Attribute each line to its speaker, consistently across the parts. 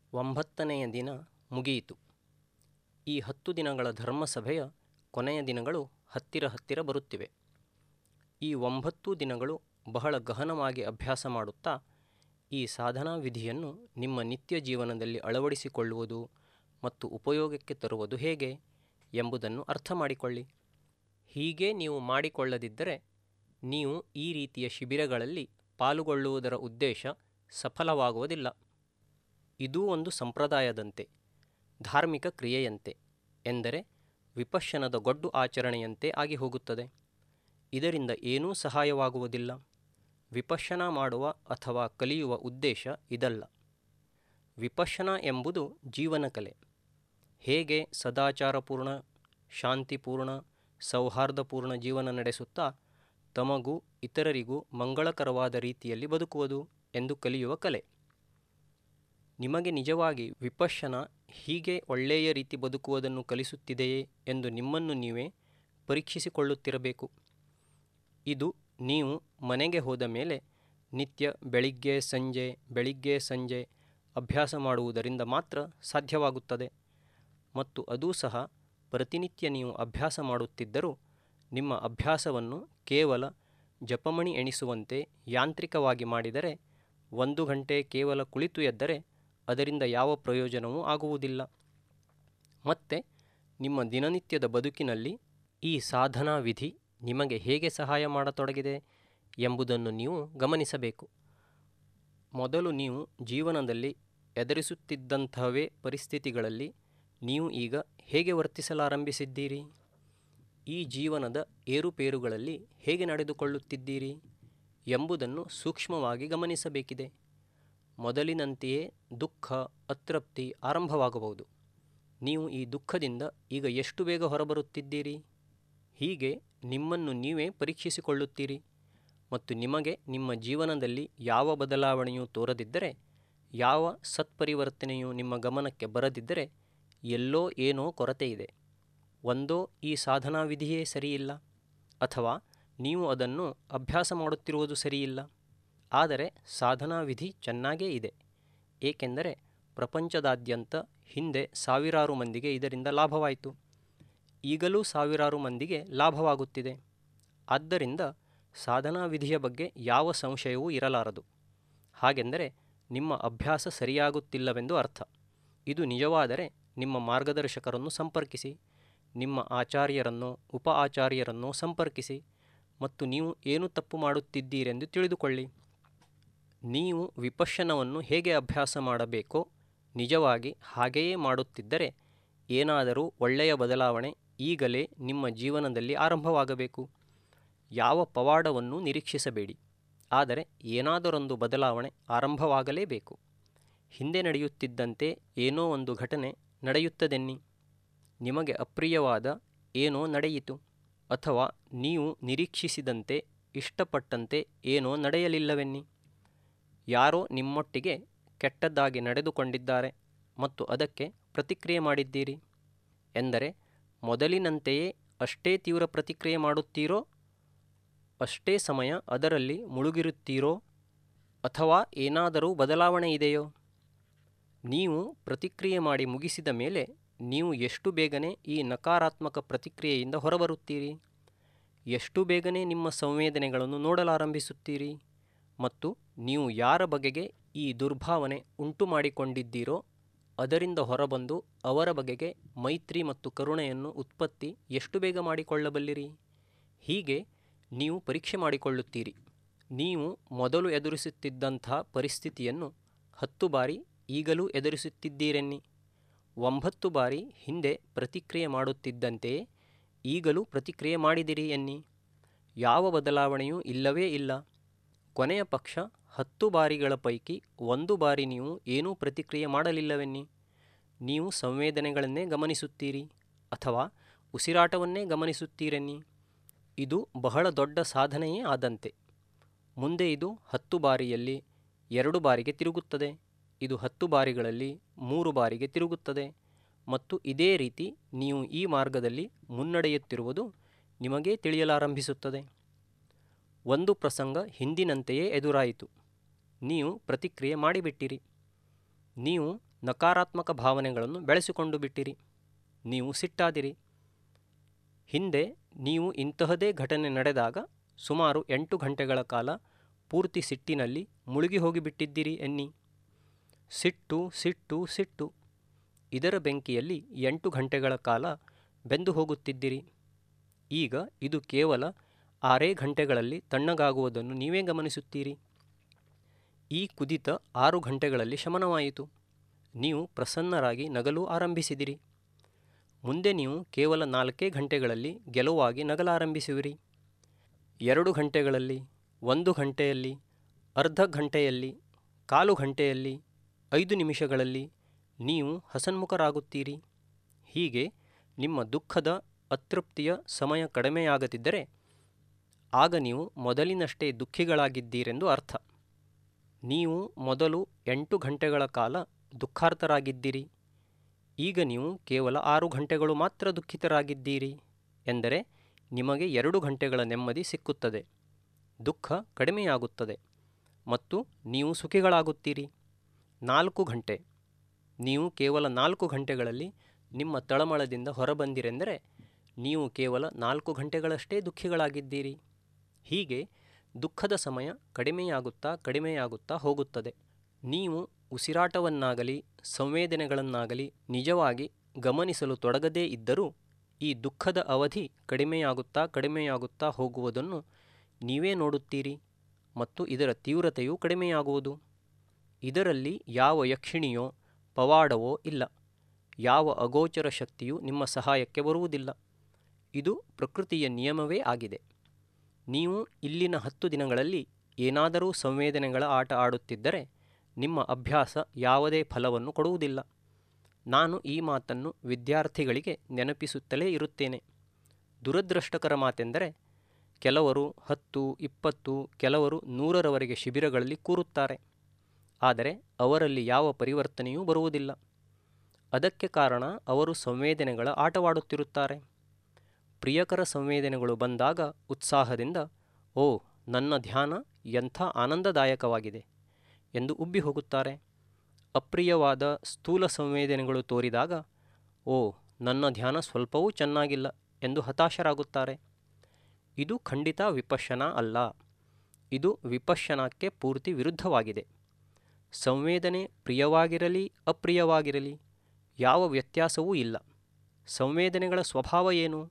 Speaker 1: ಒಂಬತ್ತನೆಯ ದಿನ ಮುಗಿಯಿತು ಈ ಹತ್ತು ದಿನಗಳ ಧರ್ಮಸಭೆಯ ಕೊನೆಯ ದಿನಗಳು ಹತ್ತಿರ ಹತ್ತಿರ ಬರುತ್ತಿವೆ ಈ ಒಂಬತ್ತು ದಿನಗಳು ಬಹಳ ಗಹನವಾಗಿ ಅಭ್ಯಾಸ ಮಾಡುತ್ತಾ ಈ ಸಾಧನಾ ವಿಧಿಯನ್ನು ನಿಮ್ಮ ನಿತ್ಯ ಜೀವನದಲ್ಲಿ ಅಳವಡಿಸಿಕೊಳ್ಳುವುದು ಮತ್ತು ಉಪಯೋಗಕ್ಕೆ ತರುವುದು ಹೇಗೆ ಎಂಬುದನ್ನು ಅರ್ಥ ಮಾಡಿಕೊಳ್ಳಿ ಹೀಗೆ ನೀವು ಮಾಡಿಕೊಳ್ಳದಿದ್ದರೆ ನೀವು ಈ ರೀತಿಯ ಶಿಬಿರಗಳಲ್ಲಿ ಪಾಲುಗೊಳ್ಳುವುದರ ಉದ್ದೇಶ ಸಫಲವಾಗುವುದಿಲ್ಲ ಇದೂ ಒಂದು ಸಂಪ್ರದಾಯದಂತೆ ಧಾರ್ಮಿಕ ಕ್ರಿಯೆಯಂತೆ ಎಂದರೆ ವಿಪಶ್ಯನದ ಗೊಡ್ಡು ಆಚರಣೆಯಂತೆ ಆಗಿ ಹೋಗುತ್ತದೆ ಇದರಿಂದ ಏನೂ ಸಹಾಯವಾಗುವುದಿಲ್ಲ ವಿಪಶ್ಯನ ಮಾಡುವ ಅಥವಾ ಕಲಿಯುವ ಉದ್ದೇಶ ಇದಲ್ಲ ವಿಪಶ್ಯನ ಎಂಬುದು ಜೀವನ ಕಲೆ ಹೇಗೆ ಸದಾಚಾರಪೂರ್ಣ ಶಾಂತಿಪೂರ್ಣ ಸೌಹಾರ್ದಪೂರ್ಣ ಜೀವನ ನಡೆಸುತ್ತಾ ತಮಗೂ ಇತರರಿಗೂ ಮಂಗಳಕರವಾದ ರೀತಿಯಲ್ಲಿ ಬದುಕುವುದು ಎಂದು ಕಲಿಯುವ ಕಲೆ ನಿಮಗೆ ನಿಜವಾಗಿ ವಿಪಶ್ಯನ ಹೀಗೆ ಒಳ್ಳೆಯ ರೀತಿ ಬದುಕುವುದನ್ನು ಕಲಿಸುತ್ತಿದೆಯೇ ಎಂದು ನಿಮ್ಮನ್ನು ನೀವೇ ಪರೀಕ್ಷಿಸಿಕೊಳ್ಳುತ್ತಿರಬೇಕು ಇದು ನೀವು ಮನೆಗೆ ಹೋದ ಮೇಲೆ ನಿತ್ಯ ಬೆಳಿಗ್ಗೆ ಸಂಜೆ ಬೆಳಿಗ್ಗೆ ಸಂಜೆ ಅಭ್ಯಾಸ ಮಾಡುವುದರಿಂದ ಮಾತ್ರ ಸಾಧ್ಯವಾಗುತ್ತದೆ ಮತ್ತು ಅದೂ ಸಹ ಪ್ರತಿನಿತ್ಯ ನೀವು ಅಭ್ಯಾಸ ಮಾಡುತ್ತಿದ್ದರೂ ನಿಮ್ಮ ಅಭ್ಯಾಸವನ್ನು ಕೇವಲ ಜಪಮಣಿ ಎಣಿಸುವಂತೆ ಯಾಂತ್ರಿಕವಾಗಿ ಮಾಡಿದರೆ ಒಂದು ಗಂಟೆ ಕೇವಲ ಕುಳಿತು ಎದ್ದರೆ ಅದರಿಂದ ಯಾವ ಪ್ರಯೋಜನವೂ ಆಗುವುದಿಲ್ಲ ಮತ್ತು ನಿಮ್ಮ ದಿನನಿತ್ಯದ ಬದುಕಿನಲ್ಲಿ ಈ ಸಾಧನಾ ವಿಧಿ ನಿಮಗೆ ಹೇಗೆ ಸಹಾಯ ಮಾಡತೊಡಗಿದೆ ಎಂಬುದನ್ನು ನೀವು ಗಮನಿಸಬೇಕು ಮೊದಲು ನೀವು ಜೀವನದಲ್ಲಿ ಎದುರಿಸುತ್ತಿದ್ದಂತಹವೇ ಪರಿಸ್ಥಿತಿಗಳಲ್ಲಿ ನೀವು ಈಗ ಹೇಗೆ ವರ್ತಿಸಲಾರಂಭಿಸಿದ್ದೀರಿ ಈ ಜೀವನದ ಏರುಪೇರುಗಳಲ್ಲಿ ಹೇಗೆ ನಡೆದುಕೊಳ್ಳುತ್ತಿದ್ದೀರಿ ಎಂಬುದನ್ನು ಸೂಕ್ಷ್ಮವಾಗಿ ಗಮನಿಸಬೇಕಿದೆ ಮೊದಲಿನಂತೆಯೇ ದುಃಖ ಅತೃಪ್ತಿ ಆರಂಭವಾಗಬಹುದು ನೀವು ಈ ದುಃಖದಿಂದ ಈಗ ಎಷ್ಟು ಬೇಗ ಹೊರಬರುತ್ತಿದ್ದೀರಿ ಹೀಗೆ ನಿಮ್ಮನ್ನು ನೀವೇ ಪರೀಕ್ಷಿಸಿಕೊಳ್ಳುತ್ತೀರಿ ಮತ್ತು ನಿಮಗೆ ನಿಮ್ಮ ಜೀವನದಲ್ಲಿ ಯಾವ ಬದಲಾವಣೆಯೂ ತೋರದಿದ್ದರೆ ಯಾವ ಸತ್ಪರಿವರ್ತನೆಯೂ ನಿಮ್ಮ ಗಮನಕ್ಕೆ ಬರದಿದ್ದರೆ ಎಲ್ಲೋ ಏನೋ ಕೊರತೆ ಇದೆ ಒಂದೋ ಈ ಸಾಧನಾ ವಿಧಿಯೇ ಸರಿಯಿಲ್ಲ ಅಥವಾ ನೀವು ಅದನ್ನು ಅಭ್ಯಾಸ ಮಾಡುತ್ತಿರುವುದು ಸರಿಯಿಲ್ಲ ಆದರೆ ಸಾಧನಾ ವಿಧಿ ಚೆನ್ನಾಗೇ ಇದೆ ಏಕೆಂದರೆ ಪ್ರಪಂಚದಾದ್ಯಂತ ಹಿಂದೆ ಸಾವಿರಾರು ಮಂದಿಗೆ ಇದರಿಂದ ಲಾಭವಾಯಿತು ಈಗಲೂ ಸಾವಿರಾರು ಮಂದಿಗೆ ಲಾಭವಾಗುತ್ತಿದೆ ಆದ್ದರಿಂದ ಸಾಧನಾ ವಿಧಿಯ ಬಗ್ಗೆ ಯಾವ ಸಂಶಯವೂ ಇರಲಾರದು ಹಾಗೆಂದರೆ ನಿಮ್ಮ ಅಭ್ಯಾಸ ಸರಿಯಾಗುತ್ತಿಲ್ಲವೆಂದು ಅರ್ಥ ಇದು ನಿಜವಾದರೆ ನಿಮ್ಮ ಮಾರ್ಗದರ್ಶಕರನ್ನು ಸಂಪರ್ಕಿಸಿ ನಿಮ್ಮ ಆಚಾರ್ಯರನ್ನೋ ಉಪ ಆಚಾರ್ಯರನ್ನೋ ಸಂಪರ್ಕಿಸಿ ಮತ್ತು ನೀವು ಏನು ತಪ್ಪು ಮಾಡುತ್ತಿದ್ದೀರೆಂದು ತಿಳಿದುಕೊಳ್ಳಿ ನೀವು ವಿಪಶ್ಯನವನ್ನು ಹೇಗೆ ಅಭ್ಯಾಸ ಮಾಡಬೇಕೋ ನಿಜವಾಗಿ ಹಾಗೆಯೇ ಮಾಡುತ್ತಿದ್ದರೆ ಏನಾದರೂ ಒಳ್ಳೆಯ ಬದಲಾವಣೆ ಈಗಲೇ ನಿಮ್ಮ ಜೀವನದಲ್ಲಿ ಆರಂಭವಾಗಬೇಕು ಯಾವ ಪವಾಡವನ್ನು ನಿರೀಕ್ಷಿಸಬೇಡಿ ಆದರೆ ಏನಾದರೊಂದು ಬದಲಾವಣೆ ಆರಂಭವಾಗಲೇಬೇಕು ಹಿಂದೆ ನಡೆಯುತ್ತಿದ್ದಂತೆ ಏನೋ ಒಂದು ಘಟನೆ ನಡೆಯುತ್ತದೆನ್ನಿ ನಿಮಗೆ ಅಪ್ರಿಯವಾದ ಏನೋ ನಡೆಯಿತು ಅಥವಾ ನೀವು ನಿರೀಕ್ಷಿಸಿದಂತೆ ಇಷ್ಟಪಟ್ಟಂತೆ ಏನೋ ನಡೆಯಲಿಲ್ಲವೆನ್ನಿ ಯಾರೋ ನಿಮ್ಮೊಟ್ಟಿಗೆ ಕೆಟ್ಟದ್ದಾಗಿ ನಡೆದುಕೊಂಡಿದ್ದಾರೆ ಮತ್ತು ಅದಕ್ಕೆ ಪ್ರತಿಕ್ರಿಯೆ ಮಾಡಿದ್ದೀರಿ ಎಂದರೆ ಮೊದಲಿನಂತೆಯೇ ಅಷ್ಟೇ ತೀವ್ರ ಪ್ರತಿಕ್ರಿಯೆ ಮಾಡುತ್ತೀರೋ ಅಷ್ಟೇ ಸಮಯ ಅದರಲ್ಲಿ ಮುಳುಗಿರುತ್ತೀರೋ ಅಥವಾ ಏನಾದರೂ ಬದಲಾವಣೆ ಇದೆಯೋ ನೀವು ಪ್ರತಿಕ್ರಿಯೆ ಮಾಡಿ ಮುಗಿಸಿದ ಮೇಲೆ ನೀವು ಎಷ್ಟು ಬೇಗನೆ ಈ ನಕಾರಾತ್ಮಕ ಪ್ರತಿಕ್ರಿಯೆಯಿಂದ ಹೊರಬರುತ್ತೀರಿ ಎಷ್ಟು ಬೇಗನೆ ನಿಮ್ಮ ಸಂವೇದನೆಗಳನ್ನು ನೋಡಲಾರಂಭಿಸುತ್ತೀರಿ ಮತ್ತು ನೀವು ಯಾರ ಬಗೆಗೆ ಈ ದುರ್ಭಾವನೆ ಉಂಟು ಮಾಡಿಕೊಂಡಿದ್ದೀರೋ ಅದರಿಂದ ಹೊರಬಂದು ಅವರ ಬಗೆಗೆ ಮೈತ್ರಿ ಮತ್ತು ಕರುಣೆಯನ್ನು ಉತ್ಪತ್ತಿ ಎಷ್ಟು ಬೇಗ ಮಾಡಿಕೊಳ್ಳಬಲ್ಲಿರಿ ಹೀಗೆ ನೀವು ಪರೀಕ್ಷೆ ಮಾಡಿಕೊಳ್ಳುತ್ತೀರಿ ನೀವು ಮೊದಲು ಎದುರಿಸುತ್ತಿದ್ದಂಥ ಪರಿಸ್ಥಿತಿಯನ್ನು ಹತ್ತು ಬಾರಿ ಈಗಲೂ ಎದುರಿಸುತ್ತಿದ್ದೀರೆನ್ನಿ ಒಂಬತ್ತು ಬಾರಿ ಹಿಂದೆ ಪ್ರತಿಕ್ರಿಯೆ ಮಾಡುತ್ತಿದ್ದಂತೆಯೇ ಈಗಲೂ ಪ್ರತಿಕ್ರಿಯೆ ಮಾಡಿದಿರಿ ಎನ್ನಿ ಯಾವ ಬದಲಾವಣೆಯೂ ಇಲ್ಲವೇ ಇಲ್ಲ ಕೊನೆಯ ಪಕ್ಷ ಹತ್ತು ಬಾರಿಗಳ ಪೈಕಿ ಒಂದು ಬಾರಿ ನೀವು ಏನೂ ಪ್ರತಿಕ್ರಿಯೆ ಮಾಡಲಿಲ್ಲವೆನ್ನಿ ನೀವು ಸಂವೇದನೆಗಳನ್ನೇ ಗಮನಿಸುತ್ತೀರಿ ಅಥವಾ ಉಸಿರಾಟವನ್ನೇ ಗಮನಿಸುತ್ತೀರೆನ್ನಿ ಇದು ಬಹಳ ದೊಡ್ಡ ಸಾಧನೆಯೇ ಆದಂತೆ ಮುಂದೆ ಇದು ಹತ್ತು ಬಾರಿಯಲ್ಲಿ ಎರಡು ಬಾರಿಗೆ ತಿರುಗುತ್ತದೆ ಇದು ಹತ್ತು ಬಾರಿಗಳಲ್ಲಿ ಮೂರು ಬಾರಿಗೆ ತಿರುಗುತ್ತದೆ ಮತ್ತು ಇದೇ ರೀತಿ ನೀವು ಈ ಮಾರ್ಗದಲ್ಲಿ ಮುನ್ನಡೆಯುತ್ತಿರುವುದು ನಿಮಗೇ ತಿಳಿಯಲಾರಂಭಿಸುತ್ತದೆ ಒಂದು ಪ್ರಸಂಗ ಹಿಂದಿನಂತೆಯೇ ಎದುರಾಯಿತು ನೀವು ಪ್ರತಿಕ್ರಿಯೆ ಮಾಡಿಬಿಟ್ಟಿರಿ ನೀವು ನಕಾರಾತ್ಮಕ ಭಾವನೆಗಳನ್ನು ಬೆಳೆಸಿಕೊಂಡು ಬಿಟ್ಟಿರಿ ನೀವು ಸಿಟ್ಟಾದಿರಿ ಹಿಂದೆ ನೀವು ಇಂತಹದೇ ಘಟನೆ ನಡೆದಾಗ ಸುಮಾರು ಎಂಟು ಗಂಟೆಗಳ ಕಾಲ ಪೂರ್ತಿ ಸಿಟ್ಟಿನಲ್ಲಿ ಮುಳುಗಿ ಹೋಗಿಬಿಟ್ಟಿದ್ದೀರಿ ಎನ್ನಿ ಸಿಟ್ಟು ಸಿಟ್ಟು ಸಿಟ್ಟು ಇದರ ಬೆಂಕಿಯಲ್ಲಿ ಎಂಟು ಗಂಟೆಗಳ ಕಾಲ ಬೆಂದು ಹೋಗುತ್ತಿದ್ದಿರಿ ಈಗ ಇದು ಕೇವಲ ಆರೇ ಗಂಟೆಗಳಲ್ಲಿ ತಣ್ಣಗಾಗುವುದನ್ನು ನೀವೇ ಗಮನಿಸುತ್ತೀರಿ ಈ ಕುದಿತ ಆರು ಗಂಟೆಗಳಲ್ಲಿ ಶಮನವಾಯಿತು ನೀವು ಪ್ರಸನ್ನರಾಗಿ ನಗಲು ಆರಂಭಿಸಿದಿರಿ ಮುಂದೆ ನೀವು ಕೇವಲ ನಾಲ್ಕೇ ಗಂಟೆಗಳಲ್ಲಿ ಗೆಲುವಾಗಿ ನಗಲಾರಂಭಿಸುವಿರಿ ಎರಡು ಗಂಟೆಗಳಲ್ಲಿ ಒಂದು ಗಂಟೆಯಲ್ಲಿ ಅರ್ಧ ಗಂಟೆಯಲ್ಲಿ ಕಾಲು ಗಂಟೆಯಲ್ಲಿ ಐದು ನಿಮಿಷಗಳಲ್ಲಿ ನೀವು ಹಸನ್ಮುಖರಾಗುತ್ತೀರಿ ಹೀಗೆ ನಿಮ್ಮ ದುಃಖದ ಅತೃಪ್ತಿಯ ಸಮಯ ಕಡಿಮೆಯಾಗದಿದ್ದರೆ ಆಗ ನೀವು ಮೊದಲಿನಷ್ಟೇ ದುಃಖಿಗಳಾಗಿದ್ದೀರೆಂದು ಅರ್ಥ ನೀವು ಮೊದಲು ಎಂಟು ಗಂಟೆಗಳ ಕಾಲ ದುಃಖಾರ್ಥರಾಗಿದ್ದಿರಿ ಈಗ ನೀವು ಕೇವಲ ಆರು ಗಂಟೆಗಳು ಮಾತ್ರ ದುಃಖಿತರಾಗಿದ್ದೀರಿ ಎಂದರೆ ನಿಮಗೆ ಎರಡು ಗಂಟೆಗಳ ನೆಮ್ಮದಿ ಸಿಕ್ಕುತ್ತದೆ ದುಃಖ ಕಡಿಮೆಯಾಗುತ್ತದೆ ಮತ್ತು ನೀವು ಸುಖಿಗಳಾಗುತ್ತೀರಿ ನಾಲ್ಕು ಗಂಟೆ ನೀವು ಕೇವಲ ನಾಲ್ಕು ಗಂಟೆಗಳಲ್ಲಿ ನಿಮ್ಮ ತಳಮಳದಿಂದ ಹೊರಬಂದಿರೆಂದರೆ ನೀವು ಕೇವಲ ನಾಲ್ಕು ಗಂಟೆಗಳಷ್ಟೇ ದುಃಖಿಗಳಾಗಿದ್ದೀರಿ ಹೀಗೆ ದುಃಖದ ಸಮಯ ಕಡಿಮೆಯಾಗುತ್ತಾ ಕಡಿಮೆಯಾಗುತ್ತಾ ಹೋಗುತ್ತದೆ ನೀವು ಉಸಿರಾಟವನ್ನಾಗಲಿ ಸಂವೇದನೆಗಳನ್ನಾಗಲಿ ನಿಜವಾಗಿ ಗಮನಿಸಲು ತೊಡಗದೇ ಇದ್ದರೂ ಈ ದುಃಖದ ಅವಧಿ ಕಡಿಮೆಯಾಗುತ್ತಾ ಕಡಿಮೆಯಾಗುತ್ತಾ ಹೋಗುವುದನ್ನು ನೀವೇ ನೋಡುತ್ತೀರಿ ಮತ್ತು ಇದರ ತೀವ್ರತೆಯೂ ಕಡಿಮೆಯಾಗುವುದು ಇದರಲ್ಲಿ ಯಾವ ಯಕ್ಷಿಣಿಯೋ ಪವಾಡವೋ ಇಲ್ಲ ಯಾವ ಅಗೋಚರ ಶಕ್ತಿಯೂ ನಿಮ್ಮ ಸಹಾಯಕ್ಕೆ ಬರುವುದಿಲ್ಲ ಇದು ಪ್ರಕೃತಿಯ ನಿಯಮವೇ ಆಗಿದೆ ನೀವು ಇಲ್ಲಿನ ಹತ್ತು ದಿನಗಳಲ್ಲಿ ಏನಾದರೂ ಸಂವೇದನೆಗಳ ಆಟ ಆಡುತ್ತಿದ್ದರೆ ನಿಮ್ಮ ಅಭ್ಯಾಸ ಯಾವುದೇ ಫಲವನ್ನು ಕೊಡುವುದಿಲ್ಲ ನಾನು ಈ ಮಾತನ್ನು ವಿದ್ಯಾರ್ಥಿಗಳಿಗೆ ನೆನಪಿಸುತ್ತಲೇ ಇರುತ್ತೇನೆ ದುರದೃಷ್ಟಕರ ಮಾತೆಂದರೆ ಕೆಲವರು ಹತ್ತು ಇಪ್ಪತ್ತು ಕೆಲವರು ನೂರರವರೆಗೆ ಶಿಬಿರಗಳಲ್ಲಿ ಕೂರುತ್ತಾರೆ ಆದರೆ ಅವರಲ್ಲಿ ಯಾವ ಪರಿವರ್ತನೆಯೂ ಬರುವುದಿಲ್ಲ ಅದಕ್ಕೆ ಕಾರಣ ಅವರು ಸಂವೇದನೆಗಳ ಆಟವಾಡುತ್ತಿರುತ್ತಾರೆ ಪ್ರಿಯಕರ ಸಂವೇದನೆಗಳು ಬಂದಾಗ ಉತ್ಸಾಹದಿಂದ ಓ ನನ್ನ ಧ್ಯಾನ ಎಂಥ ಆನಂದದಾಯಕವಾಗಿದೆ ಎಂದು ಉಬ್ಬಿ ಹೋಗುತ್ತಾರೆ ಅಪ್ರಿಯವಾದ ಸ್ಥೂಲ ಸಂವೇದನೆಗಳು ತೋರಿದಾಗ ಓ ನನ್ನ ಧ್ಯಾನ ಸ್ವಲ್ಪವೂ ಚೆನ್ನಾಗಿಲ್ಲ ಎಂದು ಹತಾಶರಾಗುತ್ತಾರೆ ಇದು ಖಂಡಿತ ವಿಪಶ್ಯನ ಅಲ್ಲ ಇದು ವಿಪಶ್ಯನಕ್ಕೆ ಪೂರ್ತಿ ವಿರುದ್ಧವಾಗಿದೆ ಸಂವೇದನೆ ಪ್ರಿಯವಾಗಿರಲಿ ಅಪ್ರಿಯವಾಗಿರಲಿ ಯಾವ ವ್ಯತ್ಯಾಸವೂ ಇಲ್ಲ ಸಂವೇದನೆಗಳ ಸ್ವಭಾವ ಏನು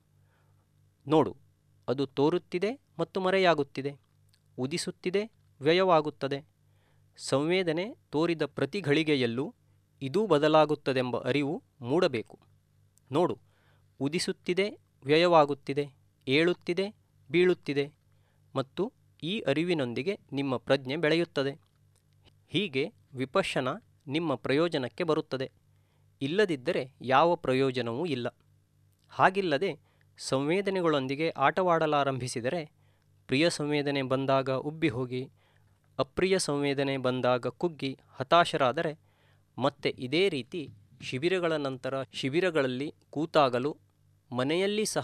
Speaker 1: ನೋಡು ಅದು ತೋರುತ್ತಿದೆ ಮತ್ತು ಮರೆಯಾಗುತ್ತಿದೆ ಉದಿಸುತ್ತಿದೆ ವ್ಯಯವಾಗುತ್ತದೆ ಸಂವೇದನೆ ತೋರಿದ ಪ್ರತಿ ಘಳಿಗೆಯಲ್ಲೂ ಇದೂ ಬದಲಾಗುತ್ತದೆಂಬ ಅರಿವು ಮೂಡಬೇಕು ನೋಡು ಉದಿಸುತ್ತಿದೆ ವ್ಯಯವಾಗುತ್ತಿದೆ ಏಳುತ್ತಿದೆ ಬೀಳುತ್ತಿದೆ ಮತ್ತು ಈ ಅರಿವಿನೊಂದಿಗೆ ನಿಮ್ಮ ಪ್ರಜ್ಞೆ ಬೆಳೆಯುತ್ತದೆ ಹೀಗೆ ವಿಪಶ್ಯನ ನಿಮ್ಮ ಪ್ರಯೋಜನಕ್ಕೆ ಬರುತ್ತದೆ ಇಲ್ಲದಿದ್ದರೆ ಯಾವ ಪ್ರಯೋಜನವೂ ಇಲ್ಲ ಹಾಗಿಲ್ಲದೆ ಸಂವೇದನೆಗಳೊಂದಿಗೆ ಆಟವಾಡಲಾರಂಭಿಸಿದರೆ ಪ್ರಿಯ ಸಂವೇದನೆ ಬಂದಾಗ ಉಬ್ಬಿ ಹೋಗಿ ಅಪ್ರಿಯ ಸಂವೇದನೆ ಬಂದಾಗ ಕುಗ್ಗಿ ಹತಾಶರಾದರೆ ಮತ್ತೆ ಇದೇ ರೀತಿ ಶಿಬಿರಗಳ ನಂತರ ಶಿಬಿರಗಳಲ್ಲಿ ಕೂತಾಗಲು ಮನೆಯಲ್ಲಿ ಸಹ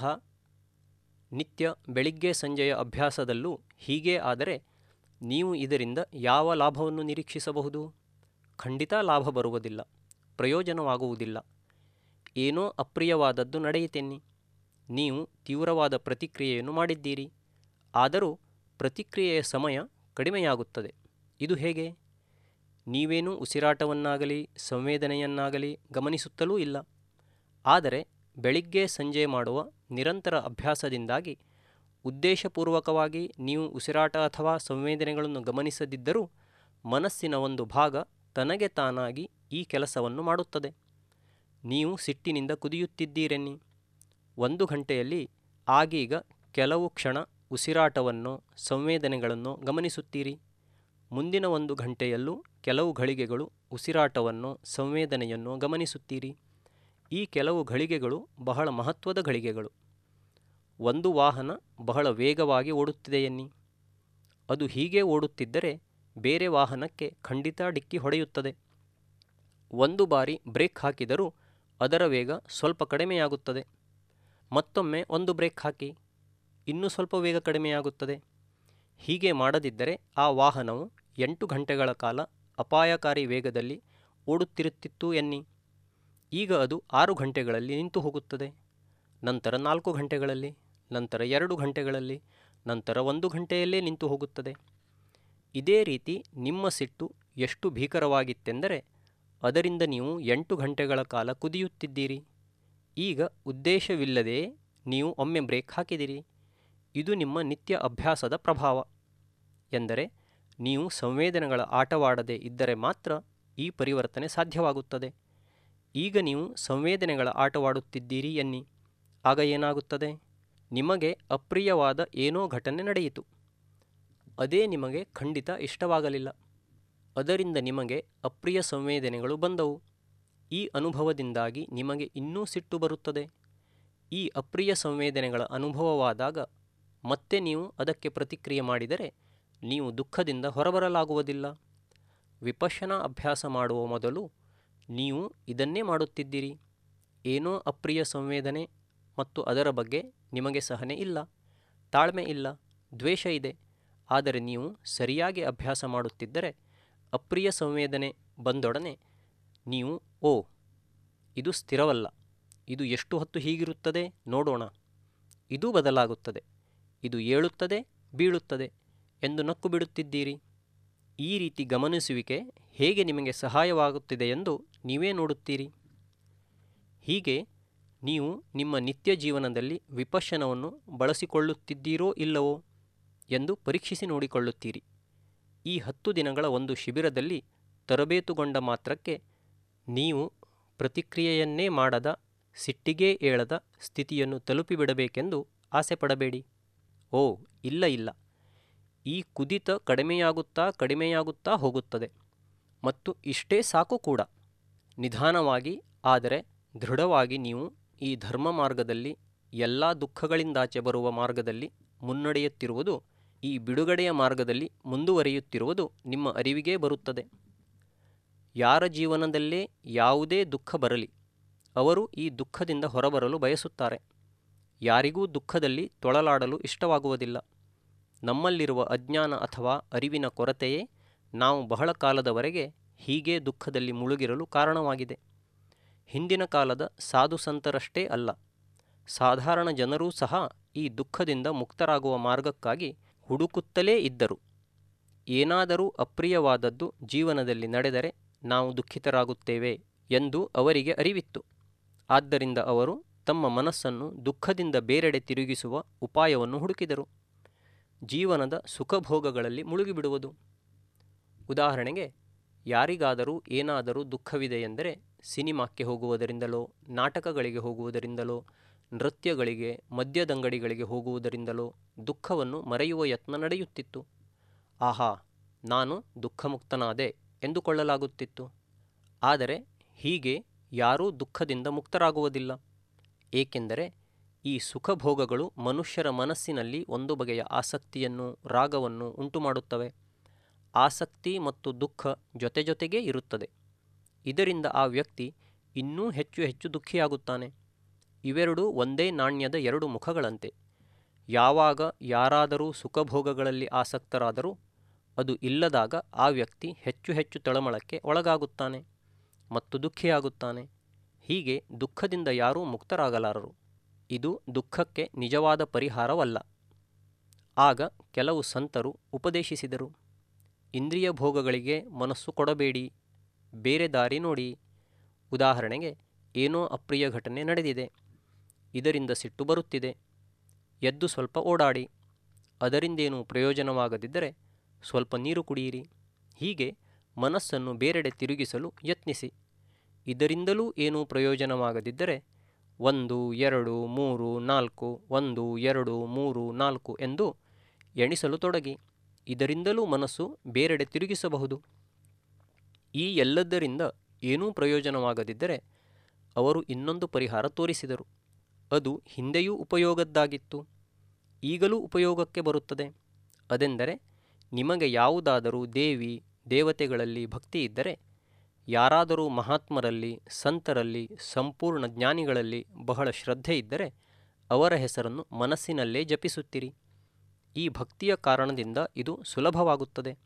Speaker 1: ನಿತ್ಯ ಬೆಳಿಗ್ಗೆ ಸಂಜೆಯ ಅಭ್ಯಾಸದಲ್ಲೂ ಹೀಗೇ ಆದರೆ ನೀವು ಇದರಿಂದ ಯಾವ ಲಾಭವನ್ನು ನಿರೀಕ್ಷಿಸಬಹುದು ಖಂಡಿತ ಲಾಭ ಬರುವುದಿಲ್ಲ ಪ್ರಯೋಜನವಾಗುವುದಿಲ್ಲ ಏನೋ ಅಪ್ರಿಯವಾದದ್ದು ನಡೆಯಿತೆನ್ನಿ ನೀವು ತೀವ್ರವಾದ ಪ್ರತಿಕ್ರಿಯೆಯನ್ನು ಮಾಡಿದ್ದೀರಿ ಆದರೂ ಪ್ರತಿಕ್ರಿಯೆಯ ಸಮಯ ಕಡಿಮೆಯಾಗುತ್ತದೆ ಇದು ಹೇಗೆ ನೀವೇನೂ ಉಸಿರಾಟವನ್ನಾಗಲಿ ಸಂವೇದನೆಯನ್ನಾಗಲಿ ಗಮನಿಸುತ್ತಲೂ ಇಲ್ಲ ಆದರೆ ಬೆಳಿಗ್ಗೆ ಸಂಜೆ ಮಾಡುವ ನಿರಂತರ ಅಭ್ಯಾಸದಿಂದಾಗಿ ಉದ್ದೇಶಪೂರ್ವಕವಾಗಿ ನೀವು ಉಸಿರಾಟ ಅಥವಾ ಸಂವೇದನೆಗಳನ್ನು ಗಮನಿಸದಿದ್ದರೂ ಮನಸ್ಸಿನ ಒಂದು ಭಾಗ ತನಗೆ ತಾನಾಗಿ ಈ ಕೆಲಸವನ್ನು ಮಾಡುತ್ತದೆ ನೀವು ಸಿಟ್ಟಿನಿಂದ ಕುದಿಯುತ್ತಿದ್ದೀರೆನ್ನಿ ಒಂದು ಗಂಟೆಯಲ್ಲಿ ಆಗೀಗ ಕೆಲವು ಕ್ಷಣ ಉಸಿರಾಟವನ್ನು ಸಂವೇದನೆಗಳನ್ನು ಗಮನಿಸುತ್ತೀರಿ ಮುಂದಿನ ಒಂದು ಗಂಟೆಯಲ್ಲೂ ಕೆಲವು ಘಳಿಗೆಗಳು ಉಸಿರಾಟವನ್ನು ಸಂವೇದನೆಯನ್ನು ಗಮನಿಸುತ್ತೀರಿ ಈ ಕೆಲವು ಘಳಿಗೆಗಳು ಬಹಳ ಮಹತ್ವದ ಘಳಿಗೆಗಳು ಒಂದು ವಾಹನ ಬಹಳ ವೇಗವಾಗಿ ಓಡುತ್ತಿದೆಯೆನ್ನಿ ಅದು ಹೀಗೆ ಓಡುತ್ತಿದ್ದರೆ ಬೇರೆ ವಾಹನಕ್ಕೆ ಖಂಡಿತ ಡಿಕ್ಕಿ ಹೊಡೆಯುತ್ತದೆ ಒಂದು ಬಾರಿ ಬ್ರೇಕ್ ಹಾಕಿದರೂ ಅದರ ವೇಗ ಸ್ವಲ್ಪ ಕಡಿಮೆಯಾಗುತ್ತದೆ ಮತ್ತೊಮ್ಮೆ ಒಂದು ಬ್ರೇಕ್ ಹಾಕಿ ಇನ್ನೂ ಸ್ವಲ್ಪ ವೇಗ ಕಡಿಮೆಯಾಗುತ್ತದೆ ಹೀಗೆ ಮಾಡದಿದ್ದರೆ ಆ ವಾಹನವು ಎಂಟು ಗಂಟೆಗಳ ಕಾಲ ಅಪಾಯಕಾರಿ ವೇಗದಲ್ಲಿ ಓಡುತ್ತಿರುತ್ತಿತ್ತು ಎನ್ನಿ ಈಗ ಅದು ಆರು ಗಂಟೆಗಳಲ್ಲಿ ನಿಂತು ಹೋಗುತ್ತದೆ ನಂತರ ನಾಲ್ಕು ಗಂಟೆಗಳಲ್ಲಿ ನಂತರ ಎರಡು ಗಂಟೆಗಳಲ್ಲಿ ನಂತರ ಒಂದು ಗಂಟೆಯಲ್ಲೇ ನಿಂತು ಹೋಗುತ್ತದೆ ಇದೇ ರೀತಿ ನಿಮ್ಮ ಸಿಟ್ಟು ಎಷ್ಟು ಭೀಕರವಾಗಿತ್ತೆಂದರೆ ಅದರಿಂದ ನೀವು ಎಂಟು ಗಂಟೆಗಳ ಕಾಲ ಕುದಿಯುತ್ತಿದ್ದೀರಿ ಈಗ ಉದ್ದೇಶವಿಲ್ಲದೆ ನೀವು ಒಮ್ಮೆ ಬ್ರೇಕ್ ಹಾಕಿದಿರಿ ಇದು ನಿಮ್ಮ ನಿತ್ಯ ಅಭ್ಯಾಸದ ಪ್ರಭಾವ ಎಂದರೆ ನೀವು ಸಂವೇದನೆಗಳ ಆಟವಾಡದೆ ಇದ್ದರೆ ಮಾತ್ರ ಈ ಪರಿವರ್ತನೆ ಸಾಧ್ಯವಾಗುತ್ತದೆ ಈಗ ನೀವು ಸಂವೇದನೆಗಳ ಆಟವಾಡುತ್ತಿದ್ದೀರಿ ಎನ್ನಿ ಆಗ ಏನಾಗುತ್ತದೆ ನಿಮಗೆ ಅಪ್ರಿಯವಾದ ಏನೋ ಘಟನೆ ನಡೆಯಿತು ಅದೇ ನಿಮಗೆ ಖಂಡಿತ ಇಷ್ಟವಾಗಲಿಲ್ಲ ಅದರಿಂದ ನಿಮಗೆ ಅಪ್ರಿಯ ಸಂವೇದನೆಗಳು ಬಂದವು ಈ ಅನುಭವದಿಂದಾಗಿ ನಿಮಗೆ ಇನ್ನೂ ಸಿಟ್ಟು ಬರುತ್ತದೆ ಈ ಅಪ್ರಿಯ ಸಂವೇದನೆಗಳ ಅನುಭವವಾದಾಗ ಮತ್ತೆ ನೀವು ಅದಕ್ಕೆ ಪ್ರತಿಕ್ರಿಯೆ ಮಾಡಿದರೆ ನೀವು ದುಃಖದಿಂದ ಹೊರಬರಲಾಗುವುದಿಲ್ಲ ವಿಪಶ್ಯನಾ ಅಭ್ಯಾಸ ಮಾಡುವ ಮೊದಲು ನೀವು ಇದನ್ನೇ ಮಾಡುತ್ತಿದ್ದೀರಿ ಏನೋ ಅಪ್ರಿಯ ಸಂವೇದನೆ ಮತ್ತು ಅದರ ಬಗ್ಗೆ ನಿಮಗೆ ಸಹನೆ ಇಲ್ಲ ತಾಳ್ಮೆ ಇಲ್ಲ ದ್ವೇಷ ಇದೆ ಆದರೆ ನೀವು ಸರಿಯಾಗಿ ಅಭ್ಯಾಸ ಮಾಡುತ್ತಿದ್ದರೆ ಅಪ್ರಿಯ ಸಂವೇದನೆ ಬಂದೊಡನೆ ನೀವು ಓ ಇದು ಸ್ಥಿರವಲ್ಲ ಇದು ಎಷ್ಟು ಹೊತ್ತು ಹೀಗಿರುತ್ತದೆ ನೋಡೋಣ ಇದು ಬದಲಾಗುತ್ತದೆ ಇದು ಏಳುತ್ತದೆ ಬೀಳುತ್ತದೆ ಎಂದು ನಕ್ಕು ಬಿಡುತ್ತಿದ್ದೀರಿ ಈ ರೀತಿ ಗಮನಿಸುವಿಕೆ ಹೇಗೆ ನಿಮಗೆ ಸಹಾಯವಾಗುತ್ತಿದೆ ಎಂದು ನೀವೇ ನೋಡುತ್ತೀರಿ ಹೀಗೆ ನೀವು ನಿಮ್ಮ ನಿತ್ಯ ಜೀವನದಲ್ಲಿ ವಿಪಶ್ಯನವನ್ನು ಬಳಸಿಕೊಳ್ಳುತ್ತಿದ್ದೀರೋ ಇಲ್ಲವೋ ಎಂದು ಪರೀಕ್ಷಿಸಿ ನೋಡಿಕೊಳ್ಳುತ್ತೀರಿ ಈ ಹತ್ತು ದಿನಗಳ ಒಂದು ಶಿಬಿರದಲ್ಲಿ ತರಬೇತುಗೊಂಡ ಮಾತ್ರಕ್ಕೆ ನೀವು ಪ್ರತಿಕ್ರಿಯೆಯನ್ನೇ ಮಾಡದ ಸಿಟ್ಟಿಗೇ ಏಳದ ಸ್ಥಿತಿಯನ್ನು ತಲುಪಿಬಿಡಬೇಕೆಂದು ಆಸೆ ಪಡಬೇಡಿ ಓ ಇಲ್ಲ ಇಲ್ಲ ಈ ಕುದಿತ ಕಡಿಮೆಯಾಗುತ್ತಾ ಕಡಿಮೆಯಾಗುತ್ತಾ ಹೋಗುತ್ತದೆ ಮತ್ತು ಇಷ್ಟೇ ಸಾಕು ಕೂಡ ನಿಧಾನವಾಗಿ ಆದರೆ ದೃಢವಾಗಿ ನೀವು ಈ ಧರ್ಮ ಮಾರ್ಗದಲ್ಲಿ ಎಲ್ಲ ದುಃಖಗಳಿಂದಾಚೆ ಬರುವ ಮಾರ್ಗದಲ್ಲಿ ಮುನ್ನಡೆಯುತ್ತಿರುವುದು ಈ ಬಿಡುಗಡೆಯ ಮಾರ್ಗದಲ್ಲಿ ಮುಂದುವರಿಯುತ್ತಿರುವುದು ನಿಮ್ಮ ಅರಿವಿಗೇ ಬರುತ್ತದೆ ಯಾರ ಜೀವನದಲ್ಲೇ ಯಾವುದೇ ದುಃಖ ಬರಲಿ ಅವರು ಈ ದುಃಖದಿಂದ ಹೊರಬರಲು ಬಯಸುತ್ತಾರೆ ಯಾರಿಗೂ ದುಃಖದಲ್ಲಿ ತೊಳಲಾಡಲು ಇಷ್ಟವಾಗುವುದಿಲ್ಲ ನಮ್ಮಲ್ಲಿರುವ ಅಜ್ಞಾನ ಅಥವಾ ಅರಿವಿನ ಕೊರತೆಯೇ ನಾವು ಬಹಳ ಕಾಲದವರೆಗೆ ಹೀಗೆ ದುಃಖದಲ್ಲಿ ಮುಳುಗಿರಲು ಕಾರಣವಾಗಿದೆ ಹಿಂದಿನ ಕಾಲದ ಸಾಧು ಸಂತರಷ್ಟೇ ಅಲ್ಲ ಸಾಧಾರಣ ಜನರೂ ಸಹ ಈ ದುಃಖದಿಂದ ಮುಕ್ತರಾಗುವ ಮಾರ್ಗಕ್ಕಾಗಿ ಹುಡುಕುತ್ತಲೇ ಇದ್ದರು ಏನಾದರೂ ಅಪ್ರಿಯವಾದದ್ದು ಜೀವನದಲ್ಲಿ ನಡೆದರೆ ನಾವು ದುಃಖಿತರಾಗುತ್ತೇವೆ ಎಂದು ಅವರಿಗೆ ಅರಿವಿತ್ತು ಆದ್ದರಿಂದ ಅವರು ತಮ್ಮ ಮನಸ್ಸನ್ನು ದುಃಖದಿಂದ ಬೇರೆಡೆ ತಿರುಗಿಸುವ ಉಪಾಯವನ್ನು ಹುಡುಕಿದರು ಜೀವನದ ಸುಖಭೋಗಗಳಲ್ಲಿ ಮುಳುಗಿಬಿಡುವುದು ಉದಾಹರಣೆಗೆ ಯಾರಿಗಾದರೂ ಏನಾದರೂ ದುಃಖವಿದೆ ಎಂದರೆ ಸಿನಿಮಾಕ್ಕೆ ಹೋಗುವುದರಿಂದಲೋ ನಾಟಕಗಳಿಗೆ ಹೋಗುವುದರಿಂದಲೋ ನೃತ್ಯಗಳಿಗೆ ಮದ್ಯದಂಗಡಿಗಳಿಗೆ ಹೋಗುವುದರಿಂದಲೋ ದುಃಖವನ್ನು ಮರೆಯುವ ಯತ್ನ ನಡೆಯುತ್ತಿತ್ತು ಆಹಾ ನಾನು ದುಃಖಮುಕ್ತನಾದೆ ಎಂದುಕೊಳ್ಳಲಾಗುತ್ತಿತ್ತು ಆದರೆ ಹೀಗೆ ಯಾರೂ ದುಃಖದಿಂದ ಮುಕ್ತರಾಗುವುದಿಲ್ಲ ಏಕೆಂದರೆ ಈ ಸುಖಭೋಗಗಳು ಮನುಷ್ಯರ ಮನಸ್ಸಿನಲ್ಲಿ ಒಂದು ಬಗೆಯ ಆಸಕ್ತಿಯನ್ನು ರಾಗವನ್ನು ಉಂಟುಮಾಡುತ್ತವೆ ಆಸಕ್ತಿ ಮತ್ತು ದುಃಖ ಜೊತೆ ಜೊತೆಗೇ ಇರುತ್ತದೆ ಇದರಿಂದ ಆ ವ್ಯಕ್ತಿ ಇನ್ನೂ ಹೆಚ್ಚು ಹೆಚ್ಚು ದುಃಖಿಯಾಗುತ್ತಾನೆ ಇವೆರಡೂ ಒಂದೇ ನಾಣ್ಯದ ಎರಡು ಮುಖಗಳಂತೆ ಯಾವಾಗ ಯಾರಾದರೂ ಸುಖಭೋಗಗಳಲ್ಲಿ ಆಸಕ್ತರಾದರೂ ಅದು ಇಲ್ಲದಾಗ ಆ ವ್ಯಕ್ತಿ ಹೆಚ್ಚು ಹೆಚ್ಚು ತಳಮಳಕ್ಕೆ ಒಳಗಾಗುತ್ತಾನೆ ಮತ್ತು ದುಃಖಿಯಾಗುತ್ತಾನೆ ಹೀಗೆ ದುಃಖದಿಂದ ಯಾರೂ ಮುಕ್ತರಾಗಲಾರರು ಇದು ದುಃಖಕ್ಕೆ ನಿಜವಾದ ಪರಿಹಾರವಲ್ಲ ಆಗ ಕೆಲವು ಸಂತರು ಉಪದೇಶಿಸಿದರು ಇಂದ್ರಿಯ ಭೋಗಗಳಿಗೆ ಮನಸ್ಸು ಕೊಡಬೇಡಿ ಬೇರೆ ದಾರಿ ನೋಡಿ ಉದಾಹರಣೆಗೆ ಏನೋ ಅಪ್ರಿಯ ಘಟನೆ ನಡೆದಿದೆ ಇದರಿಂದ ಸಿಟ್ಟು ಬರುತ್ತಿದೆ ಎದ್ದು ಸ್ವಲ್ಪ ಓಡಾಡಿ ಅದರಿಂದೇನೂ ಪ್ರಯೋಜನವಾಗದಿದ್ದರೆ ಸ್ವಲ್ಪ ನೀರು ಕುಡಿಯಿರಿ ಹೀಗೆ ಮನಸ್ಸನ್ನು ಬೇರೆಡೆ ತಿರುಗಿಸಲು ಯತ್ನಿಸಿ ಇದರಿಂದಲೂ ಏನೂ ಪ್ರಯೋಜನವಾಗದಿದ್ದರೆ ಒಂದು ಎರಡು ಮೂರು ನಾಲ್ಕು ಒಂದು ಎರಡು ಮೂರು ನಾಲ್ಕು ಎಂದು ಎಣಿಸಲು ತೊಡಗಿ ಇದರಿಂದಲೂ ಮನಸ್ಸು ಬೇರೆಡೆ ತಿರುಗಿಸಬಹುದು ಈ ಎಲ್ಲದರಿಂದ ಏನೂ ಪ್ರಯೋಜನವಾಗದಿದ್ದರೆ ಅವರು ಇನ್ನೊಂದು ಪರಿಹಾರ ತೋರಿಸಿದರು ಅದು ಹಿಂದೆಯೂ ಉಪಯೋಗದ್ದಾಗಿತ್ತು ಈಗಲೂ ಉಪಯೋಗಕ್ಕೆ ಬರುತ್ತದೆ ಅದೆಂದರೆ ನಿಮಗೆ ಯಾವುದಾದರೂ ದೇವಿ ದೇವತೆಗಳಲ್ಲಿ ಭಕ್ತಿ ಇದ್ದರೆ ಯಾರಾದರೂ ಮಹಾತ್ಮರಲ್ಲಿ ಸಂತರಲ್ಲಿ ಸಂಪೂರ್ಣ ಜ್ಞಾನಿಗಳಲ್ಲಿ ಬಹಳ ಶ್ರದ್ಧೆ ಇದ್ದರೆ ಅವರ ಹೆಸರನ್ನು ಮನಸ್ಸಿನಲ್ಲೇ ಜಪಿಸುತ್ತಿರಿ ಈ ಭಕ್ತಿಯ ಕಾರಣದಿಂದ ಇದು ಸುಲಭವಾಗುತ್ತದೆ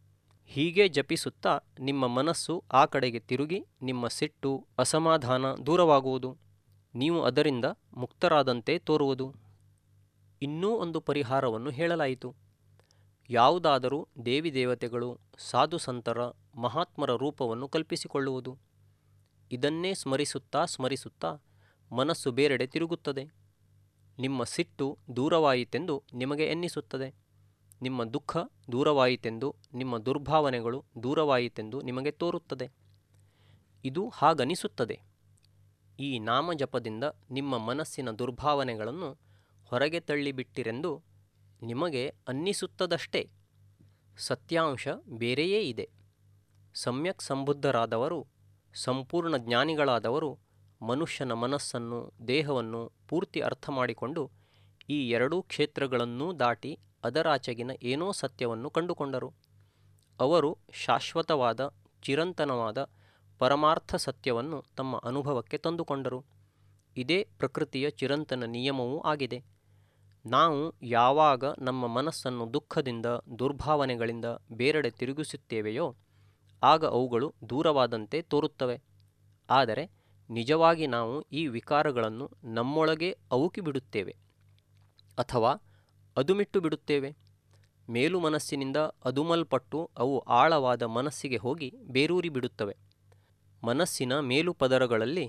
Speaker 1: ಹೀಗೆ ಜಪಿಸುತ್ತಾ ನಿಮ್ಮ ಮನಸ್ಸು ಆ ಕಡೆಗೆ ತಿರುಗಿ ನಿಮ್ಮ ಸಿಟ್ಟು ಅಸಮಾಧಾನ ದೂರವಾಗುವುದು ನೀವು ಅದರಿಂದ ಮುಕ್ತರಾದಂತೆ ತೋರುವುದು ಇನ್ನೂ ಒಂದು ಪರಿಹಾರವನ್ನು ಹೇಳಲಾಯಿತು ಯಾವುದಾದರೂ ದೇವಿ ದೇವತೆಗಳು ಸಾಧು ಸಂತರ ಮಹಾತ್ಮರ ರೂಪವನ್ನು ಕಲ್ಪಿಸಿಕೊಳ್ಳುವುದು ಇದನ್ನೇ ಸ್ಮರಿಸುತ್ತಾ ಸ್ಮರಿಸುತ್ತಾ ಮನಸ್ಸು ಬೇರೆಡೆ ತಿರುಗುತ್ತದೆ ನಿಮ್ಮ ಸಿಟ್ಟು ದೂರವಾಯಿತೆಂದು ನಿಮಗೆ ಎನ್ನಿಸುತ್ತದೆ ನಿಮ್ಮ ದುಃಖ ದೂರವಾಯಿತೆಂದು ನಿಮ್ಮ ದುರ್ಭಾವನೆಗಳು ದೂರವಾಯಿತೆಂದು ನಿಮಗೆ ತೋರುತ್ತದೆ ಇದು ಹಾಗನಿಸುತ್ತದೆ ಈ ನಾಮಜಪದಿಂದ ನಿಮ್ಮ ಮನಸ್ಸಿನ ದುರ್ಭಾವನೆಗಳನ್ನು ಹೊರಗೆ ತಳ್ಳಿಬಿಟ್ಟಿರೆಂದು ನಿಮಗೆ ಅನ್ನಿಸುತ್ತದಷ್ಟೇ ಸತ್ಯಾಂಶ ಬೇರೆಯೇ ಇದೆ ಸಮ್ಯಕ್ ಸಂಬುದ್ಧರಾದವರು ಸಂಪೂರ್ಣ ಜ್ಞಾನಿಗಳಾದವರು ಮನುಷ್ಯನ ಮನಸ್ಸನ್ನು ದೇಹವನ್ನು ಪೂರ್ತಿ ಅರ್ಥ ಮಾಡಿಕೊಂಡು ಈ ಎರಡೂ ಕ್ಷೇತ್ರಗಳನ್ನೂ ದಾಟಿ ಅದರಾಚೆಗಿನ ಏನೋ ಸತ್ಯವನ್ನು ಕಂಡುಕೊಂಡರು ಅವರು ಶಾಶ್ವತವಾದ ಚಿರಂತನವಾದ ಪರಮಾರ್ಥ ಸತ್ಯವನ್ನು ತಮ್ಮ ಅನುಭವಕ್ಕೆ ತಂದುಕೊಂಡರು ಇದೇ ಪ್ರಕೃತಿಯ ಚಿರಂತನ ನಿಯಮವೂ ಆಗಿದೆ ನಾವು ಯಾವಾಗ ನಮ್ಮ ಮನಸ್ಸನ್ನು ದುಃಖದಿಂದ ದುರ್ಭಾವನೆಗಳಿಂದ ಬೇರೆಡೆ ತಿರುಗಿಸುತ್ತೇವೆಯೋ ಆಗ ಅವುಗಳು ದೂರವಾದಂತೆ ತೋರುತ್ತವೆ ಆದರೆ ನಿಜವಾಗಿ ನಾವು ಈ ವಿಕಾರಗಳನ್ನು ನಮ್ಮೊಳಗೆ ಅವುಕಿ ಬಿಡುತ್ತೇವೆ ಅಥವಾ ಅದುಮಿಟ್ಟು ಬಿಡುತ್ತೇವೆ ಮೇಲು ಮನಸ್ಸಿನಿಂದ ಅದುಮಲ್ಪಟ್ಟು ಅವು ಆಳವಾದ ಮನಸ್ಸಿಗೆ ಹೋಗಿ ಬೇರೂರಿ ಬಿಡುತ್ತವೆ ಮನಸ್ಸಿನ ಮೇಲು ಪದರಗಳಲ್ಲಿ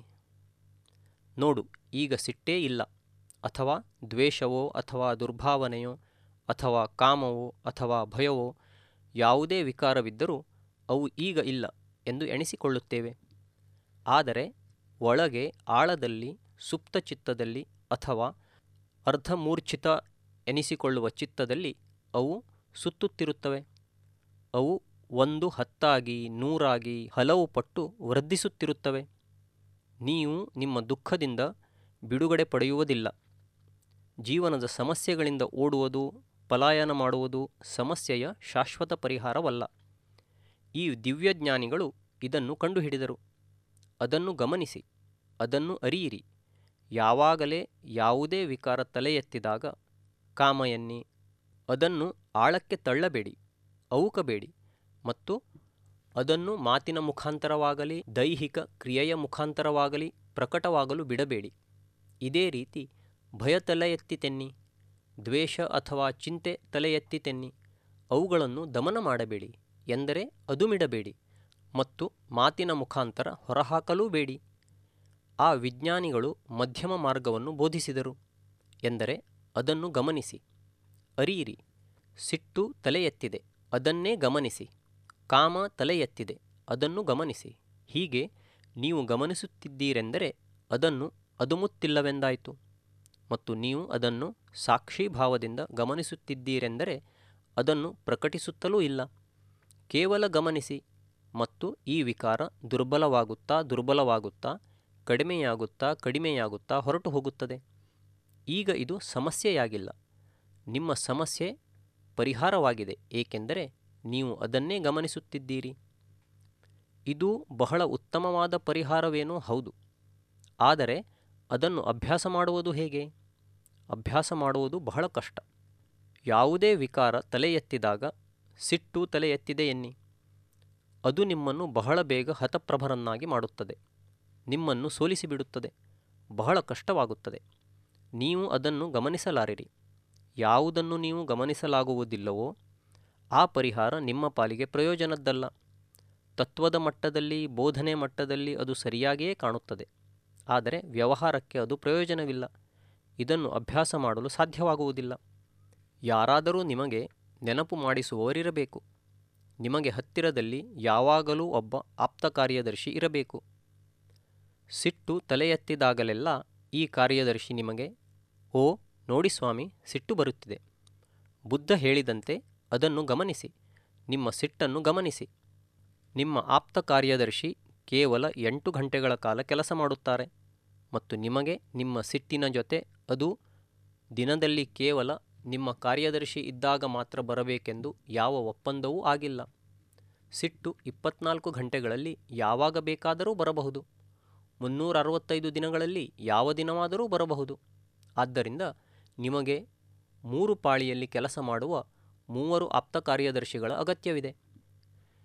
Speaker 1: ನೋಡು ಈಗ ಸಿಟ್ಟೇ ಇಲ್ಲ ಅಥವಾ ದ್ವೇಷವೋ ಅಥವಾ ದುರ್ಭಾವನೆಯೋ ಅಥವಾ ಕಾಮವೋ ಅಥವಾ ಭಯವೋ ಯಾವುದೇ ವಿಕಾರವಿದ್ದರೂ ಅವು ಈಗ ಇಲ್ಲ ಎಂದು ಎಣಿಸಿಕೊಳ್ಳುತ್ತೇವೆ ಆದರೆ ಒಳಗೆ ಆಳದಲ್ಲಿ ಸುಪ್ತ ಚಿತ್ತದಲ್ಲಿ ಅಥವಾ ಅರ್ಧಮೂರ್ಛಿತ ಎನಿಸಿಕೊಳ್ಳುವ ಚಿತ್ತದಲ್ಲಿ ಅವು ಸುತ್ತುತ್ತಿರುತ್ತವೆ ಅವು ಒಂದು ಹತ್ತಾಗಿ ನೂರಾಗಿ ಹಲವು ಪಟ್ಟು ವೃದ್ಧಿಸುತ್ತಿರುತ್ತವೆ ನೀವು ನಿಮ್ಮ ದುಃಖದಿಂದ ಬಿಡುಗಡೆ ಪಡೆಯುವುದಿಲ್ಲ ಜೀವನದ ಸಮಸ್ಯೆಗಳಿಂದ ಓಡುವುದು ಪಲಾಯನ ಮಾಡುವುದು ಸಮಸ್ಯೆಯ ಶಾಶ್ವತ ಪರಿಹಾರವಲ್ಲ ಈ ದಿವ್ಯಜ್ಞಾನಿಗಳು ಇದನ್ನು ಕಂಡುಹಿಡಿದರು ಅದನ್ನು ಗಮನಿಸಿ ಅದನ್ನು ಅರಿಯಿರಿ ಯಾವಾಗಲೇ ಯಾವುದೇ ವಿಕಾರ ತಲೆ ಎತ್ತಿದಾಗ ಕಾಮ ಎನ್ನಿ ಅದನ್ನು ಆಳಕ್ಕೆ ತಳ್ಳಬೇಡಿ ಅವುಕಬೇಡಿ ಮತ್ತು ಅದನ್ನು ಮಾತಿನ ಮುಖಾಂತರವಾಗಲಿ ದೈಹಿಕ ಕ್ರಿಯೆಯ ಮುಖಾಂತರವಾಗಲಿ ಪ್ರಕಟವಾಗಲು ಬಿಡಬೇಡಿ ಇದೇ ರೀತಿ ಭಯ ತಲೆ ಎತ್ತಿತೆನ್ನಿ ದ್ವೇಷ ಅಥವಾ ಚಿಂತೆ ತಲೆ ಎತ್ತಿತೆನ್ನಿ ಅವುಗಳನ್ನು ದಮನ ಮಾಡಬೇಡಿ ಎಂದರೆ ಅದುಮಿಡಬೇಡಿ ಮತ್ತು ಮಾತಿನ ಮುಖಾಂತರ ಹೊರಹಾಕಲೂ ಬೇಡಿ ಆ ವಿಜ್ಞಾನಿಗಳು ಮಧ್ಯಮ ಮಾರ್ಗವನ್ನು ಬೋಧಿಸಿದರು ಎಂದರೆ ಅದನ್ನು ಗಮನಿಸಿ ಅರಿಯಿರಿ ಸಿಟ್ಟು ತಲೆ ಎತ್ತಿದೆ ಅದನ್ನೇ ಗಮನಿಸಿ ಕಾಮ ತಲೆ ಎತ್ತಿದೆ ಅದನ್ನು ಗಮನಿಸಿ ಹೀಗೆ ನೀವು ಗಮನಿಸುತ್ತಿದ್ದೀರೆಂದರೆ ಅದನ್ನು ಅದುಮುತ್ತಿಲ್ಲವೆಂದಾಯಿತು ಮತ್ತು ನೀವು ಅದನ್ನು ಸಾಕ್ಷಿ ಭಾವದಿಂದ ಗಮನಿಸುತ್ತಿದ್ದೀರೆಂದರೆ ಅದನ್ನು ಪ್ರಕಟಿಸುತ್ತಲೂ ಇಲ್ಲ ಕೇವಲ ಗಮನಿಸಿ ಮತ್ತು ಈ ವಿಕಾರ ದುರ್ಬಲವಾಗುತ್ತಾ ದುರ್ಬಲವಾಗುತ್ತಾ ಕಡಿಮೆಯಾಗುತ್ತಾ ಕಡಿಮೆಯಾಗುತ್ತಾ ಹೊರಟು ಹೋಗುತ್ತದೆ ಈಗ ಇದು ಸಮಸ್ಯೆಯಾಗಿಲ್ಲ ನಿಮ್ಮ ಸಮಸ್ಯೆ ಪರಿಹಾರವಾಗಿದೆ ಏಕೆಂದರೆ ನೀವು ಅದನ್ನೇ ಗಮನಿಸುತ್ತಿದ್ದೀರಿ ಇದು ಬಹಳ ಉತ್ತಮವಾದ ಪರಿಹಾರವೇನೋ ಹೌದು ಆದರೆ ಅದನ್ನು ಅಭ್ಯಾಸ ಮಾಡುವುದು ಹೇಗೆ ಅಭ್ಯಾಸ ಮಾಡುವುದು ಬಹಳ ಕಷ್ಟ ಯಾವುದೇ ವಿಕಾರ ತಲೆ ಎತ್ತಿದಾಗ ಸಿಟ್ಟು ತಲೆ ಎತ್ತಿದೆ ಎನ್ನಿ ಅದು ನಿಮ್ಮನ್ನು ಬಹಳ ಬೇಗ ಹತಪ್ರಭರನ್ನಾಗಿ ಮಾಡುತ್ತದೆ ನಿಮ್ಮನ್ನು ಸೋಲಿಸಿಬಿಡುತ್ತದೆ ಬಹಳ ಕಷ್ಟವಾಗುತ್ತದೆ ನೀವು ಅದನ್ನು ಗಮನಿಸಲಾರಿರಿ ಯಾವುದನ್ನು ನೀವು ಗಮನಿಸಲಾಗುವುದಿಲ್ಲವೋ ಆ ಪರಿಹಾರ ನಿಮ್ಮ ಪಾಲಿಗೆ ಪ್ರಯೋಜನದ್ದಲ್ಲ ತತ್ವದ ಮಟ್ಟದಲ್ಲಿ ಬೋಧನೆ ಮಟ್ಟದಲ್ಲಿ ಅದು ಸರಿಯಾಗಿಯೇ ಕಾಣುತ್ತದೆ ಆದರೆ ವ್ಯವಹಾರಕ್ಕೆ ಅದು ಪ್ರಯೋಜನವಿಲ್ಲ ಇದನ್ನು ಅಭ್ಯಾಸ ಮಾಡಲು ಸಾಧ್ಯವಾಗುವುದಿಲ್ಲ ಯಾರಾದರೂ ನಿಮಗೆ ನೆನಪು ಮಾಡಿಸುವವರಿರಬೇಕು ನಿಮಗೆ ಹತ್ತಿರದಲ್ಲಿ ಯಾವಾಗಲೂ ಒಬ್ಬ ಆಪ್ತ ಕಾರ್ಯದರ್ಶಿ ಇರಬೇಕು ಸಿಟ್ಟು ತಲೆ ಎತ್ತಿದಾಗಲೆಲ್ಲ ಈ ಕಾರ್ಯದರ್ಶಿ ನಿಮಗೆ ಓ ನೋಡಿ ಸ್ವಾಮಿ ಸಿಟ್ಟು ಬರುತ್ತಿದೆ ಬುದ್ಧ ಹೇಳಿದಂತೆ ಅದನ್ನು ಗಮನಿಸಿ ನಿಮ್ಮ ಸಿಟ್ಟನ್ನು ಗಮನಿಸಿ ನಿಮ್ಮ ಆಪ್ತ ಕಾರ್ಯದರ್ಶಿ ಕೇವಲ ಎಂಟು ಗಂಟೆಗಳ ಕಾಲ ಕೆಲಸ ಮಾಡುತ್ತಾರೆ ಮತ್ತು ನಿಮಗೆ ನಿಮ್ಮ ಸಿಟ್ಟಿನ ಜೊತೆ ಅದು ದಿನದಲ್ಲಿ ಕೇವಲ ನಿಮ್ಮ ಕಾರ್ಯದರ್ಶಿ ಇದ್ದಾಗ ಮಾತ್ರ ಬರಬೇಕೆಂದು ಯಾವ ಒಪ್ಪಂದವೂ ಆಗಿಲ್ಲ ಸಿಟ್ಟು ಇಪ್ಪತ್ನಾಲ್ಕು ಗಂಟೆಗಳಲ್ಲಿ ಯಾವಾಗ ಬೇಕಾದರೂ ಬರಬಹುದು ಮುನ್ನೂರ ಅರವತ್ತೈದು ದಿನಗಳಲ್ಲಿ ಯಾವ ದಿನವಾದರೂ ಬರಬಹುದು ಆದ್ದರಿಂದ ನಿಮಗೆ ಮೂರು ಪಾಳಿಯಲ್ಲಿ ಕೆಲಸ ಮಾಡುವ ಮೂವರು ಆಪ್ತ ಕಾರ್ಯದರ್ಶಿಗಳ ಅಗತ್ಯವಿದೆ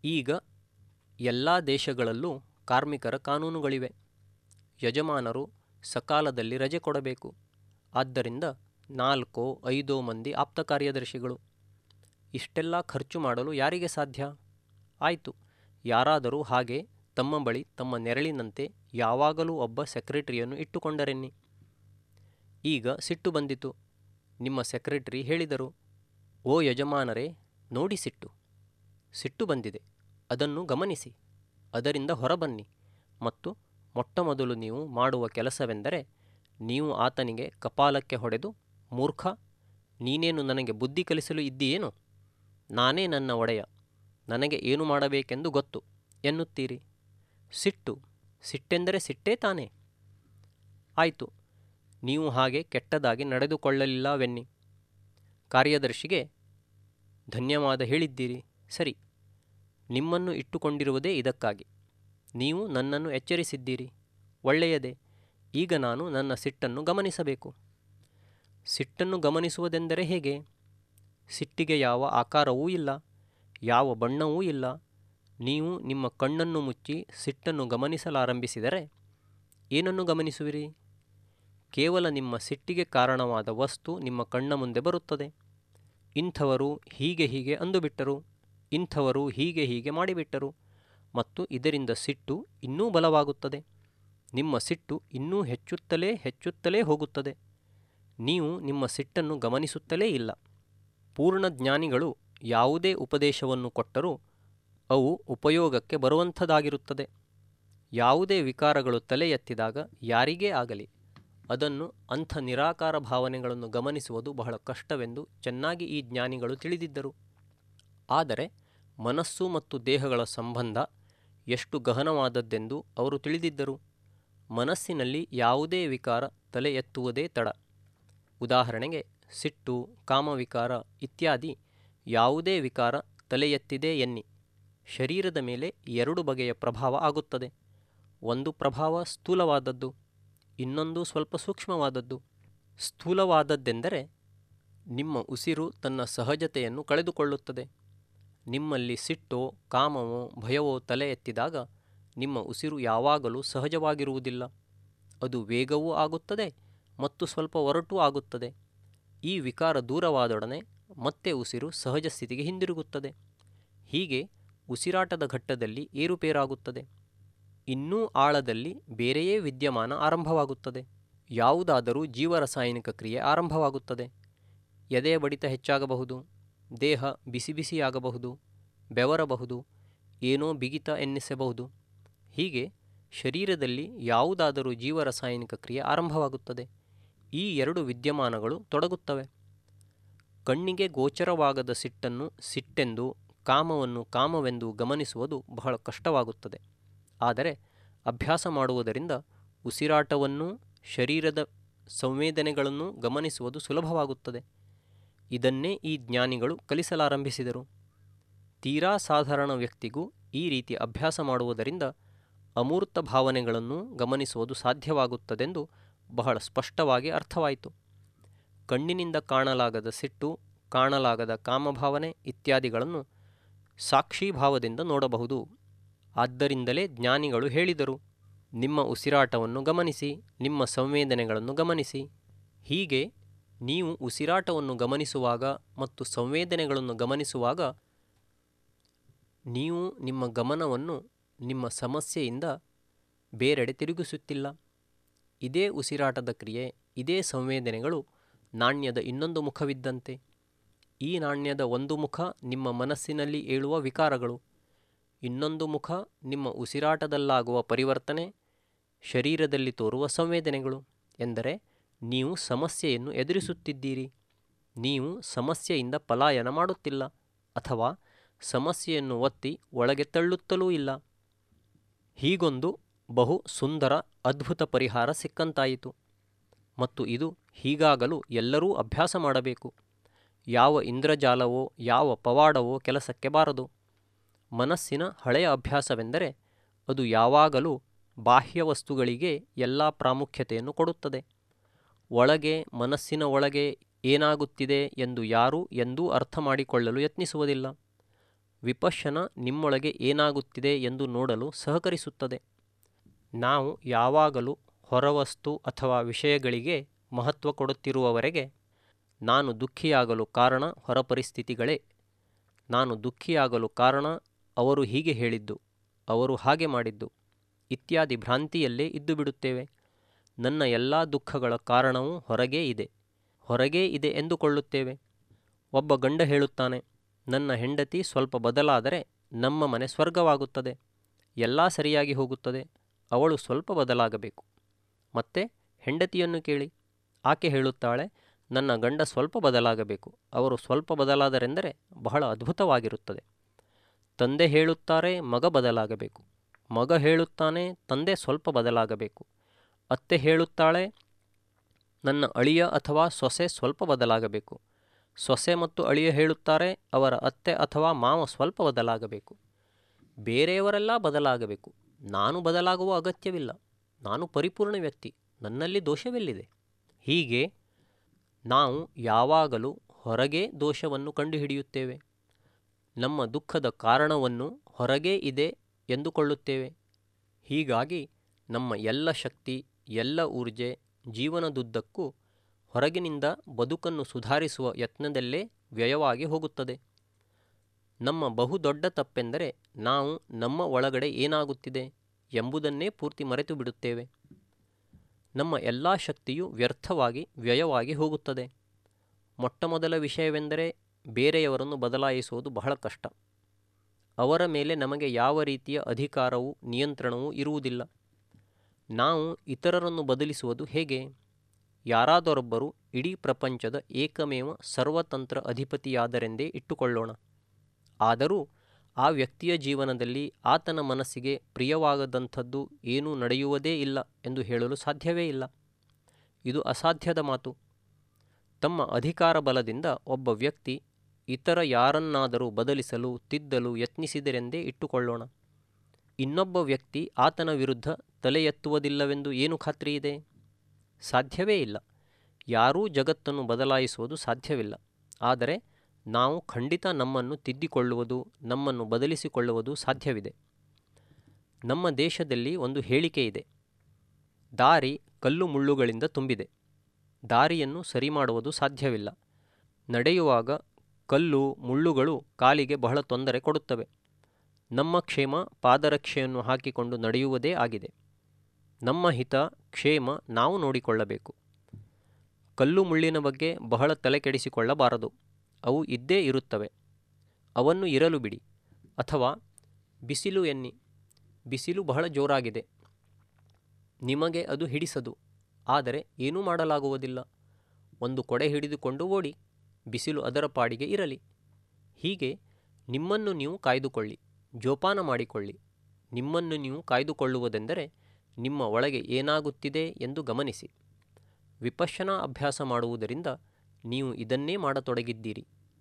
Speaker 1: ಈಗ ಎಲ್ಲ ದೇಶಗಳಲ್ಲೂ ಕಾರ್ಮಿಕರ ಕಾನೂನುಗಳಿವೆ ಯಜಮಾನರು ಸಕಾಲದಲ್ಲಿ ರಜೆ ಕೊಡಬೇಕು ಆದ್ದರಿಂದ ನಾಲ್ಕೋ ಐದೋ ಮಂದಿ ಆಪ್ತ ಕಾರ್ಯದರ್ಶಿಗಳು ಇಷ್ಟೆಲ್ಲ ಖರ್ಚು ಮಾಡಲು ಯಾರಿಗೆ ಸಾಧ್ಯ ಆಯಿತು ಯಾರಾದರೂ ಹಾಗೆ ತಮ್ಮ ಬಳಿ ತಮ್ಮ ನೆರಳಿನಂತೆ ಯಾವಾಗಲೂ ಒಬ್ಬ ಸೆಕ್ರೆಟರಿಯನ್ನು ಇಟ್ಟುಕೊಂಡರೆನ್ನಿ ಈಗ ಸಿಟ್ಟು ಬಂದಿತು ನಿಮ್ಮ ಸೆಕ್ರೆಟರಿ ಹೇಳಿದರು ಓ ಯಜಮಾನರೇ ನೋಡಿ ಸಿಟ್ಟು ಸಿಟ್ಟು ಬಂದಿದೆ ಅದನ್ನು ಗಮನಿಸಿ ಅದರಿಂದ ಹೊರಬನ್ನಿ ಮತ್ತು ಮೊಟ್ಟಮೊದಲು ನೀವು ಮಾಡುವ ಕೆಲಸವೆಂದರೆ ನೀವು ಆತನಿಗೆ ಕಪಾಲಕ್ಕೆ ಹೊಡೆದು ಮೂರ್ಖ ನೀನೇನು ನನಗೆ ಬುದ್ಧಿ ಕಲಿಸಲು ಇದ್ದೀಯೇನು ನಾನೇ ನನ್ನ ಒಡೆಯ ನನಗೆ ಏನು ಮಾಡಬೇಕೆಂದು ಗೊತ್ತು ಎನ್ನುತ್ತೀರಿ ಸಿಟ್ಟು ಸಿಟ್ಟೆಂದರೆ ಸಿಟ್ಟೇ ತಾನೇ ಆಯಿತು ನೀವು ಹಾಗೆ ಕೆಟ್ಟದಾಗಿ ನಡೆದುಕೊಳ್ಳಲಿಲ್ಲವೆನ್ನಿ ಕಾರ್ಯದರ್ಶಿಗೆ ಧನ್ಯವಾದ ಹೇಳಿದ್ದೀರಿ ಸರಿ ನಿಮ್ಮನ್ನು ಇಟ್ಟುಕೊಂಡಿರುವುದೇ ಇದಕ್ಕಾಗಿ ನೀವು ನನ್ನನ್ನು ಎಚ್ಚರಿಸಿದ್ದೀರಿ ಒಳ್ಳೆಯದೇ ಈಗ ನಾನು ನನ್ನ ಸಿಟ್ಟನ್ನು ಗಮನಿಸಬೇಕು ಸಿಟ್ಟನ್ನು ಗಮನಿಸುವುದೆಂದರೆ ಹೇಗೆ ಸಿಟ್ಟಿಗೆ ಯಾವ ಆಕಾರವೂ ಇಲ್ಲ ಯಾವ ಬಣ್ಣವೂ ಇಲ್ಲ ನೀವು ನಿಮ್ಮ ಕಣ್ಣನ್ನು ಮುಚ್ಚಿ ಸಿಟ್ಟನ್ನು ಗಮನಿಸಲಾರಂಭಿಸಿದರೆ ಏನನ್ನು ಗಮನಿಸುವಿರಿ ಕೇವಲ ನಿಮ್ಮ ಸಿಟ್ಟಿಗೆ ಕಾರಣವಾದ ವಸ್ತು ನಿಮ್ಮ ಕಣ್ಣ ಮುಂದೆ ಬರುತ್ತದೆ ಇಂಥವರು ಹೀಗೆ ಹೀಗೆ ಅಂದುಬಿಟ್ಟರು ಇಂಥವರು ಹೀಗೆ ಹೀಗೆ ಮಾಡಿಬಿಟ್ಟರು ಮತ್ತು ಇದರಿಂದ ಸಿಟ್ಟು ಇನ್ನೂ ಬಲವಾಗುತ್ತದೆ ನಿಮ್ಮ ಸಿಟ್ಟು ಇನ್ನೂ ಹೆಚ್ಚುತ್ತಲೇ ಹೆಚ್ಚುತ್ತಲೇ ಹೋಗುತ್ತದೆ ನೀವು ನಿಮ್ಮ ಸಿಟ್ಟನ್ನು ಗಮನಿಸುತ್ತಲೇ ಇಲ್ಲ ಪೂರ್ಣ ಜ್ಞಾನಿಗಳು ಯಾವುದೇ ಉಪದೇಶವನ್ನು ಕೊಟ್ಟರೂ ಅವು ಉಪಯೋಗಕ್ಕೆ ಬರುವಂಥದ್ದಾಗಿರುತ್ತದೆ ಯಾವುದೇ ವಿಕಾರಗಳು ತಲೆ ಎತ್ತಿದಾಗ ಯಾರಿಗೇ ಆಗಲಿ ಅದನ್ನು ಅಂಥ ನಿರಾಕಾರ ಭಾವನೆಗಳನ್ನು ಗಮನಿಸುವುದು ಬಹಳ ಕಷ್ಟವೆಂದು ಚೆನ್ನಾಗಿ ಈ ಜ್ಞಾನಿಗಳು ತಿಳಿದಿದ್ದರು ಆದರೆ ಮನಸ್ಸು ಮತ್ತು ದೇಹಗಳ ಸಂಬಂಧ ಎಷ್ಟು ಗಹನವಾದದ್ದೆಂದು ಅವರು ತಿಳಿದಿದ್ದರು ಮನಸ್ಸಿನಲ್ಲಿ ಯಾವುದೇ ವಿಕಾರ ತಲೆ ಎತ್ತುವುದೇ ತಡ ಉದಾಹರಣೆಗೆ ಸಿಟ್ಟು ಕಾಮವಿಕಾರ ಇತ್ಯಾದಿ ಯಾವುದೇ ವಿಕಾರ ತಲೆ ಎತ್ತಿದೆ ಎನ್ನಿ ಶರೀರದ ಮೇಲೆ ಎರಡು ಬಗೆಯ ಪ್ರಭಾವ ಆಗುತ್ತದೆ ಒಂದು ಪ್ರಭಾವ ಸ್ಥೂಲವಾದದ್ದು ಇನ್ನೊಂದು ಸ್ವಲ್ಪ ಸೂಕ್ಷ್ಮವಾದದ್ದು ಸ್ಥೂಲವಾದದ್ದೆಂದರೆ ನಿಮ್ಮ ಉಸಿರು ತನ್ನ ಸಹಜತೆಯನ್ನು ಕಳೆದುಕೊಳ್ಳುತ್ತದೆ ನಿಮ್ಮಲ್ಲಿ ಸಿಟ್ಟೋ ಕಾಮವೋ ಭಯವೋ ತಲೆ ಎತ್ತಿದಾಗ ನಿಮ್ಮ ಉಸಿರು ಯಾವಾಗಲೂ ಸಹಜವಾಗಿರುವುದಿಲ್ಲ ಅದು ವೇಗವೂ ಆಗುತ್ತದೆ ಮತ್ತು ಸ್ವಲ್ಪ ಒರಟೂ ಆಗುತ್ತದೆ ಈ ವಿಕಾರ ದೂರವಾದೊಡನೆ ಮತ್ತೆ ಉಸಿರು ಸಹಜ ಸ್ಥಿತಿಗೆ ಹಿಂದಿರುಗುತ್ತದೆ ಹೀಗೆ ಉಸಿರಾಟದ ಘಟ್ಟದಲ್ಲಿ ಏರುಪೇರಾಗುತ್ತದೆ ಇನ್ನೂ ಆಳದಲ್ಲಿ ಬೇರೆಯೇ ವಿದ್ಯಮಾನ ಆರಂಭವಾಗುತ್ತದೆ ಯಾವುದಾದರೂ ಜೀವರಾಸಾಯನಿಕ ಕ್ರಿಯೆ ಆರಂಭವಾಗುತ್ತದೆ ಎದೆಯ ಬಡಿತ ಹೆಚ್ಚಾಗಬಹುದು ದೇಹ ಬಿಸಿ ಬಿಸಿಯಾಗಬಹುದು ಬೆವರಬಹುದು ಏನೋ ಬಿಗಿತ ಎನ್ನಿಸಬಹುದು ಹೀಗೆ ಶರೀರದಲ್ಲಿ ಯಾವುದಾದರೂ ಜೀವರಾಸಾಯನಿಕ ಕ್ರಿಯೆ ಆರಂಭವಾಗುತ್ತದೆ ಈ ಎರಡು ವಿದ್ಯಮಾನಗಳು ತೊಡಗುತ್ತವೆ ಕಣ್ಣಿಗೆ ಗೋಚರವಾಗದ ಸಿಟ್ಟನ್ನು ಸಿಟ್ಟೆಂದು ಕಾಮವನ್ನು ಕಾಮವೆಂದು ಗಮನಿಸುವುದು ಬಹಳ ಕಷ್ಟವಾಗುತ್ತದೆ ಆದರೆ ಅಭ್ಯಾಸ ಮಾಡುವುದರಿಂದ ಉಸಿರಾಟವನ್ನೂ ಶರೀರದ ಸಂವೇದನೆಗಳನ್ನು ಗಮನಿಸುವುದು ಸುಲಭವಾಗುತ್ತದೆ ಇದನ್ನೇ ಈ ಜ್ಞಾನಿಗಳು ಕಲಿಸಲಾರಂಭಿಸಿದರು ತೀರಾ ಸಾಧಾರಣ ವ್ಯಕ್ತಿಗೂ ಈ ರೀತಿ ಅಭ್ಯಾಸ ಮಾಡುವುದರಿಂದ ಅಮೂರ್ತ ಭಾವನೆಗಳನ್ನು ಗಮನಿಸುವುದು ಸಾಧ್ಯವಾಗುತ್ತದೆಂದು ಬಹಳ ಸ್ಪಷ್ಟವಾಗಿ ಅರ್ಥವಾಯಿತು ಕಣ್ಣಿನಿಂದ ಕಾಣಲಾಗದ ಸಿಟ್ಟು ಕಾಣಲಾಗದ ಕಾಮಭಾವನೆ ಇತ್ಯಾದಿಗಳನ್ನು ಸಾಕ್ಷೀಭಾವದಿಂದ ನೋಡಬಹುದು ಆದ್ದರಿಂದಲೇ ಜ್ಞಾನಿಗಳು ಹೇಳಿದರು ನಿಮ್ಮ ಉಸಿರಾಟವನ್ನು ಗಮನಿಸಿ ನಿಮ್ಮ ಸಂವೇದನೆಗಳನ್ನು ಗಮನಿಸಿ ಹೀಗೆ ನೀವು ಉಸಿರಾಟವನ್ನು ಗಮನಿಸುವಾಗ ಮತ್ತು ಸಂವೇದನೆಗಳನ್ನು ಗಮನಿಸುವಾಗ ನೀವು ನಿಮ್ಮ ಗಮನವನ್ನು ನಿಮ್ಮ ಸಮಸ್ಯೆಯಿಂದ ಬೇರೆಡೆ ತಿರುಗಿಸುತ್ತಿಲ್ಲ ಇದೇ ಉಸಿರಾಟದ ಕ್ರಿಯೆ ಇದೇ ಸಂವೇದನೆಗಳು ನಾಣ್ಯದ ಇನ್ನೊಂದು ಮುಖವಿದ್ದಂತೆ ಈ ನಾಣ್ಯದ ಒಂದು ಮುಖ ನಿಮ್ಮ ಮನಸ್ಸಿನಲ್ಲಿ ಏಳುವ ವಿಕಾರಗಳು ಇನ್ನೊಂದು ಮುಖ ನಿಮ್ಮ ಉಸಿರಾಟದಲ್ಲಾಗುವ ಪರಿವರ್ತನೆ ಶರೀರದಲ್ಲಿ ತೋರುವ ಸಂವೇದನೆಗಳು ಎಂದರೆ ನೀವು ಸಮಸ್ಯೆಯನ್ನು ಎದುರಿಸುತ್ತಿದ್ದೀರಿ ನೀವು ಸಮಸ್ಯೆಯಿಂದ ಪಲಾಯನ ಮಾಡುತ್ತಿಲ್ಲ ಅಥವಾ ಸಮಸ್ಯೆಯನ್ನು ಒತ್ತಿ ಒಳಗೆ ತಳ್ಳುತ್ತಲೂ ಇಲ್ಲ ಹೀಗೊಂದು ಬಹು ಸುಂದರ ಅದ್ಭುತ ಪರಿಹಾರ ಸಿಕ್ಕಂತಾಯಿತು ಮತ್ತು ಇದು ಹೀಗಾಗಲು ಎಲ್ಲರೂ ಅಭ್ಯಾಸ ಮಾಡಬೇಕು ಯಾವ ಇಂದ್ರಜಾಲವೋ ಯಾವ ಪವಾಡವೋ ಕೆಲಸಕ್ಕೆ ಬಾರದು ಮನಸ್ಸಿನ ಹಳೆಯ ಅಭ್ಯಾಸವೆಂದರೆ ಅದು ಯಾವಾಗಲೂ ಬಾಹ್ಯ ವಸ್ತುಗಳಿಗೆ ಎಲ್ಲ ಪ್ರಾಮುಖ್ಯತೆಯನ್ನು ಕೊಡುತ್ತದೆ ಒಳಗೆ ಮನಸ್ಸಿನ ಒಳಗೆ ಏನಾಗುತ್ತಿದೆ ಎಂದು ಯಾರೂ ಎಂದೂ ಅರ್ಥ ಮಾಡಿಕೊಳ್ಳಲು ಯತ್ನಿಸುವುದಿಲ್ಲ ವಿಪಶ್ಯನ ನಿಮ್ಮೊಳಗೆ ಏನಾಗುತ್ತಿದೆ ಎಂದು ನೋಡಲು ಸಹಕರಿಸುತ್ತದೆ ನಾವು ಯಾವಾಗಲೂ ಹೊರವಸ್ತು ಅಥವಾ ವಿಷಯಗಳಿಗೆ ಮಹತ್ವ ಕೊಡುತ್ತಿರುವವರೆಗೆ ನಾನು ದುಃಖಿಯಾಗಲು ಕಾರಣ ಹೊರ ಪರಿಸ್ಥಿತಿಗಳೇ ನಾನು ದುಃಖಿಯಾಗಲು ಕಾರಣ ಅವರು ಹೀಗೆ ಹೇಳಿದ್ದು ಅವರು ಹಾಗೆ ಮಾಡಿದ್ದು ಇತ್ಯಾದಿ ಭ್ರಾಂತಿಯಲ್ಲೇ ಇದ್ದು ಬಿಡುತ್ತೇವೆ ನನ್ನ ಎಲ್ಲ ದುಃಖಗಳ ಕಾರಣವೂ ಹೊರಗೇ ಇದೆ ಹೊರಗೇ ಇದೆ ಎಂದುಕೊಳ್ಳುತ್ತೇವೆ ಒಬ್ಬ ಗಂಡ ಹೇಳುತ್ತಾನೆ ನನ್ನ ಹೆಂಡತಿ ಸ್ವಲ್ಪ ಬದಲಾದರೆ ನಮ್ಮ ಮನೆ ಸ್ವರ್ಗವಾಗುತ್ತದೆ ಎಲ್ಲ ಸರಿಯಾಗಿ ಹೋಗುತ್ತದೆ ಅವಳು ಸ್ವಲ್ಪ ಬದಲಾಗಬೇಕು ಮತ್ತೆ ಹೆಂಡತಿಯನ್ನು ಕೇಳಿ ಆಕೆ ಹೇಳುತ್ತಾಳೆ ನನ್ನ ಗಂಡ ಸ್ವಲ್ಪ ಬದಲಾಗಬೇಕು ಅವರು ಸ್ವಲ್ಪ ಬದಲಾದರೆಂದರೆ ಬಹಳ ಅದ್ಭುತವಾಗಿರುತ್ತದೆ ತಂದೆ ಹೇಳುತ್ತಾರೆ ಮಗ ಬದಲಾಗಬೇಕು ಮಗ ಹೇಳುತ್ತಾನೆ ತಂದೆ ಸ್ವಲ್ಪ ಬದಲಾಗಬೇಕು ಅತ್ತೆ ಹೇಳುತ್ತಾಳೆ ನನ್ನ ಅಳಿಯ ಅಥವಾ ಸೊಸೆ ಸ್ವಲ್ಪ ಬದಲಾಗಬೇಕು ಸೊಸೆ ಮತ್ತು ಅಳಿಯ ಹೇಳುತ್ತಾರೆ ಅವರ ಅತ್ತೆ ಅಥವಾ ಮಾವ ಸ್ವಲ್ಪ ಬದಲಾಗಬೇಕು ಬೇರೆಯವರೆಲ್ಲ ಬದಲಾಗಬೇಕು ನಾನು ಬದಲಾಗುವ ಅಗತ್ಯವಿಲ್ಲ ನಾನು ಪರಿಪೂರ್ಣ ವ್ಯಕ್ತಿ ನನ್ನಲ್ಲಿ ದೋಷವೆಲ್ಲಿದೆ ಹೀಗೆ ನಾವು ಯಾವಾಗಲೂ ಹೊರಗೆ ದೋಷವನ್ನು ಕಂಡುಹಿಡಿಯುತ್ತೇವೆ ನಮ್ಮ ದುಃಖದ ಕಾರಣವನ್ನು ಹೊರಗೇ ಇದೆ ಎಂದುಕೊಳ್ಳುತ್ತೇವೆ ಹೀಗಾಗಿ ನಮ್ಮ ಎಲ್ಲ ಶಕ್ತಿ ಎಲ್ಲ ಊರ್ಜೆ ಜೀವನದುದ್ದಕ್ಕೂ ಹೊರಗಿನಿಂದ ಬದುಕನ್ನು ಸುಧಾರಿಸುವ ಯತ್ನದಲ್ಲೇ ವ್ಯಯವಾಗಿ ಹೋಗುತ್ತದೆ ನಮ್ಮ ಬಹುದೊಡ್ಡ ತಪ್ಪೆಂದರೆ ನಾವು ನಮ್ಮ ಒಳಗಡೆ ಏನಾಗುತ್ತಿದೆ ಎಂಬುದನ್ನೇ ಪೂರ್ತಿ ಮರೆತು ಬಿಡುತ್ತೇವೆ ನಮ್ಮ ಎಲ್ಲ ಶಕ್ತಿಯು ವ್ಯರ್ಥವಾಗಿ ವ್ಯಯವಾಗಿ ಹೋಗುತ್ತದೆ ಮೊಟ್ಟಮೊದಲ ವಿಷಯವೆಂದರೆ ಬೇರೆಯವರನ್ನು ಬದಲಾಯಿಸುವುದು ಬಹಳ ಕಷ್ಟ ಅವರ ಮೇಲೆ ನಮಗೆ ಯಾವ ರೀತಿಯ ಅಧಿಕಾರವೂ ನಿಯಂತ್ರಣವೂ ಇರುವುದಿಲ್ಲ ನಾವು ಇತರರನ್ನು ಬದಲಿಸುವುದು ಹೇಗೆ ಯಾರಾದರೊಬ್ಬರು ಇಡೀ ಪ್ರಪಂಚದ ಏಕಮೇವ ಸರ್ವತಂತ್ರ ಅಧಿಪತಿಯಾದರೆಂದೇ ಇಟ್ಟುಕೊಳ್ಳೋಣ ಆದರೂ ಆ ವ್ಯಕ್ತಿಯ ಜೀವನದಲ್ಲಿ ಆತನ ಮನಸ್ಸಿಗೆ ಪ್ರಿಯವಾಗದಂಥದ್ದು ಏನೂ ನಡೆಯುವುದೇ ಇಲ್ಲ ಎಂದು ಹೇಳಲು ಸಾಧ್ಯವೇ ಇಲ್ಲ ಇದು ಅಸಾಧ್ಯದ ಮಾತು ತಮ್ಮ ಅಧಿಕಾರ ಬಲದಿಂದ ಒಬ್ಬ ವ್ಯಕ್ತಿ ಇತರ ಯಾರನ್ನಾದರೂ ಬದಲಿಸಲು ತಿದ್ದಲು ಯತ್ನಿಸಿದರೆಂದೇ ಇಟ್ಟುಕೊಳ್ಳೋಣ ಇನ್ನೊಬ್ಬ ವ್ಯಕ್ತಿ ಆತನ ವಿರುದ್ಧ ತಲೆ ಎತ್ತುವುದಿಲ್ಲವೆಂದು ಏನು ಖಾತ್ರಿಯಿದೆ ಸಾಧ್ಯವೇ ಇಲ್ಲ ಯಾರೂ ಜಗತ್ತನ್ನು ಬದಲಾಯಿಸುವುದು ಸಾಧ್ಯವಿಲ್ಲ ಆದರೆ ನಾವು ಖಂಡಿತ ನಮ್ಮನ್ನು ತಿದ್ದಿಕೊಳ್ಳುವುದು ನಮ್ಮನ್ನು ಬದಲಿಸಿಕೊಳ್ಳುವುದು ಸಾಧ್ಯವಿದೆ ನಮ್ಮ ದೇಶದಲ್ಲಿ ಒಂದು ಹೇಳಿಕೆ ಇದೆ ದಾರಿ ಕಲ್ಲು ಮುಳ್ಳುಗಳಿಂದ ತುಂಬಿದೆ ದಾರಿಯನ್ನು ಸರಿ ಮಾಡುವುದು ಸಾಧ್ಯವಿಲ್ಲ ನಡೆಯುವಾಗ ಕಲ್ಲು ಮುಳ್ಳುಗಳು ಕಾಲಿಗೆ ಬಹಳ ತೊಂದರೆ ಕೊಡುತ್ತವೆ ನಮ್ಮ ಕ್ಷೇಮ ಪಾದರಕ್ಷೆಯನ್ನು ಹಾಕಿಕೊಂಡು ನಡೆಯುವುದೇ ಆಗಿದೆ ನಮ್ಮ ಹಿತ ಕ್ಷೇಮ ನಾವು ನೋಡಿಕೊಳ್ಳಬೇಕು ಕಲ್ಲು ಮುಳ್ಳಿನ ಬಗ್ಗೆ ಬಹಳ ತಲೆ ಕೆಡಿಸಿಕೊಳ್ಳಬಾರದು ಅವು ಇದ್ದೇ ಇರುತ್ತವೆ ಅವನ್ನು ಇರಲು ಬಿಡಿ ಅಥವಾ ಬಿಸಿಲು ಎನ್ನಿ ಬಿಸಿಲು ಬಹಳ ಜೋರಾಗಿದೆ ನಿಮಗೆ ಅದು ಹಿಡಿಸದು ಆದರೆ ಏನೂ ಮಾಡಲಾಗುವುದಿಲ್ಲ ಒಂದು ಕೊಡೆ ಹಿಡಿದುಕೊಂಡು ಓಡಿ ಬಿಸಿಲು ಅದರ ಪಾಡಿಗೆ ಇರಲಿ ಹೀಗೆ ನಿಮ್ಮನ್ನು ನೀವು ಕಾಯ್ದುಕೊಳ್ಳಿ ಜೋಪಾನ ಮಾಡಿಕೊಳ್ಳಿ ನಿಮ್ಮನ್ನು ನೀವು ಕಾಯ್ದುಕೊಳ್ಳುವುದೆಂದರೆ ನಿಮ್ಮ ಒಳಗೆ ಏನಾಗುತ್ತಿದೆ ಎಂದು ಗಮನಿಸಿ ವಿಪಶ್ಯನಾ ಅಭ್ಯಾಸ ಮಾಡುವುದರಿಂದ ನೀವು ಇದನ್ನೇ ಮಾಡತೊಡಗಿದ್ದೀರಿ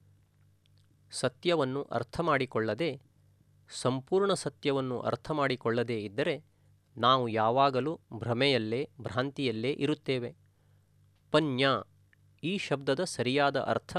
Speaker 1: ಸತ್ಯವನ್ನು ಅರ್ಥ ಮಾಡಿಕೊಳ್ಳದೆ ಸಂಪೂರ್ಣ ಸತ್ಯವನ್ನು ಅರ್ಥ ಮಾಡಿಕೊಳ್ಳದೇ ಇದ್ದರೆ ನಾವು ಯಾವಾಗಲೂ ಭ್ರಮೆಯಲ್ಲೇ ಭ್ರಾಂತಿಯಲ್ಲೇ ಇರುತ್ತೇವೆ ಪನ್ಯ ಈ ಶಬ್ದದ ಸರಿಯಾದ ಅರ್ಥ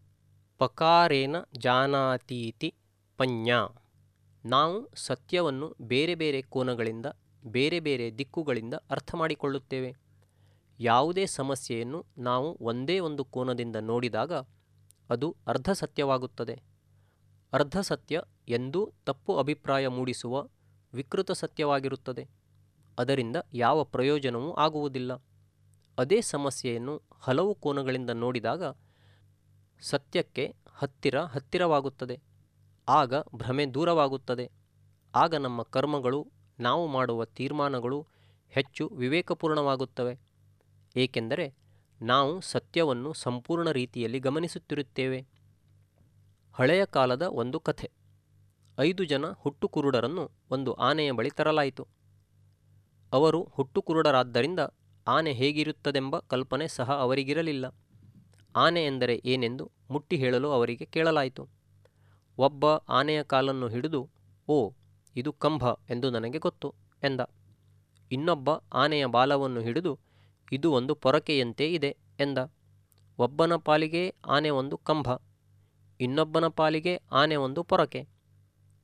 Speaker 1: ಪಕಾರೇನ ಜಾನಾತೀತಿ ಪನ್ಯ ನಾವು ಸತ್ಯವನ್ನು ಬೇರೆ ಬೇರೆ ಕೋನಗಳಿಂದ ಬೇರೆ ಬೇರೆ ದಿಕ್ಕುಗಳಿಂದ ಅರ್ಥ ಮಾಡಿಕೊಳ್ಳುತ್ತೇವೆ ಯಾವುದೇ ಸಮಸ್ಯೆಯನ್ನು ನಾವು ಒಂದೇ ಒಂದು ಕೋನದಿಂದ ನೋಡಿದಾಗ ಅದು ಅರ್ಧ ಸತ್ಯವಾಗುತ್ತದೆ ಅರ್ಧ ಸತ್ಯ ಎಂದೂ ತಪ್ಪು ಅಭಿಪ್ರಾಯ ಮೂಡಿಸುವ ವಿಕೃತ ಸತ್ಯವಾಗಿರುತ್ತದೆ ಅದರಿಂದ ಯಾವ ಪ್ರಯೋಜನವೂ ಆಗುವುದಿಲ್ಲ ಅದೇ ಸಮಸ್ಯೆಯನ್ನು ಹಲವು ಕೋನಗಳಿಂದ ನೋಡಿದಾಗ ಸತ್ಯಕ್ಕೆ ಹತ್ತಿರ ಹತ್ತಿರವಾಗುತ್ತದೆ ಆಗ ಭ್ರಮೆ ದೂರವಾಗುತ್ತದೆ ಆಗ ನಮ್ಮ ಕರ್ಮಗಳು ನಾವು ಮಾಡುವ ತೀರ್ಮಾನಗಳು ಹೆಚ್ಚು ವಿವೇಕಪೂರ್ಣವಾಗುತ್ತವೆ ಏಕೆಂದರೆ ನಾವು ಸತ್ಯವನ್ನು ಸಂಪೂರ್ಣ ರೀತಿಯಲ್ಲಿ ಗಮನಿಸುತ್ತಿರುತ್ತೇವೆ ಹಳೆಯ ಕಾಲದ ಒಂದು ಕಥೆ ಐದು ಜನ ಹುಟ್ಟು ಕುರುಡರನ್ನು ಒಂದು ಆನೆಯ ಬಳಿ ತರಲಾಯಿತು ಅವರು ಹುಟ್ಟು ಕುರುಡರಾದ್ದರಿಂದ ಆನೆ ಹೇಗಿರುತ್ತದೆಂಬ ಕಲ್ಪನೆ ಸಹ ಅವರಿಗಿರಲಿಲ್ಲ ಆನೆ ಎಂದರೆ ಏನೆಂದು ಮುಟ್ಟಿ ಹೇಳಲು ಅವರಿಗೆ ಕೇಳಲಾಯಿತು ಒಬ್ಬ ಆನೆಯ ಕಾಲನ್ನು ಹಿಡಿದು ಓ ಇದು ಕಂಬ ಎಂದು ನನಗೆ ಗೊತ್ತು ಎಂದ ಇನ್ನೊಬ್ಬ ಆನೆಯ ಬಾಲವನ್ನು ಹಿಡಿದು ಇದು ಒಂದು ಪೊರಕೆಯಂತೆ ಇದೆ ಎಂದ ಒಬ್ಬನ ಪಾಲಿಗೆ ಆನೆ ಒಂದು ಕಂಬ ಇನ್ನೊಬ್ಬನ ಪಾಲಿಗೆ ಆನೆ ಒಂದು ಪೊರಕೆ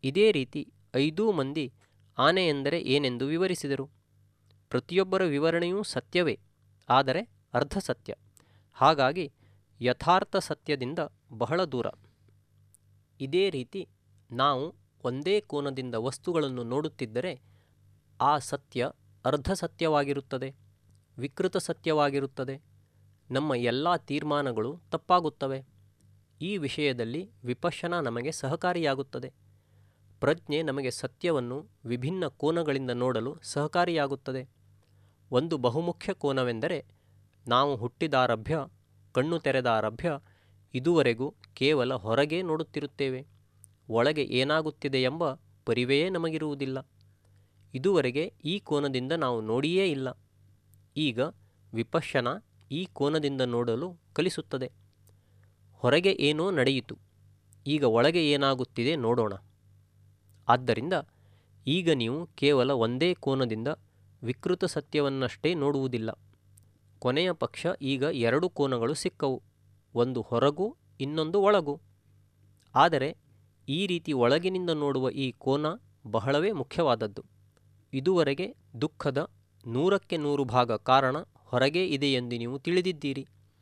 Speaker 1: ಇದೇ ರೀತಿ ಐದೂ ಮಂದಿ ಆನೆ ಎಂದರೆ ಏನೆಂದು ವಿವರಿಸಿದರು ಪ್ರತಿಯೊಬ್ಬರ ವಿವರಣೆಯೂ ಸತ್ಯವೇ ಆದರೆ ಅರ್ಧ ಸತ್ಯ ಹಾಗಾಗಿ ಯಥಾರ್ಥ ಸತ್ಯದಿಂದ ಬಹಳ ದೂರ ಇದೇ ರೀತಿ ನಾವು ಒಂದೇ ಕೋನದಿಂದ ವಸ್ತುಗಳನ್ನು ನೋಡುತ್ತಿದ್ದರೆ ಆ ಸತ್ಯ ಅರ್ಧ ಸತ್ಯವಾಗಿರುತ್ತದೆ ವಿಕೃತ ಸತ್ಯವಾಗಿರುತ್ತದೆ ನಮ್ಮ ಎಲ್ಲ ತೀರ್ಮಾನಗಳು ತಪ್ಪಾಗುತ್ತವೆ ಈ ವಿಷಯದಲ್ಲಿ ವಿಪಶ್ಯನ ನಮಗೆ ಸಹಕಾರಿಯಾಗುತ್ತದೆ ಪ್ರಜ್ಞೆ ನಮಗೆ ಸತ್ಯವನ್ನು ವಿಭಿನ್ನ ಕೋನಗಳಿಂದ ನೋಡಲು ಸಹಕಾರಿಯಾಗುತ್ತದೆ ಒಂದು ಬಹುಮುಖ್ಯ ಕೋನವೆಂದರೆ ನಾವು ಹುಟ್ಟಿದಾರಭ್ಯ ಕಣ್ಣು ತೆರೆದಾರಭ್ಯ ಇದುವರೆಗೂ ಕೇವಲ ಹೊರಗೆ ನೋಡುತ್ತಿರುತ್ತೇವೆ ಒಳಗೆ ಏನಾಗುತ್ತಿದೆ ಎಂಬ ಪರಿವೆಯೇ ನಮಗಿರುವುದಿಲ್ಲ ಇದುವರೆಗೆ ಈ ಕೋನದಿಂದ ನಾವು ನೋಡಿಯೇ ಇಲ್ಲ ಈಗ ವಿಪಶ್ಯನ ಈ ಕೋನದಿಂದ ನೋಡಲು ಕಲಿಸುತ್ತದೆ ಹೊರಗೆ ಏನೋ ನಡೆಯಿತು ಈಗ ಒಳಗೆ ಏನಾಗುತ್ತಿದೆ ನೋಡೋಣ ಆದ್ದರಿಂದ ಈಗ ನೀವು ಕೇವಲ ಒಂದೇ ಕೋನದಿಂದ ವಿಕೃತ ಸತ್ಯವನ್ನಷ್ಟೇ ನೋಡುವುದಿಲ್ಲ ಕೊನೆಯ ಪಕ್ಷ ಈಗ ಎರಡು ಕೋನಗಳು ಸಿಕ್ಕವು ಒಂದು ಹೊರಗೂ ಇನ್ನೊಂದು ಒಳಗೂ ಆದರೆ ಈ ರೀತಿ ಒಳಗಿನಿಂದ ನೋಡುವ ಈ ಕೋನ ಬಹಳವೇ ಮುಖ್ಯವಾದದ್ದು ಇದುವರೆಗೆ ದುಃಖದ ನೂರಕ್ಕೆ ನೂರು ಭಾಗ ಕಾರಣ ಹೊರಗೆ ಇದೆ ಎಂದು ನೀವು ತಿಳಿದಿದ್ದೀರಿ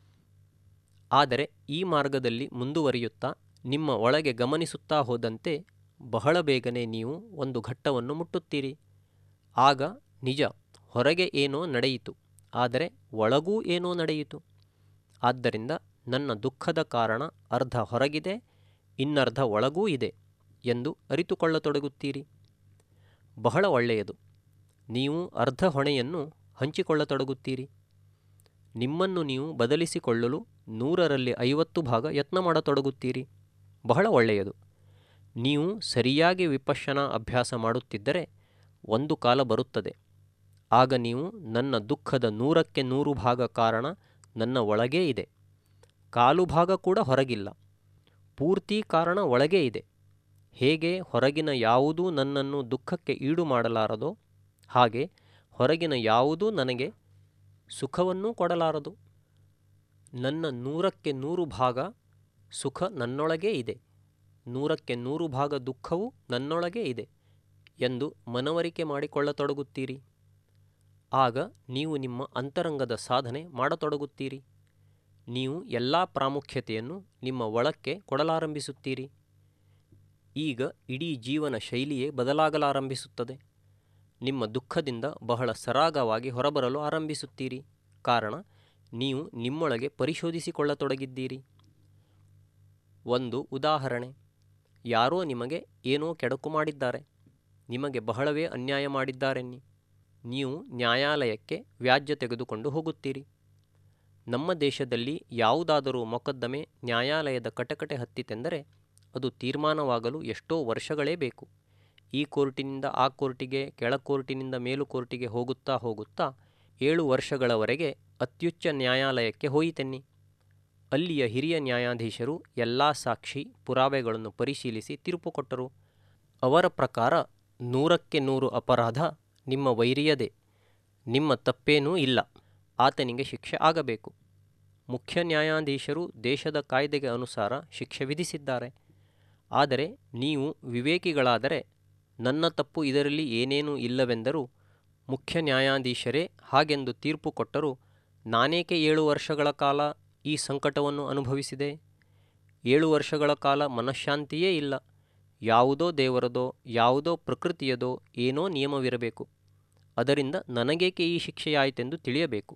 Speaker 1: ಆದರೆ ಈ ಮಾರ್ಗದಲ್ಲಿ ಮುಂದುವರಿಯುತ್ತಾ ನಿಮ್ಮ ಒಳಗೆ ಗಮನಿಸುತ್ತಾ ಹೋದಂತೆ ಬಹಳ ಬೇಗನೆ ನೀವು ಒಂದು ಘಟ್ಟವನ್ನು ಮುಟ್ಟುತ್ತೀರಿ ಆಗ ನಿಜ ಹೊರಗೆ ಏನೋ ನಡೆಯಿತು ಆದರೆ ಒಳಗೂ ಏನೋ ನಡೆಯಿತು ಆದ್ದರಿಂದ ನನ್ನ ದುಃಖದ ಕಾರಣ ಅರ್ಧ ಹೊರಗಿದೆ ಇನ್ನರ್ಧ ಒಳಗೂ ಇದೆ ಎಂದು ಅರಿತುಕೊಳ್ಳತೊಡಗುತ್ತೀರಿ ಬಹಳ ಒಳ್ಳೆಯದು ನೀವು ಅರ್ಧ ಹೊಣೆಯನ್ನು ಹಂಚಿಕೊಳ್ಳತೊಡಗುತ್ತೀರಿ ನಿಮ್ಮನ್ನು ನೀವು ಬದಲಿಸಿಕೊಳ್ಳಲು ನೂರರಲ್ಲಿ ಐವತ್ತು ಭಾಗ ಯತ್ನ ಮಾಡತೊಡಗುತ್ತೀರಿ ಬಹಳ ಒಳ್ಳೆಯದು ನೀವು ಸರಿಯಾಗಿ ವಿಪಶ್ಯನ ಅಭ್ಯಾಸ ಮಾಡುತ್ತಿದ್ದರೆ ಒಂದು ಕಾಲ ಬರುತ್ತದೆ ಆಗ ನೀವು ನನ್ನ ದುಃಖದ ನೂರಕ್ಕೆ ನೂರು ಭಾಗ ಕಾರಣ ನನ್ನ ಒಳಗೇ ಇದೆ ಕಾಲು ಭಾಗ ಕೂಡ ಹೊರಗಿಲ್ಲ ಪೂರ್ತಿ ಕಾರಣ ಒಳಗೇ ಇದೆ ಹೇಗೆ ಹೊರಗಿನ ಯಾವುದೂ ನನ್ನನ್ನು ದುಃಖಕ್ಕೆ ಈಡು ಮಾಡಲಾರದೋ ಹಾಗೆ ಹೊರಗಿನ ಯಾವುದೂ ನನಗೆ ಸುಖವನ್ನೂ ಕೊಡಲಾರದು ನನ್ನ ನೂರಕ್ಕೆ ನೂರು ಭಾಗ ಸುಖ ನನ್ನೊಳಗೇ ಇದೆ ನೂರಕ್ಕೆ ನೂರು ಭಾಗ ದುಃಖವೂ ನನ್ನೊಳಗೇ ಇದೆ ಎಂದು ಮನವರಿಕೆ ಮಾಡಿಕೊಳ್ಳತೊಡಗುತ್ತೀರಿ ಆಗ ನೀವು ನಿಮ್ಮ ಅಂತರಂಗದ ಸಾಧನೆ ಮಾಡತೊಡಗುತ್ತೀರಿ ನೀವು ಎಲ್ಲ ಪ್ರಾಮುಖ್ಯತೆಯನ್ನು ನಿಮ್ಮ ಒಳಕ್ಕೆ ಕೊಡಲಾರಂಭಿಸುತ್ತೀರಿ ಈಗ ಇಡೀ ಜೀವನ ಶೈಲಿಯೇ ಬದಲಾಗಲಾರಂಭಿಸುತ್ತದೆ ನಿಮ್ಮ ದುಃಖದಿಂದ ಬಹಳ ಸರಾಗವಾಗಿ ಹೊರಬರಲು ಆರಂಭಿಸುತ್ತೀರಿ ಕಾರಣ ನೀವು ನಿಮ್ಮೊಳಗೆ ಪರಿಶೋಧಿಸಿಕೊಳ್ಳತೊಡಗಿದ್ದೀರಿ ಒಂದು ಉದಾಹರಣೆ ಯಾರೋ ನಿಮಗೆ ಏನೋ ಕೆಡಕು ಮಾಡಿದ್ದಾರೆ ನಿಮಗೆ ಬಹಳವೇ ಅನ್ಯಾಯ ಮಾಡಿದ್ದಾರೆನ್ನಿ ನೀವು ನ್ಯಾಯಾಲಯಕ್ಕೆ ವ್ಯಾಜ್ಯ ತೆಗೆದುಕೊಂಡು ಹೋಗುತ್ತೀರಿ ನಮ್ಮ ದೇಶದಲ್ಲಿ ಯಾವುದಾದರೂ ಮೊಕದ್ದಮೆ ನ್ಯಾಯಾಲಯದ ಕಟಕಟೆ ಹತ್ತಿತೆಂದರೆ ಅದು ತೀರ್ಮಾನವಾಗಲು ಎಷ್ಟೋ ವರ್ಷಗಳೇ ಬೇಕು ಈ ಕೋರ್ಟಿನಿಂದ ಆ ಕೋರ್ಟಿಗೆ ಕೆಳ ಕೋರ್ಟಿನಿಂದ ಮೇಲು ಕೋರ್ಟಿಗೆ ಹೋಗುತ್ತಾ ಹೋಗುತ್ತಾ ಏಳು ವರ್ಷಗಳವರೆಗೆ ಅತ್ಯುಚ್ಚ ನ್ಯಾಯಾಲಯಕ್ಕೆ ಹೋಯಿತೆನ್ನಿ ಅಲ್ಲಿಯ ಹಿರಿಯ ನ್ಯಾಯಾಧೀಶರು ಎಲ್ಲ ಸಾಕ್ಷಿ ಪುರಾವೆಗಳನ್ನು ಪರಿಶೀಲಿಸಿ ತೀರ್ಪು ಕೊಟ್ಟರು ಅವರ ಪ್ರಕಾರ ನೂರಕ್ಕೆ ನೂರು ಅಪರಾಧ ನಿಮ್ಮ ವೈರಿಯದೇ ನಿಮ್ಮ ತಪ್ಪೇನೂ ಇಲ್ಲ ಆತನಿಗೆ ಶಿಕ್ಷೆ ಆಗಬೇಕು ಮುಖ್ಯ ನ್ಯಾಯಾಧೀಶರು ದೇಶದ ಕಾಯ್ದೆಗೆ ಅನುಸಾರ ಶಿಕ್ಷೆ ವಿಧಿಸಿದ್ದಾರೆ ಆದರೆ ನೀವು ವಿವೇಕಿಗಳಾದರೆ ನನ್ನ ತಪ್ಪು ಇದರಲ್ಲಿ ಏನೇನೂ ಇಲ್ಲವೆಂದರೂ ಮುಖ್ಯ ನ್ಯಾಯಾಧೀಶರೇ ಹಾಗೆಂದು ತೀರ್ಪು ಕೊಟ್ಟರೂ ನಾನೇಕೆ ಏಳು ವರ್ಷಗಳ ಕಾಲ ಈ ಸಂಕಟವನ್ನು ಅನುಭವಿಸಿದೆ ಏಳು ವರ್ಷಗಳ ಕಾಲ ಮನಃಶಾಂತಿಯೇ ಇಲ್ಲ ಯಾವುದೋ ದೇವರದೋ ಯಾವುದೋ ಪ್ರಕೃತಿಯದೋ ಏನೋ ನಿಯಮವಿರಬೇಕು ಅದರಿಂದ ನನಗೇಕೆ ಈ ಶಿಕ್ಷೆಯಾಯಿತೆಂದು ತಿಳಿಯಬೇಕು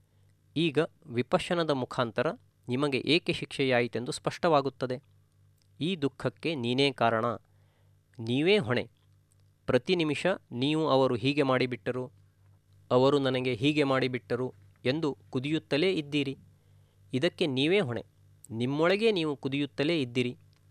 Speaker 1: ಈಗ ವಿಪಶ್ಯನದ ಮುಖಾಂತರ ನಿಮಗೆ ಏಕೆ ಶಿಕ್ಷೆಯಾಯಿತೆಂದು ಸ್ಪಷ್ಟವಾಗುತ್ತದೆ ಈ ದುಃಖಕ್ಕೆ ನೀನೇ ಕಾರಣ ನೀವೇ ಹೊಣೆ ಪ್ರತಿ ನಿಮಿಷ ನೀವು ಅವರು ಹೀಗೆ ಮಾಡಿಬಿಟ್ಟರು ಅವರು ನನಗೆ ಹೀಗೆ ಮಾಡಿಬಿಟ್ಟರು ಎಂದು ಕುದಿಯುತ್ತಲೇ ಇದ್ದೀರಿ ಇದಕ್ಕೆ ನೀವೇ ಹೊಣೆ ನಿಮ್ಮೊಳಗೇ ನೀವು ಕುದಿಯುತ್ತಲೇ ಇದ್ದೀರಿ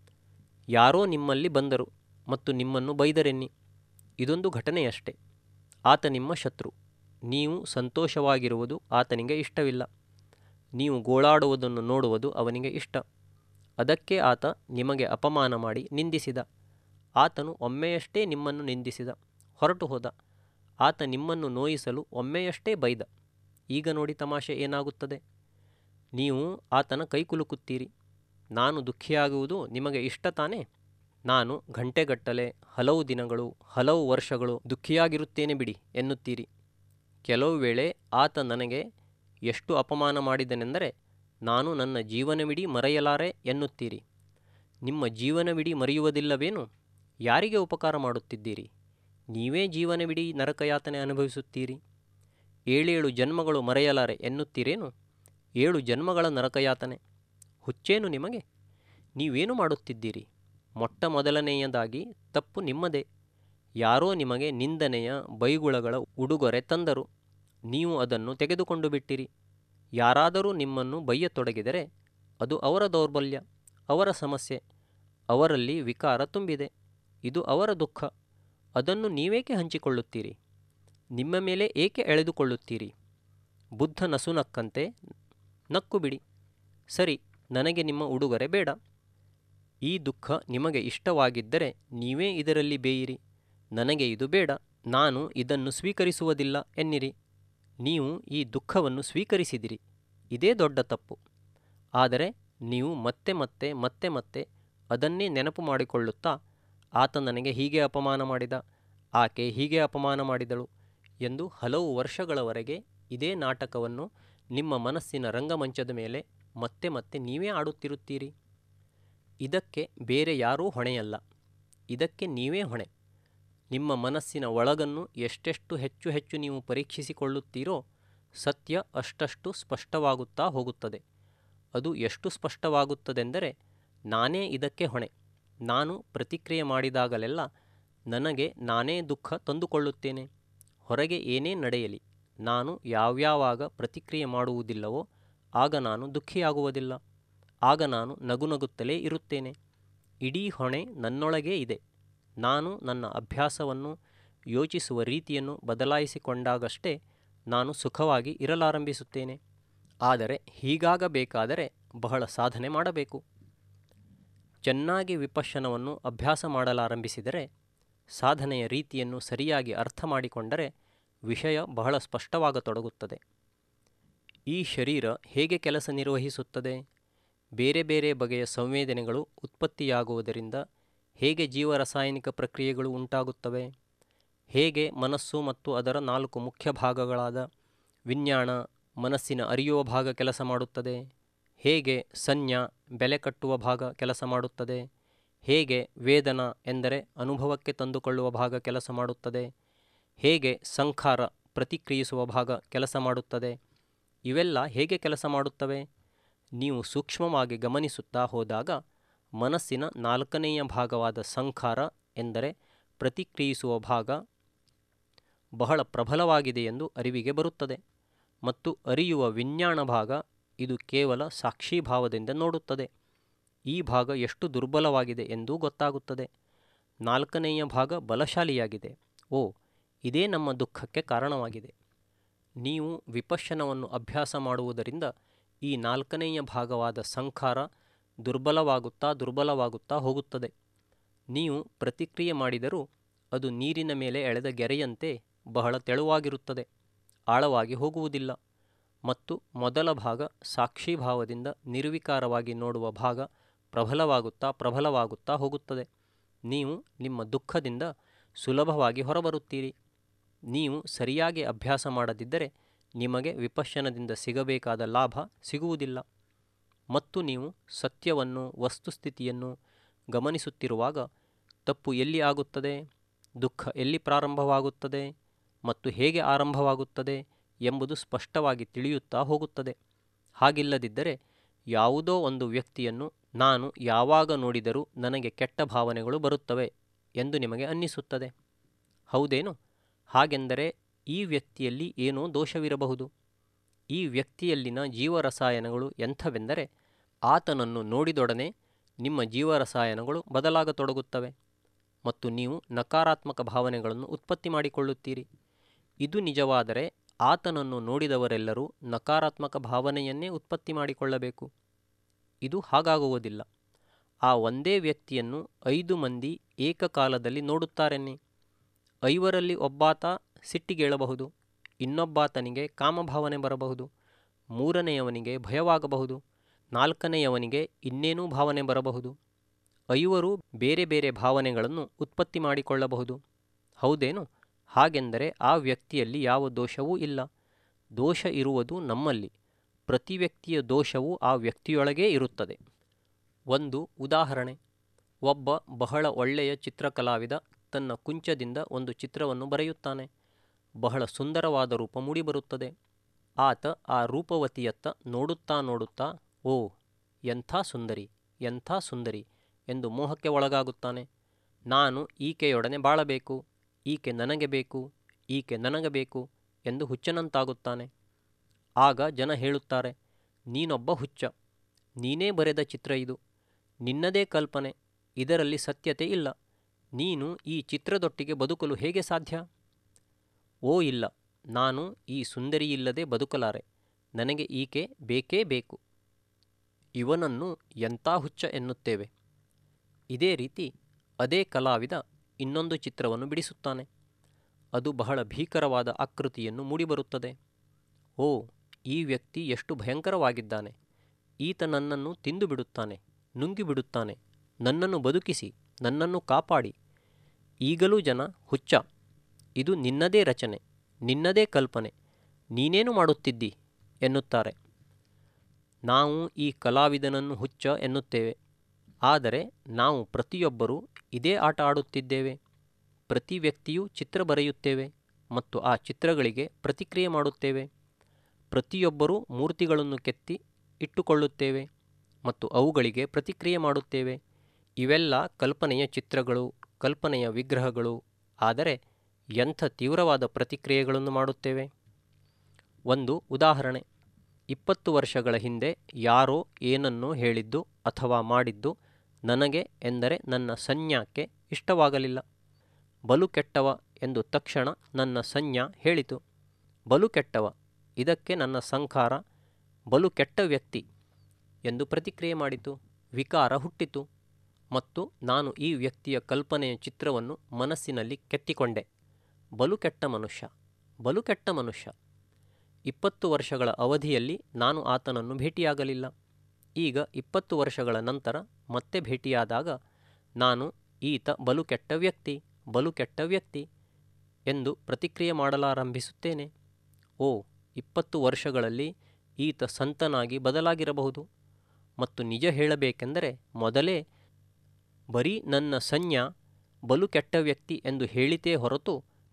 Speaker 1: ಯಾರೋ ನಿಮ್ಮಲ್ಲಿ ಬಂದರು ಮತ್ತು ನಿಮ್ಮನ್ನು ಬೈದರೆನ್ನಿ ಇದೊಂದು ಘಟನೆಯಷ್ಟೆ ಆತ ನಿಮ್ಮ ಶತ್ರು ನೀವು ಸಂತೋಷವಾಗಿರುವುದು ಆತನಿಗೆ ಇಷ್ಟವಿಲ್ಲ ನೀವು ಗೋಳಾಡುವುದನ್ನು ನೋಡುವುದು ಅವನಿಗೆ ಇಷ್ಟ ಅದಕ್ಕೆ ಆತ ನಿಮಗೆ ಅಪಮಾನ ಮಾಡಿ ನಿಂದಿಸಿದ ಆತನು ಒಮ್ಮೆಯಷ್ಟೇ ನಿಮ್ಮನ್ನು ನಿಂದಿಸಿದ ಹೊರಟು ಹೋದ ಆತ ನಿಮ್ಮನ್ನು ನೋಯಿಸಲು ಒಮ್ಮೆಯಷ್ಟೇ ಬೈದ ಈಗ ನೋಡಿ ತಮಾಷೆ ಏನಾಗುತ್ತದೆ ನೀವು ಆತನ ಕೈಕುಲುಕುತ್ತೀರಿ ನಾನು ದುಃಖಿಯಾಗುವುದು ನಿಮಗೆ ಇಷ್ಟ ತಾನೇ ನಾನು ಗಂಟೆಗಟ್ಟಲೆ ಹಲವು ದಿನಗಳು ಹಲವು ವರ್ಷಗಳು ದುಃಖಿಯಾಗಿರುತ್ತೇನೆ ಬಿಡಿ ಎನ್ನುತ್ತೀರಿ ಕೆಲವು ವೇಳೆ ಆತ ನನಗೆ ಎಷ್ಟು ಅಪಮಾನ ಮಾಡಿದನೆಂದರೆ ನಾನು ನನ್ನ ಜೀವನವಿಡೀ ಮರೆಯಲಾರೆ ಎನ್ನುತ್ತೀರಿ ನಿಮ್ಮ ಜೀವನವಿಡೀ ಮರೆಯುವುದಿಲ್ಲವೇನು ಯಾರಿಗೆ ಉಪಕಾರ ಮಾಡುತ್ತಿದ್ದೀರಿ ನೀವೇ ಜೀವನವಿಡೀ ನರಕಯಾತನೆ ಅನುಭವಿಸುತ್ತೀರಿ ಏಳೇಳು ಜನ್ಮಗಳು ಮರೆಯಲಾರೆ ಎನ್ನುತ್ತೀರೇನು ಏಳು ಜನ್ಮಗಳ ನರಕಯಾತನೆ ಹುಚ್ಚೇನು ನಿಮಗೆ ನೀವೇನು ಮಾಡುತ್ತಿದ್ದೀರಿ ಮೊಟ್ಟ ಮೊದಲನೆಯದಾಗಿ ತಪ್ಪು ನಿಮ್ಮದೇ ಯಾರೋ ನಿಮಗೆ ನಿಂದನೆಯ ಬೈಗುಳಗಳ ಉಡುಗೊರೆ ತಂದರು ನೀವು ಅದನ್ನು ತೆಗೆದುಕೊಂಡು ಬಿಟ್ಟಿರಿ ಯಾರಾದರೂ ನಿಮ್ಮನ್ನು ಬೈಯತೊಡಗಿದರೆ ಅದು ಅವರ ದೌರ್ಬಲ್ಯ ಅವರ ಸಮಸ್ಯೆ ಅವರಲ್ಲಿ ವಿಕಾರ ತುಂಬಿದೆ ಇದು ಅವರ ದುಃಖ ಅದನ್ನು ನೀವೇಕೆ ಹಂಚಿಕೊಳ್ಳುತ್ತೀರಿ ನಿಮ್ಮ ಮೇಲೆ ಏಕೆ ಎಳೆದುಕೊಳ್ಳುತ್ತೀರಿ ಬುದ್ಧ ನಸುನಕ್ಕಂತೆ ನಕ್ಕು ಬಿಡಿ ಸರಿ ನನಗೆ ನಿಮ್ಮ ಉಡುಗೊರೆ ಬೇಡ ಈ ದುಃಖ ನಿಮಗೆ ಇಷ್ಟವಾಗಿದ್ದರೆ ನೀವೇ ಇದರಲ್ಲಿ ಬೇಯಿರಿ ನನಗೆ ಇದು ಬೇಡ ನಾನು ಇದನ್ನು ಸ್ವೀಕರಿಸುವುದಿಲ್ಲ ಎನ್ನಿರಿ ನೀವು ಈ ದುಃಖವನ್ನು ಸ್ವೀಕರಿಸಿದಿರಿ ಇದೇ ದೊಡ್ಡ ತಪ್ಪು ಆದರೆ ನೀವು ಮತ್ತೆ ಮತ್ತೆ ಮತ್ತೆ ಮತ್ತೆ ಅದನ್ನೇ ನೆನಪು ಮಾಡಿಕೊಳ್ಳುತ್ತಾ ಆತ ನನಗೆ ಹೀಗೆ ಅಪಮಾನ ಮಾಡಿದ ಆಕೆ ಹೀಗೆ ಅಪಮಾನ ಮಾಡಿದಳು ಎಂದು ಹಲವು ವರ್ಷಗಳವರೆಗೆ ಇದೇ ನಾಟಕವನ್ನು ನಿಮ್ಮ ಮನಸ್ಸಿನ ರಂಗಮಂಚದ ಮೇಲೆ ಮತ್ತೆ ಮತ್ತೆ ನೀವೇ ಆಡುತ್ತಿರುತ್ತೀರಿ ಇದಕ್ಕೆ ಬೇರೆ ಯಾರೂ ಹೊಣೆಯಲ್ಲ ಇದಕ್ಕೆ ನೀವೇ ಹೊಣೆ ನಿಮ್ಮ ಮನಸ್ಸಿನ ಒಳಗನ್ನು ಎಷ್ಟೆಷ್ಟು ಹೆಚ್ಚು ಹೆಚ್ಚು ನೀವು ಪರೀಕ್ಷಿಸಿಕೊಳ್ಳುತ್ತೀರೋ ಸತ್ಯ ಅಷ್ಟಷ್ಟು ಸ್ಪಷ್ಟವಾಗುತ್ತಾ ಹೋಗುತ್ತದೆ ಅದು ಎಷ್ಟು ಸ್ಪಷ್ಟವಾಗುತ್ತದೆಂದರೆ ನಾನೇ ಇದಕ್ಕೆ ಹೊಣೆ ನಾನು ಪ್ರತಿಕ್ರಿಯೆ ಮಾಡಿದಾಗಲೆಲ್ಲ ನನಗೆ ನಾನೇ ದುಃಖ ತಂದುಕೊಳ್ಳುತ್ತೇನೆ ಹೊರಗೆ ಏನೇ ನಡೆಯಲಿ ನಾನು ಯಾವ್ಯಾವಾಗ ಪ್ರತಿಕ್ರಿಯೆ ಮಾಡುವುದಿಲ್ಲವೋ ಆಗ ನಾನು ದುಃಖಿಯಾಗುವುದಿಲ್ಲ ಆಗ ನಾನು ನಗುನಗುತ್ತಲೇ ಇರುತ್ತೇನೆ ಇಡೀ ಹೊಣೆ ನನ್ನೊಳಗೇ ಇದೆ ನಾನು ನನ್ನ ಅಭ್ಯಾಸವನ್ನು ಯೋಚಿಸುವ ರೀತಿಯನ್ನು ಬದಲಾಯಿಸಿಕೊಂಡಾಗಷ್ಟೇ ನಾನು ಸುಖವಾಗಿ ಇರಲಾರಂಭಿಸುತ್ತೇನೆ ಆದರೆ ಹೀಗಾಗಬೇಕಾದರೆ ಬಹಳ ಸಾಧನೆ ಮಾಡಬೇಕು ಚೆನ್ನಾಗಿ ವಿಪಶ್ಯನವನ್ನು ಅಭ್ಯಾಸ ಮಾಡಲಾರಂಭಿಸಿದರೆ ಸಾಧನೆಯ ರೀತಿಯನ್ನು ಸರಿಯಾಗಿ ಅರ್ಥ ಮಾಡಿಕೊಂಡರೆ ವಿಷಯ ಬಹಳ ಸ್ಪಷ್ಟವಾಗತೊಡಗುತ್ತದೆ ಈ ಶರೀರ ಹೇಗೆ ಕೆಲಸ ನಿರ್ವಹಿಸುತ್ತದೆ ಬೇರೆ ಬೇರೆ ಬಗೆಯ ಸಂವೇದನೆಗಳು ಉತ್ಪತ್ತಿಯಾಗುವುದರಿಂದ ಹೇಗೆ ಜೀವರಾಸಾಯನಿಕ ಪ್ರಕ್ರಿಯೆಗಳು ಉಂಟಾಗುತ್ತವೆ ಹೇಗೆ ಮನಸ್ಸು ಮತ್ತು ಅದರ ನಾಲ್ಕು ಮುಖ್ಯ ಭಾಗಗಳಾದ ವಿಜ್ಞಾನ ಮನಸ್ಸಿನ ಅರಿಯುವ ಭಾಗ ಕೆಲಸ ಮಾಡುತ್ತದೆ ಹೇಗೆ ಸಂಜ್ಞಾ ಬೆಲೆ ಕಟ್ಟುವ ಭಾಗ ಕೆಲಸ ಮಾಡುತ್ತದೆ ಹೇಗೆ ವೇದನ ಎಂದರೆ ಅನುಭವಕ್ಕೆ ತಂದುಕೊಳ್ಳುವ ಭಾಗ ಕೆಲಸ ಮಾಡುತ್ತದೆ ಹೇಗೆ ಸಂಖಾರ ಪ್ರತಿಕ್ರಿಯಿಸುವ ಭಾಗ ಕೆಲಸ ಮಾಡುತ್ತದೆ ಇವೆಲ್ಲ ಹೇಗೆ ಕೆಲಸ ಮಾಡುತ್ತವೆ ನೀವು ಸೂಕ್ಷ್ಮವಾಗಿ ಗಮನಿಸುತ್ತಾ ಹೋದಾಗ ಮನಸ್ಸಿನ ನಾಲ್ಕನೆಯ ಭಾಗವಾದ ಸಂಖಾರ ಎಂದರೆ ಪ್ರತಿಕ್ರಿಯಿಸುವ ಭಾಗ ಬಹಳ ಪ್ರಬಲವಾಗಿದೆ ಎಂದು ಅರಿವಿಗೆ ಬರುತ್ತದೆ ಮತ್ತು ಅರಿಯುವ ವಿಜ್ಞಾನ ಭಾಗ ಇದು ಕೇವಲ ಸಾಕ್ಷೀಭಾವದಿಂದ ನೋಡುತ್ತದೆ ಈ ಭಾಗ ಎಷ್ಟು ದುರ್ಬಲವಾಗಿದೆ ಎಂದೂ ಗೊತ್ತಾಗುತ್ತದೆ ನಾಲ್ಕನೆಯ ಭಾಗ ಬಲಶಾಲಿಯಾಗಿದೆ ಓ ಇದೇ ನಮ್ಮ ದುಃಖಕ್ಕೆ ಕಾರಣವಾಗಿದೆ ನೀವು ವಿಪಶ್ಯನವನ್ನು ಅಭ್ಯಾಸ ಮಾಡುವುದರಿಂದ ಈ ನಾಲ್ಕನೆಯ ಭಾಗವಾದ ಸಂಖಾರ ದುರ್ಬಲವಾಗುತ್ತಾ ದುರ್ಬಲವಾಗುತ್ತಾ ಹೋಗುತ್ತದೆ ನೀವು ಪ್ರತಿಕ್ರಿಯೆ ಮಾಡಿದರೂ ಅದು ನೀರಿನ ಮೇಲೆ ಎಳೆದ ಗೆರೆಯಂತೆ ಬಹಳ ತೆಳುವಾಗಿರುತ್ತದೆ ಆಳವಾಗಿ ಹೋಗುವುದಿಲ್ಲ ಮತ್ತು ಮೊದಲ ಭಾಗ ಸಾಕ್ಷೀಭಾವದಿಂದ ನಿರ್ವಿಕಾರವಾಗಿ ನೋಡುವ ಭಾಗ ಪ್ರಬಲವಾಗುತ್ತಾ ಪ್ರಬಲವಾಗುತ್ತಾ ಹೋಗುತ್ತದೆ ನೀವು ನಿಮ್ಮ ದುಃಖದಿಂದ ಸುಲಭವಾಗಿ ಹೊರಬರುತ್ತೀರಿ ನೀವು ಸರಿಯಾಗಿ ಅಭ್ಯಾಸ ಮಾಡದಿದ್ದರೆ ನಿಮಗೆ ವಿಪಶ್ಯನದಿಂದ ಸಿಗಬೇಕಾದ ಲಾಭ ಸಿಗುವುದಿಲ್ಲ ಮತ್ತು ನೀವು ಸತ್ಯವನ್ನು ವಸ್ತುಸ್ಥಿತಿಯನ್ನು ಗಮನಿಸುತ್ತಿರುವಾಗ ತಪ್ಪು ಎಲ್ಲಿ ಆಗುತ್ತದೆ ದುಃಖ ಎಲ್ಲಿ ಪ್ರಾರಂಭವಾಗುತ್ತದೆ ಮತ್ತು ಹೇಗೆ ಆರಂಭವಾಗುತ್ತದೆ ಎಂಬುದು ಸ್ಪಷ್ಟವಾಗಿ ತಿಳಿಯುತ್ತಾ ಹೋಗುತ್ತದೆ ಹಾಗಿಲ್ಲದಿದ್ದರೆ ಯಾವುದೋ ಒಂದು ವ್ಯಕ್ತಿಯನ್ನು ನಾನು ಯಾವಾಗ ನೋಡಿದರೂ ನನಗೆ ಕೆಟ್ಟ ಭಾವನೆಗಳು ಬರುತ್ತವೆ ಎಂದು ನಿಮಗೆ ಅನ್ನಿಸುತ್ತದೆ ಹೌದೇನು ಹಾಗೆಂದರೆ ಈ ವ್ಯಕ್ತಿಯಲ್ಲಿ ಏನೋ ದೋಷವಿರಬಹುದು ಈ ವ್ಯಕ್ತಿಯಲ್ಲಿನ ಜೀವರಸಾಯನಗಳು ಎಂಥವೆಂದರೆ ಆತನನ್ನು ನೋಡಿದೊಡನೆ ನಿಮ್ಮ ಜೀವರಸಾಯನಗಳು ಬದಲಾಗತೊಡಗುತ್ತವೆ ಮತ್ತು ನೀವು ನಕಾರಾತ್ಮಕ ಭಾವನೆಗಳನ್ನು ಉತ್ಪತ್ತಿ ಮಾಡಿಕೊಳ್ಳುತ್ತೀರಿ ಇದು ನಿಜವಾದರೆ ಆತನನ್ನು ನೋಡಿದವರೆಲ್ಲರೂ ನಕಾರಾತ್ಮಕ ಭಾವನೆಯನ್ನೇ ಉತ್ಪತ್ತಿ ಮಾಡಿಕೊಳ್ಳಬೇಕು ಇದು ಹಾಗಾಗುವುದಿಲ್ಲ ಆ ಒಂದೇ ವ್ಯಕ್ತಿಯನ್ನು ಐದು ಮಂದಿ ಏಕಕಾಲದಲ್ಲಿ ನೋಡುತ್ತಾರೆನ್ನಿ ಐವರಲ್ಲಿ ಒಬ್ಬಾತ ಸಿಟ್ಟಿಗೇಳಬಹುದು ಇನ್ನೊಬ್ಬಾತನಿಗೆ ಕಾಮಭಾವನೆ ಬರಬಹುದು ಮೂರನೆಯವನಿಗೆ ಭಯವಾಗಬಹುದು ನಾಲ್ಕನೆಯವನಿಗೆ ಇನ್ನೇನೂ ಭಾವನೆ ಬರಬಹುದು ಐವರು ಬೇರೆ ಬೇರೆ ಭಾವನೆಗಳನ್ನು ಉತ್ಪತ್ತಿ ಮಾಡಿಕೊಳ್ಳಬಹುದು ಹೌದೇನು ಹಾಗೆಂದರೆ ಆ ವ್ಯಕ್ತಿಯಲ್ಲಿ ಯಾವ ದೋಷವೂ ಇಲ್ಲ ದೋಷ ಇರುವುದು ನಮ್ಮಲ್ಲಿ ಪ್ರತಿ ವ್ಯಕ್ತಿಯ ದೋಷವು ಆ ವ್ಯಕ್ತಿಯೊಳಗೇ ಇರುತ್ತದೆ ಒಂದು ಉದಾಹರಣೆ ಒಬ್ಬ ಬಹಳ ಒಳ್ಳೆಯ ಚಿತ್ರಕಲಾವಿದ ತನ್ನ ಕುಂಚದಿಂದ ಒಂದು ಚಿತ್ರವನ್ನು ಬರೆಯುತ್ತಾನೆ ಬಹಳ ಸುಂದರವಾದ ರೂಪ ಮೂಡಿಬರುತ್ತದೆ ಆತ ಆ ರೂಪವತಿಯತ್ತ ನೋಡುತ್ತಾ ನೋಡುತ್ತಾ ಓ ಎಂಥ ಸುಂದರಿ ಎಂಥ ಸುಂದರಿ ಎಂದು ಮೋಹಕ್ಕೆ ಒಳಗಾಗುತ್ತಾನೆ ನಾನು ಈಕೆಯೊಡನೆ ಬಾಳಬೇಕು ಈಕೆ ನನಗೆ ಬೇಕು ಈಕೆ ನನಗೆ ಬೇಕು ಎಂದು ಹುಚ್ಚನಂತಾಗುತ್ತಾನೆ ಆಗ ಜನ ಹೇಳುತ್ತಾರೆ ನೀನೊಬ್ಬ ಹುಚ್ಚ ನೀನೇ ಬರೆದ ಚಿತ್ರ ಇದು ನಿನ್ನದೇ ಕಲ್ಪನೆ ಇದರಲ್ಲಿ ಸತ್ಯತೆ ಇಲ್ಲ ನೀನು ಈ ಚಿತ್ರದೊಟ್ಟಿಗೆ ಬದುಕಲು ಹೇಗೆ ಸಾಧ್ಯ ಓ ಇಲ್ಲ ನಾನು ಈ ಸುಂದರಿಯಿಲ್ಲದೆ ಬದುಕಲಾರೆ ನನಗೆ ಈಕೆ ಬೇಕೇ ಬೇಕು ಇವನನ್ನು ಎಂಥ ಹುಚ್ಚ ಎನ್ನುತ್ತೇವೆ ಇದೇ ರೀತಿ ಅದೇ ಕಲಾವಿದ ಇನ್ನೊಂದು ಚಿತ್ರವನ್ನು ಬಿಡಿಸುತ್ತಾನೆ ಅದು ಬಹಳ ಭೀಕರವಾದ ಆಕೃತಿಯನ್ನು ಮೂಡಿಬರುತ್ತದೆ ಓ ಈ ವ್ಯಕ್ತಿ ಎಷ್ಟು ಭಯಂಕರವಾಗಿದ್ದಾನೆ ಈತ ನನ್ನನ್ನು ತಿಂದು ಬಿಡುತ್ತಾನೆ ನುಂಗಿಬಿಡುತ್ತಾನೆ ನನ್ನನ್ನು ಬದುಕಿಸಿ ನನ್ನನ್ನು ಕಾಪಾಡಿ ಈಗಲೂ ಜನ ಹುಚ್ಚ ಇದು ನಿನ್ನದೇ ರಚನೆ ನಿನ್ನದೇ ಕಲ್ಪನೆ ನೀನೇನು ಮಾಡುತ್ತಿದ್ದಿ ಎನ್ನುತ್ತಾರೆ ನಾವು ಈ ಕಲಾವಿದನನ್ನು ಹುಚ್ಚ ಎನ್ನುತ್ತೇವೆ ಆದರೆ ನಾವು ಪ್ರತಿಯೊಬ್ಬರೂ ಇದೇ ಆಟ ಆಡುತ್ತಿದ್ದೇವೆ ಪ್ರತಿ ವ್ಯಕ್ತಿಯೂ ಚಿತ್ರ ಬರೆಯುತ್ತೇವೆ ಮತ್ತು ಆ ಚಿತ್ರಗಳಿಗೆ ಪ್ರತಿಕ್ರಿಯೆ ಮಾಡುತ್ತೇವೆ ಪ್ರತಿಯೊಬ್ಬರೂ ಮೂರ್ತಿಗಳನ್ನು ಕೆತ್ತಿ ಇಟ್ಟುಕೊಳ್ಳುತ್ತೇವೆ ಮತ್ತು ಅವುಗಳಿಗೆ ಪ್ರತಿಕ್ರಿಯೆ ಮಾಡುತ್ತೇವೆ ಇವೆಲ್ಲ ಕಲ್ಪನೆಯ ಚಿತ್ರಗಳು ಕಲ್ಪನೆಯ ವಿಗ್ರಹಗಳು ಆದರೆ ಎಂಥ ತೀವ್ರವಾದ ಪ್ರತಿಕ್ರಿಯೆಗಳನ್ನು ಮಾಡುತ್ತೇವೆ ಒಂದು ಉದಾಹರಣೆ ಇಪ್ಪತ್ತು ವರ್ಷಗಳ ಹಿಂದೆ ಯಾರೋ ಏನನ್ನೋ ಹೇಳಿದ್ದು ಅಥವಾ ಮಾಡಿದ್ದು ನನಗೆ ಎಂದರೆ ನನ್ನ ಸಂಜ್ಞಾಕ್ಕೆ ಇಷ್ಟವಾಗಲಿಲ್ಲ ಬಲು ಕೆಟ್ಟವ ಎಂದು ತಕ್ಷಣ ನನ್ನ ಸಂಜ್ಞಾ ಹೇಳಿತು ಬಲು ಕೆಟ್ಟವ ಇದಕ್ಕೆ ನನ್ನ ಸಂಖಾರ ಬಲು ಕೆಟ್ಟ ವ್ಯಕ್ತಿ ಎಂದು ಪ್ರತಿಕ್ರಿಯೆ ಮಾಡಿತು ವಿಕಾರ ಹುಟ್ಟಿತು ಮತ್ತು ನಾನು ಈ ವ್ಯಕ್ತಿಯ ಕಲ್ಪನೆಯ ಚಿತ್ರವನ್ನು ಮನಸ್ಸಿನಲ್ಲಿ ಕೆತ್ತಿಕೊಂಡೆ ಬಲು ಕೆಟ್ಟ ಮನುಷ್ಯ ಬಲು ಕೆಟ್ಟ ಮನುಷ್ಯ ಇಪ್ಪತ್ತು ವರ್ಷಗಳ ಅವಧಿಯಲ್ಲಿ ನಾನು ಆತನನ್ನು ಭೇಟಿಯಾಗಲಿಲ್ಲ ಈಗ ಇಪ್ಪತ್ತು ವರ್ಷಗಳ ನಂತರ ಮತ್ತೆ ಭೇಟಿಯಾದಾಗ ನಾನು ಈತ ಬಲು ಕೆಟ್ಟ ವ್ಯಕ್ತಿ ಬಲು ಕೆಟ್ಟ ವ್ಯಕ್ತಿ ಎಂದು ಪ್ರತಿಕ್ರಿಯೆ ಮಾಡಲಾರಂಭಿಸುತ್ತೇನೆ ಓ ಇಪ್ಪತ್ತು ವರ್ಷಗಳಲ್ಲಿ ಈತ ಸಂತನಾಗಿ ಬದಲಾಗಿರಬಹುದು ಮತ್ತು ನಿಜ ಹೇಳಬೇಕೆಂದರೆ ಮೊದಲೇ ಬರೀ ನನ್ನ ಸಂಜ್ಞಾ ಬಲು ಕೆಟ್ಟ ವ್ಯಕ್ತಿ ಎಂದು ಹೇಳಿತೇ ಹೊರತು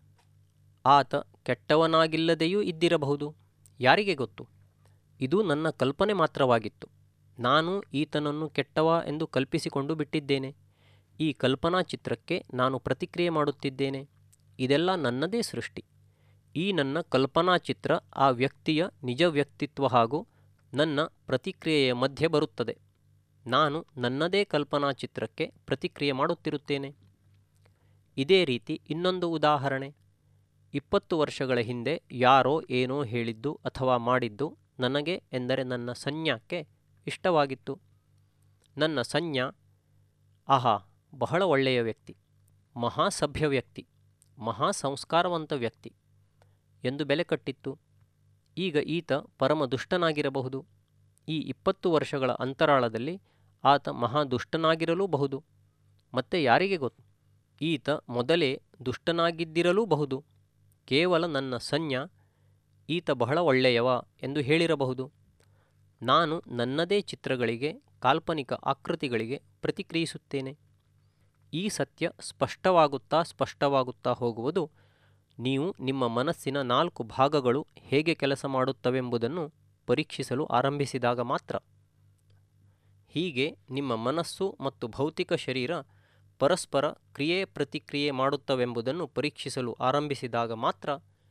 Speaker 1: ಆತ ಕೆಟ್ಟವನಾಗಿಲ್ಲದೆಯೂ ಇದ್ದಿರಬಹುದು ಯಾರಿಗೆ ಗೊತ್ತು ಇದು ನನ್ನ ಕಲ್ಪನೆ ಮಾತ್ರವಾಗಿತ್ತು ನಾನು ಈತನನ್ನು ಕೆಟ್ಟವ ಎಂದು ಕಲ್ಪಿಸಿಕೊಂಡು ಬಿಟ್ಟಿದ್ದೇನೆ ಈ ಕಲ್ಪನಾ ಚಿತ್ರಕ್ಕೆ ನಾನು ಪ್ರತಿಕ್ರಿಯೆ ಮಾಡುತ್ತಿದ್ದೇನೆ ಇದೆಲ್ಲ ನನ್ನದೇ ಸೃಷ್ಟಿ ಈ ನನ್ನ ಕಲ್ಪನಾ ಚಿತ್ರ ಆ ವ್ಯಕ್ತಿಯ ನಿಜ ವ್ಯಕ್ತಿತ್ವ ಹಾಗೂ ನನ್ನ ಪ್ರತಿಕ್ರಿಯೆಯ ಮಧ್ಯೆ ಬರುತ್ತದೆ ನಾನು ನನ್ನದೇ ಕಲ್ಪನಾ ಚಿತ್ರಕ್ಕೆ ಪ್ರತಿಕ್ರಿಯೆ ಮಾಡುತ್ತಿರುತ್ತೇನೆ ಇದೇ ರೀತಿ ಇನ್ನೊಂದು ಉದಾಹರಣೆ ಇಪ್ಪತ್ತು ವರ್ಷಗಳ ಹಿಂದೆ ಯಾರೋ ಏನೋ ಹೇಳಿದ್ದು ಅಥವಾ ಮಾಡಿದ್ದು ನನಗೆ ಎಂದರೆ ನನ್ನ ಸಂಜ್ಞಾಕ್ಕೆ ಇಷ್ಟವಾಗಿತ್ತು ನನ್ನ ಸಂಜ್ಞಾ ಆಹಾ ಬಹಳ ಒಳ್ಳೆಯ ವ್ಯಕ್ತಿ ಮಹಾ ಸಭ್ಯ ವ್ಯಕ್ತಿ ಮಹಾ ಸಂಸ್ಕಾರವಂತ ವ್ಯಕ್ತಿ ಎಂದು ಬೆಲೆ ಕಟ್ಟಿತ್ತು ಈಗ ಈತ ಪರಮ ದುಷ್ಟನಾಗಿರಬಹುದು ಈ ಇಪ್ಪತ್ತು ವರ್ಷಗಳ ಅಂತರಾಳದಲ್ಲಿ ಆತ ಮಹಾ ದುಷ್ಟನಾಗಿರಲೂಬಹುದು ಮತ್ತೆ ಯಾರಿಗೆ ಗೊತ್ತು ಈತ ಮೊದಲೇ ದುಷ್ಟನಾಗಿದ್ದಿರಲೂಬಹುದು ಕೇವಲ ನನ್ನ ಸಂಜ್ಞಾ ಈತ ಬಹಳ ಒಳ್ಳೆಯವ ಎಂದು ಹೇಳಿರಬಹುದು ನಾನು ನನ್ನದೇ ಚಿತ್ರಗಳಿಗೆ ಕಾಲ್ಪನಿಕ ಆಕೃತಿಗಳಿಗೆ ಪ್ರತಿಕ್ರಿಯಿಸುತ್ತೇನೆ ಈ ಸತ್ಯ ಸ್ಪಷ್ಟವಾಗುತ್ತಾ ಸ್ಪಷ್ಟವಾಗುತ್ತಾ ಹೋಗುವುದು ನೀವು ನಿಮ್ಮ ಮನಸ್ಸಿನ ನಾಲ್ಕು ಭಾಗಗಳು ಹೇಗೆ ಕೆಲಸ ಮಾಡುತ್ತವೆಂಬುದನ್ನು ಪರೀಕ್ಷಿಸಲು ಆರಂಭಿಸಿದಾಗ ಮಾತ್ರ ಹೀಗೆ ನಿಮ್ಮ ಮನಸ್ಸು ಮತ್ತು ಭೌತಿಕ ಶರೀರ ಪರಸ್ಪರ ಕ್ರಿಯೆ ಪ್ರತಿಕ್ರಿಯೆ ಮಾಡುತ್ತವೆಂಬುದನ್ನು ಪರೀಕ್ಷಿಸಲು ಆರಂಭಿಸಿದಾಗ ಮಾತ್ರ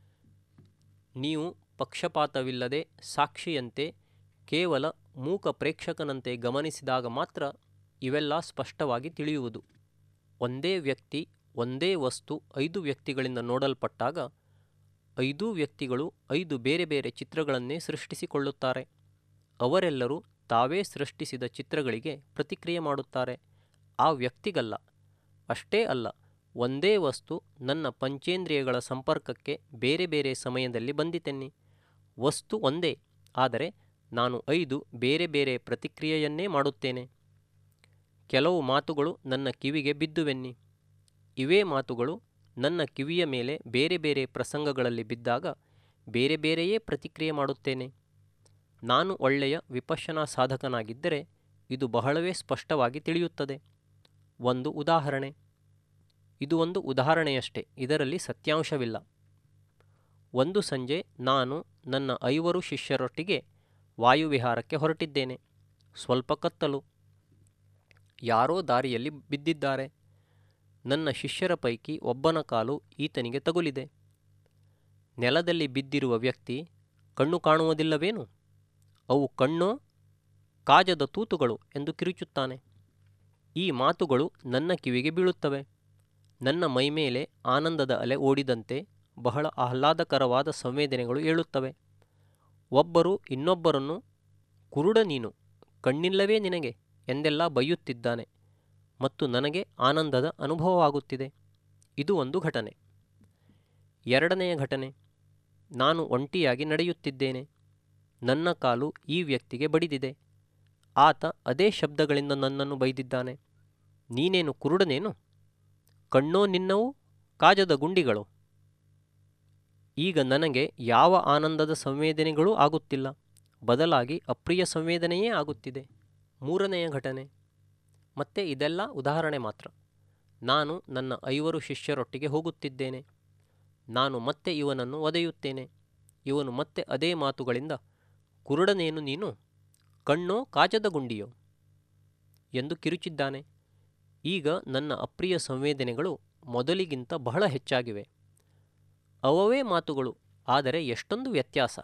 Speaker 1: ನೀವು ಪಕ್ಷಪಾತವಿಲ್ಲದೆ ಸಾಕ್ಷಿಯಂತೆ ಕೇವಲ ಮೂಕ ಪ್ರೇಕ್ಷಕನಂತೆ ಗಮನಿಸಿದಾಗ ಮಾತ್ರ ಇವೆಲ್ಲ ಸ್ಪಷ್ಟವಾಗಿ ತಿಳಿಯುವುದು ಒಂದೇ ವ್ಯಕ್ತಿ ಒಂದೇ ವಸ್ತು ಐದು ವ್ಯಕ್ತಿಗಳಿಂದ ನೋಡಲ್ಪಟ್ಟಾಗ ಐದೂ ವ್ಯಕ್ತಿಗಳು ಐದು ಬೇರೆ ಬೇರೆ ಚಿತ್ರಗಳನ್ನೇ ಸೃಷ್ಟಿಸಿಕೊಳ್ಳುತ್ತಾರೆ ಅವರೆಲ್ಲರೂ ತಾವೇ ಸೃಷ್ಟಿಸಿದ ಚಿತ್ರಗಳಿಗೆ ಪ್ರತಿಕ್ರಿಯೆ ಮಾಡುತ್ತಾರೆ ಆ ವ್ಯಕ್ತಿಗಲ್ಲ ಅಷ್ಟೇ ಅಲ್ಲ ಒಂದೇ ವಸ್ತು ನನ್ನ ಪಂಚೇಂದ್ರಿಯಗಳ ಸಂಪರ್ಕಕ್ಕೆ ಬೇರೆ ಬೇರೆ ಸಮಯದಲ್ಲಿ ಬಂದಿತೆನ್ನಿ ವಸ್ತು ಒಂದೇ ಆದರೆ ನಾನು ಐದು ಬೇರೆ ಬೇರೆ ಪ್ರತಿಕ್ರಿಯೆಯನ್ನೇ ಮಾಡುತ್ತೇನೆ ಕೆಲವು ಮಾತುಗಳು ನನ್ನ ಕಿವಿಗೆ ಬಿದ್ದುವೆನ್ನಿ ಇವೇ ಮಾತುಗಳು ನನ್ನ ಕಿವಿಯ ಮೇಲೆ ಬೇರೆ ಬೇರೆ ಪ್ರಸಂಗಗಳಲ್ಲಿ ಬಿದ್ದಾಗ ಬೇರೆ ಬೇರೆಯೇ ಪ್ರತಿಕ್ರಿಯೆ ಮಾಡುತ್ತೇನೆ ನಾನು ಒಳ್ಳೆಯ ವಿಪಶ್ಯನಾ ಸಾಧಕನಾಗಿದ್ದರೆ ಇದು ಬಹಳವೇ ಸ್ಪಷ್ಟವಾಗಿ ತಿಳಿಯುತ್ತದೆ ಒಂದು ಉದಾಹರಣೆ ಇದು ಒಂದು ಉದಾಹರಣೆಯಷ್ಟೇ ಇದರಲ್ಲಿ ಸತ್ಯಾಂಶವಿಲ್ಲ ಒಂದು ಸಂಜೆ ನಾನು ನನ್ನ ಐವರು ಶಿಷ್ಯರೊಟ್ಟಿಗೆ ವಾಯುವಿಹಾರಕ್ಕೆ ಹೊರಟಿದ್ದೇನೆ ಸ್ವಲ್ಪ ಕತ್ತಲು ಯಾರೋ ದಾರಿಯಲ್ಲಿ ಬಿದ್ದಿದ್ದಾರೆ ನನ್ನ ಶಿಷ್ಯರ ಪೈಕಿ ಒಬ್ಬನ ಕಾಲು ಈತನಿಗೆ ತಗುಲಿದೆ ನೆಲದಲ್ಲಿ ಬಿದ್ದಿರುವ ವ್ಯಕ್ತಿ ಕಣ್ಣು ಕಾಣುವುದಿಲ್ಲವೇನು ಅವು ಕಣ್ಣೋ ಕಾಜದ ತೂತುಗಳು ಎಂದು ಕಿರುಚುತ್ತಾನೆ ಈ ಮಾತುಗಳು ನನ್ನ ಕಿವಿಗೆ ಬೀಳುತ್ತವೆ ನನ್ನ ಮೈಮೇಲೆ ಆನಂದದ ಅಲೆ ಓಡಿದಂತೆ ಬಹಳ ಆಹ್ಲಾದಕರವಾದ ಸಂವೇದನೆಗಳು ಏಳುತ್ತವೆ ಒಬ್ಬರು ಇನ್ನೊಬ್ಬರನ್ನು ಕುರುಡ ನೀನು ಕಣ್ಣಿಲ್ಲವೇ ನಿನಗೆ ಎಂದೆಲ್ಲ ಬೈಯುತ್ತಿದ್ದಾನೆ ಮತ್ತು ನನಗೆ ಆನಂದದ ಅನುಭವವಾಗುತ್ತಿದೆ ಇದು ಒಂದು ಘಟನೆ ಎರಡನೆಯ ಘಟನೆ ನಾನು ಒಂಟಿಯಾಗಿ ನಡೆಯುತ್ತಿದ್ದೇನೆ ನನ್ನ ಕಾಲು ಈ ವ್ಯಕ್ತಿಗೆ ಬಡಿದಿದೆ ಆತ ಅದೇ ಶಬ್ದಗಳಿಂದ ನನ್ನನ್ನು ಬೈದಿದ್ದಾನೆ ನೀನೇನು ಕುರುಡನೇನು ಕಣ್ಣೋ ನಿನ್ನವು ಕಾಜದ ಗುಂಡಿಗಳು ಈಗ ನನಗೆ ಯಾವ ಆನಂದದ ಸಂವೇದನೆಗಳೂ ಆಗುತ್ತಿಲ್ಲ ಬದಲಾಗಿ ಅಪ್ರಿಯ ಸಂವೇದನೆಯೇ ಆಗುತ್ತಿದೆ ಮೂರನೆಯ ಘಟನೆ ಮತ್ತೆ ಇದೆಲ್ಲ ಉದಾಹರಣೆ ಮಾತ್ರ ನಾನು ನನ್ನ ಐವರು ಶಿಷ್ಯರೊಟ್ಟಿಗೆ ಹೋಗುತ್ತಿದ್ದೇನೆ ನಾನು ಮತ್ತೆ ಇವನನ್ನು ಒದೆಯುತ್ತೇನೆ ಇವನು ಮತ್ತೆ ಅದೇ ಮಾತುಗಳಿಂದ ಕುರುಡನೇನು ನೀನು ಕಣ್ಣೋ ಕಾಜದ ಗುಂಡಿಯೋ ಎಂದು ಕಿರುಚಿದ್ದಾನೆ ಈಗ ನನ್ನ ಅಪ್ರಿಯ ಸಂವೇದನೆಗಳು ಮೊದಲಿಗಿಂತ ಬಹಳ ಹೆಚ್ಚಾಗಿವೆ ಅವವೇ ಮಾತುಗಳು ಆದರೆ ಎಷ್ಟೊಂದು ವ್ಯತ್ಯಾಸ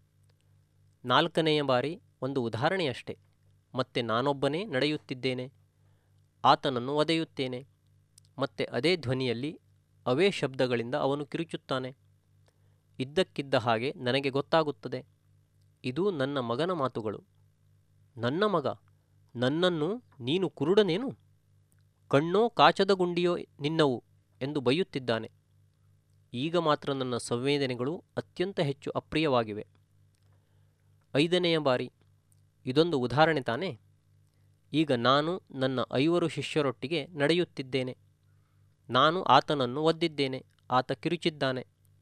Speaker 1: ನಾಲ್ಕನೆಯ ಬಾರಿ ಒಂದು ಉದಾಹರಣೆಯಷ್ಟೇ ಮತ್ತೆ ನಾನೊಬ್ಬನೇ ನಡೆಯುತ್ತಿದ್ದೇನೆ ಆತನನ್ನು ಒದೆಯುತ್ತೇನೆ ಮತ್ತೆ ಅದೇ ಧ್ವನಿಯಲ್ಲಿ ಅವೇ ಶಬ್ದಗಳಿಂದ ಅವನು ಕಿರುಚುತ್ತಾನೆ ಇದ್ದಕ್ಕಿದ್ದ ಹಾಗೆ ನನಗೆ ಗೊತ್ತಾಗುತ್ತದೆ ಇದು ನನ್ನ ಮಗನ ಮಾತುಗಳು ನನ್ನ ಮಗ ನನ್ನನ್ನು ನೀನು ಕುರುಡನೇನು ಕಣ್ಣೋ ಕಾಚದ ಗುಂಡಿಯೋ ನಿನ್ನವು ಎಂದು ಬೈಯುತ್ತಿದ್ದಾನೆ ಈಗ ಮಾತ್ರ ನನ್ನ ಸಂವೇದನೆಗಳು ಅತ್ಯಂತ ಹೆಚ್ಚು ಅಪ್ರಿಯವಾಗಿವೆ ಐದನೆಯ ಬಾರಿ ಇದೊಂದು ಉದಾಹರಣೆ ತಾನೇ ಈಗ ನಾನು ನನ್ನ ಐವರು ಶಿಷ್ಯರೊಟ್ಟಿಗೆ ನಡೆಯುತ್ತಿದ್ದೇನೆ ನಾನು ಆತನನ್ನು ಒದ್ದಿದ್ದೇನೆ ಆತ ಕಿರುಚಿದ್ದಾನೆ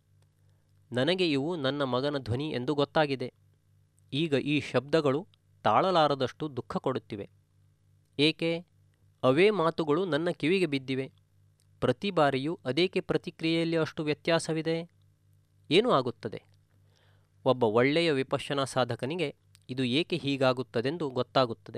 Speaker 1: ನನಗೆ ಇವು ನನ್ನ ಮಗನ ಧ್ವನಿ ಎಂದು ಗೊತ್ತಾಗಿದೆ ಈಗ ಈ ಶಬ್ದಗಳು ತಾಳಲಾರದಷ್ಟು ದುಃಖ ಕೊಡುತ್ತಿವೆ ಏಕೆ ಅವೇ ಮಾತುಗಳು ನನ್ನ ಕಿವಿಗೆ ಬಿದ್ದಿವೆ ಪ್ರತಿ ಬಾರಿಯೂ ಅದೇಕೆ ಪ್ರತಿಕ್ರಿಯೆಯಲ್ಲಿ ಅಷ್ಟು ವ್ಯತ್ಯಾಸವಿದೆ ಏನು ಆಗುತ್ತದೆ ಒಬ್ಬ ಒಳ್ಳೆಯ ವಿಪಶ್ಯನಾ ಸಾಧಕನಿಗೆ ಇದು ಏಕೆ ಹೀಗಾಗುತ್ತದೆಂದು ಗೊತ್ತಾಗುತ್ತದೆ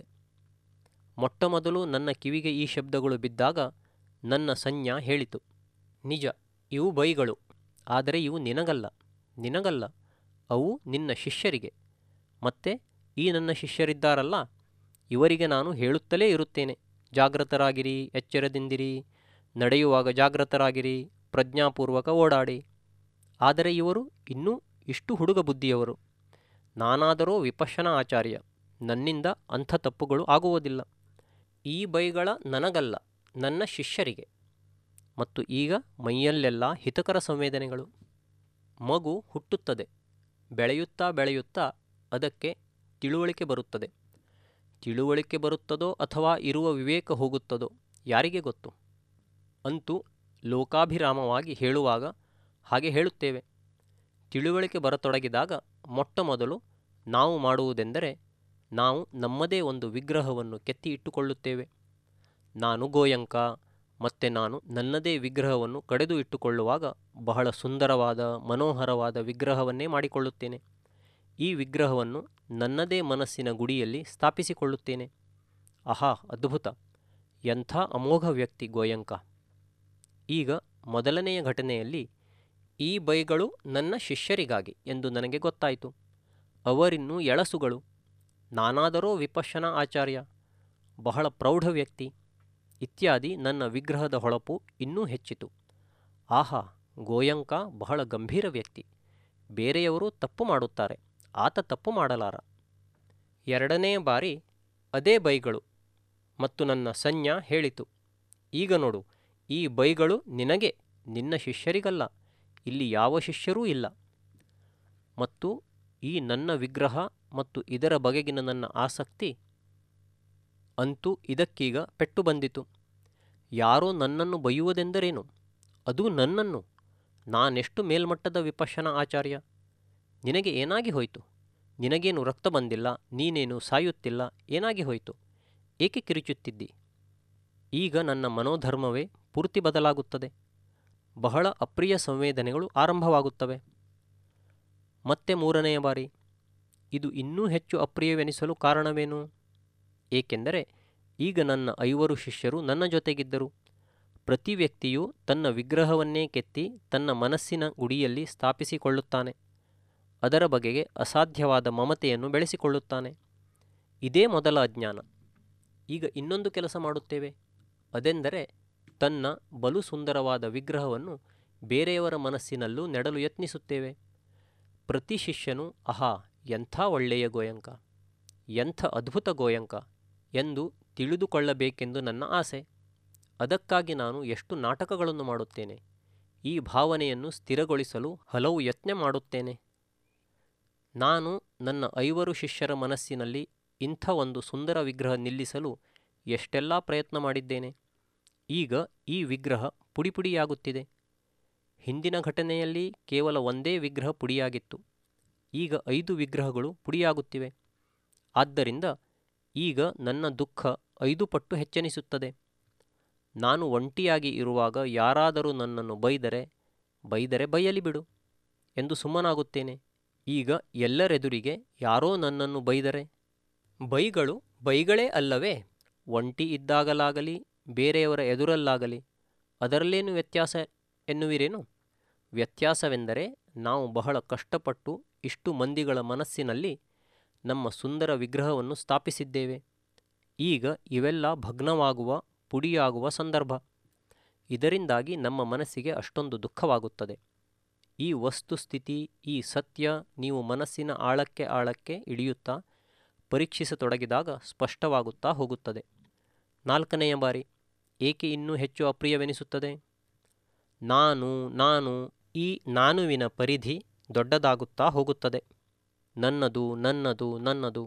Speaker 1: ಮೊಟ್ಟಮೊದಲು ನನ್ನ ಕಿವಿಗೆ ಈ ಶಬ್ದಗಳು ಬಿದ್ದಾಗ ನನ್ನ ಸಂಜ್ಞಾ ಹೇಳಿತು ನಿಜ ಇವು ಬೈಗಳು ಆದರೆ ಇವು ನಿನಗಲ್ಲ ನಿನಗಲ್ಲ ಅವು ನಿನ್ನ ಶಿಷ್ಯರಿಗೆ ಮತ್ತೆ ಈ ನನ್ನ ಶಿಷ್ಯರಿದ್ದಾರಲ್ಲ ಇವರಿಗೆ ನಾನು ಹೇಳುತ್ತಲೇ ಇರುತ್ತೇನೆ ಜಾಗೃತರಾಗಿರಿ ಎಚ್ಚರದಿಂದಿರಿ ನಡೆಯುವಾಗ ಜಾಗೃತರಾಗಿರಿ ಪ್ರಜ್ಞಾಪೂರ್ವಕ ಓಡಾಡಿ ಆದರೆ ಇವರು ಇನ್ನೂ ಇಷ್ಟು ಹುಡುಗ ಬುದ್ಧಿಯವರು ನಾನಾದರೋ ವಿಪಶ್ಯನ ಆಚಾರ್ಯ ನನ್ನಿಂದ ಅಂಥ ತಪ್ಪುಗಳು ಆಗುವುದಿಲ್ಲ ಈ ಬೈಗಳ ನನಗಲ್ಲ ನನ್ನ ಶಿಷ್ಯರಿಗೆ ಮತ್ತು ಈಗ ಮೈಯಲ್ಲೆಲ್ಲ ಹಿತಕರ ಸಂವೇದನೆಗಳು ಮಗು ಹುಟ್ಟುತ್ತದೆ ಬೆಳೆಯುತ್ತಾ ಬೆಳೆಯುತ್ತಾ ಅದಕ್ಕೆ ತಿಳುವಳಿಕೆ ಬರುತ್ತದೆ ತಿಳುವಳಿಕೆ ಬರುತ್ತದೋ ಅಥವಾ ಇರುವ ವಿವೇಕ ಹೋಗುತ್ತದೋ ಯಾರಿಗೆ ಗೊತ್ತು ಅಂತೂ ಲೋಕಾಭಿರಾಮವಾಗಿ ಹೇಳುವಾಗ ಹಾಗೆ ಹೇಳುತ್ತೇವೆ ತಿಳುವಳಿಕೆ ಬರತೊಡಗಿದಾಗ ಮೊಟ್ಟ ಮೊದಲು ನಾವು ಮಾಡುವುದೆಂದರೆ ನಾವು ನಮ್ಮದೇ ಒಂದು ವಿಗ್ರಹವನ್ನು ಕೆತ್ತಿ ಇಟ್ಟುಕೊಳ್ಳುತ್ತೇವೆ ನಾನು ಗೋಯಂಕ ಮತ್ತೆ ನಾನು ನನ್ನದೇ ವಿಗ್ರಹವನ್ನು ಕಡೆದು ಇಟ್ಟುಕೊಳ್ಳುವಾಗ ಬಹಳ ಸುಂದರವಾದ ಮನೋಹರವಾದ ವಿಗ್ರಹವನ್ನೇ ಮಾಡಿಕೊಳ್ಳುತ್ತೇನೆ ಈ ವಿಗ್ರಹವನ್ನು ನನ್ನದೇ ಮನಸ್ಸಿನ ಗುಡಿಯಲ್ಲಿ ಸ್ಥಾಪಿಸಿಕೊಳ್ಳುತ್ತೇನೆ ಆಹಾ ಅದ್ಭುತ ಎಂಥ ಅಮೋಘ ವ್ಯಕ್ತಿ ಗೋಯಂಕ ಈಗ ಮೊದಲನೆಯ ಘಟನೆಯಲ್ಲಿ ಈ ಬೈಗಳು ನನ್ನ ಶಿಷ್ಯರಿಗಾಗಿ ಎಂದು ನನಗೆ ಗೊತ್ತಾಯಿತು ಅವರಿನ್ನೂ ಎಳಸುಗಳು ನಾನಾದರೋ ವಿಪಶ್ಯನ ಆಚಾರ್ಯ ಬಹಳ ಪ್ರೌಢ ವ್ಯಕ್ತಿ ಇತ್ಯಾದಿ ನನ್ನ ವಿಗ್ರಹದ ಹೊಳಪು ಇನ್ನೂ ಹೆಚ್ಚಿತು ಆಹಾ ಗೋಯಂಕ ಬಹಳ ಗಂಭೀರ ವ್ಯಕ್ತಿ ಬೇರೆಯವರು ತಪ್ಪು ಮಾಡುತ್ತಾರೆ ಆತ ತಪ್ಪು ಮಾಡಲಾರ ಎರಡನೇ ಬಾರಿ ಅದೇ ಬೈಗಳು ಮತ್ತು ನನ್ನ ಸಂಜ್ಞಾ ಹೇಳಿತು ಈಗ ನೋಡು ಈ ಬೈಗಳು ನಿನಗೆ ನಿನ್ನ ಶಿಷ್ಯರಿಗಲ್ಲ ಇಲ್ಲಿ ಯಾವ ಶಿಷ್ಯರೂ ಇಲ್ಲ ಮತ್ತು ಈ ನನ್ನ ವಿಗ್ರಹ ಮತ್ತು ಇದರ ಬಗೆಗಿನ ನನ್ನ ಆಸಕ್ತಿ ಅಂತೂ ಇದಕ್ಕೀಗ ಪೆಟ್ಟು ಬಂದಿತು ಯಾರೋ ನನ್ನನ್ನು ಬೈಯುವುದೆಂದರೇನು ಅದು ನನ್ನನ್ನು ನಾನೆಷ್ಟು ಮೇಲ್ಮಟ್ಟದ ವಿಪಶ್ಯನ ಆಚಾರ್ಯ ನಿನಗೆ ಏನಾಗಿ ಹೋಯಿತು ನಿನಗೇನು ರಕ್ತ ಬಂದಿಲ್ಲ ನೀನೇನು ಸಾಯುತ್ತಿಲ್ಲ ಏನಾಗಿ ಹೋಯಿತು ಏಕೆ ಕಿರುಚುತ್ತಿದ್ದಿ ಈಗ ನನ್ನ ಮನೋಧರ್ಮವೇ ಪೂರ್ತಿ ಬದಲಾಗುತ್ತದೆ ಬಹಳ ಅಪ್ರಿಯ ಸಂವೇದನೆಗಳು ಆರಂಭವಾಗುತ್ತವೆ ಮತ್ತೆ ಮೂರನೆಯ ಬಾರಿ ಇದು ಇನ್ನೂ ಹೆಚ್ಚು ಅಪ್ರಿಯವೆನಿಸಲು ಕಾರಣವೇನು ಏಕೆಂದರೆ ಈಗ ನನ್ನ ಐವರು ಶಿಷ್ಯರು ನನ್ನ ಜೊತೆಗಿದ್ದರು ಪ್ರತಿ ವ್ಯಕ್ತಿಯೂ ತನ್ನ ವಿಗ್ರಹವನ್ನೇ ಕೆತ್ತಿ ತನ್ನ ಮನಸ್ಸಿನ ಗುಡಿಯಲ್ಲಿ ಸ್ಥಾಪಿಸಿಕೊಳ್ಳುತ್ತಾನೆ ಅದರ ಬಗೆಗೆ ಅಸಾಧ್ಯವಾದ ಮಮತೆಯನ್ನು ಬೆಳೆಸಿಕೊಳ್ಳುತ್ತಾನೆ ಇದೇ ಮೊದಲ ಅಜ್ಞಾನ ಈಗ ಇನ್ನೊಂದು ಕೆಲಸ ಮಾಡುತ್ತೇವೆ ಅದೆಂದರೆ ತನ್ನ ಬಲು ಸುಂದರವಾದ ವಿಗ್ರಹವನ್ನು ಬೇರೆಯವರ ಮನಸ್ಸಿನಲ್ಲೂ ನೆಡಲು ಯತ್ನಿಸುತ್ತೇವೆ ಪ್ರತಿ ಶಿಷ್ಯನು ಆಹಾ ಎಂಥ ಒಳ್ಳೆಯ ಗೋಯಂಕ ಎಂಥ ಅದ್ಭುತ ಗೋಯಂಕ ಎಂದು ತಿಳಿದುಕೊಳ್ಳಬೇಕೆಂದು ನನ್ನ ಆಸೆ ಅದಕ್ಕಾಗಿ ನಾನು ಎಷ್ಟು ನಾಟಕಗಳನ್ನು ಮಾಡುತ್ತೇನೆ ಈ ಭಾವನೆಯನ್ನು ಸ್ಥಿರಗೊಳಿಸಲು ಹಲವು ಯತ್ನ ಮಾಡುತ್ತೇನೆ ನಾನು ನನ್ನ ಐವರು ಶಿಷ್ಯರ ಮನಸ್ಸಿನಲ್ಲಿ ಇಂಥ ಒಂದು ಸುಂದರ ವಿಗ್ರಹ ನಿಲ್ಲಿಸಲು ಎಷ್ಟೆಲ್ಲ ಪ್ರಯತ್ನ ಮಾಡಿದ್ದೇನೆ ಈಗ ಈ ವಿಗ್ರಹ ಪುಡಿಪುಡಿಯಾಗುತ್ತಿದೆ ಹಿಂದಿನ ಘಟನೆಯಲ್ಲಿ ಕೇವಲ ಒಂದೇ ವಿಗ್ರಹ ಪುಡಿಯಾಗಿತ್ತು ಈಗ ಐದು ವಿಗ್ರಹಗಳು ಪುಡಿಯಾಗುತ್ತಿವೆ ಆದ್ದರಿಂದ ಈಗ ನನ್ನ ದುಃಖ ಐದು ಪಟ್ಟು ಹೆಚ್ಚೆನಿಸುತ್ತದೆ ನಾನು ಒಂಟಿಯಾಗಿ ಇರುವಾಗ ಯಾರಾದರೂ ನನ್ನನ್ನು ಬೈದರೆ ಬೈದರೆ ಬೈಯಲಿ ಬಿಡು ಎಂದು ಸುಮ್ಮನಾಗುತ್ತೇನೆ ಈಗ ಎಲ್ಲರೆದುರಿಗೆ ಯಾರೋ ನನ್ನನ್ನು ಬೈದರೆ ಬೈಗಳು ಬೈಗಳೇ ಅಲ್ಲವೇ ಒಂಟಿ ಇದ್ದಾಗಲಾಗಲಿ ಬೇರೆಯವರ ಎದುರಲ್ಲಾಗಲಿ ಅದರಲ್ಲೇನು ವ್ಯತ್ಯಾಸ ಎನ್ನುವಿರೇನು ವ್ಯತ್ಯಾಸವೆಂದರೆ ನಾವು ಬಹಳ ಕಷ್ಟಪಟ್ಟು ಇಷ್ಟು ಮಂದಿಗಳ ಮನಸ್ಸಿನಲ್ಲಿ ನಮ್ಮ ಸುಂದರ ವಿಗ್ರಹವನ್ನು ಸ್ಥಾಪಿಸಿದ್ದೇವೆ ಈಗ ಇವೆಲ್ಲ ಭಗ್ನವಾಗುವ ಪುಡಿಯಾಗುವ ಸಂದರ್ಭ ಇದರಿಂದಾಗಿ ನಮ್ಮ ಮನಸ್ಸಿಗೆ ಅಷ್ಟೊಂದು ದುಃಖವಾಗುತ್ತದೆ ಈ ವಸ್ತುಸ್ಥಿತಿ ಈ ಸತ್ಯ ನೀವು ಮನಸ್ಸಿನ ಆಳಕ್ಕೆ ಆಳಕ್ಕೆ ಇಳಿಯುತ್ತಾ ಪರೀಕ್ಷಿಸತೊಡಗಿದಾಗ ಸ್ಪಷ್ಟವಾಗುತ್ತಾ ಹೋಗುತ್ತದೆ ನಾಲ್ಕನೆಯ ಬಾರಿ ಏಕೆ ಇನ್ನೂ ಹೆಚ್ಚು ಅಪ್ರಿಯವೆನಿಸುತ್ತದೆ ನಾನು ನಾನು ಈ ನಾನುವಿನ ಪರಿಧಿ ದೊಡ್ಡದಾಗುತ್ತಾ ಹೋಗುತ್ತದೆ ನನ್ನದು ನನ್ನದು ನನ್ನದು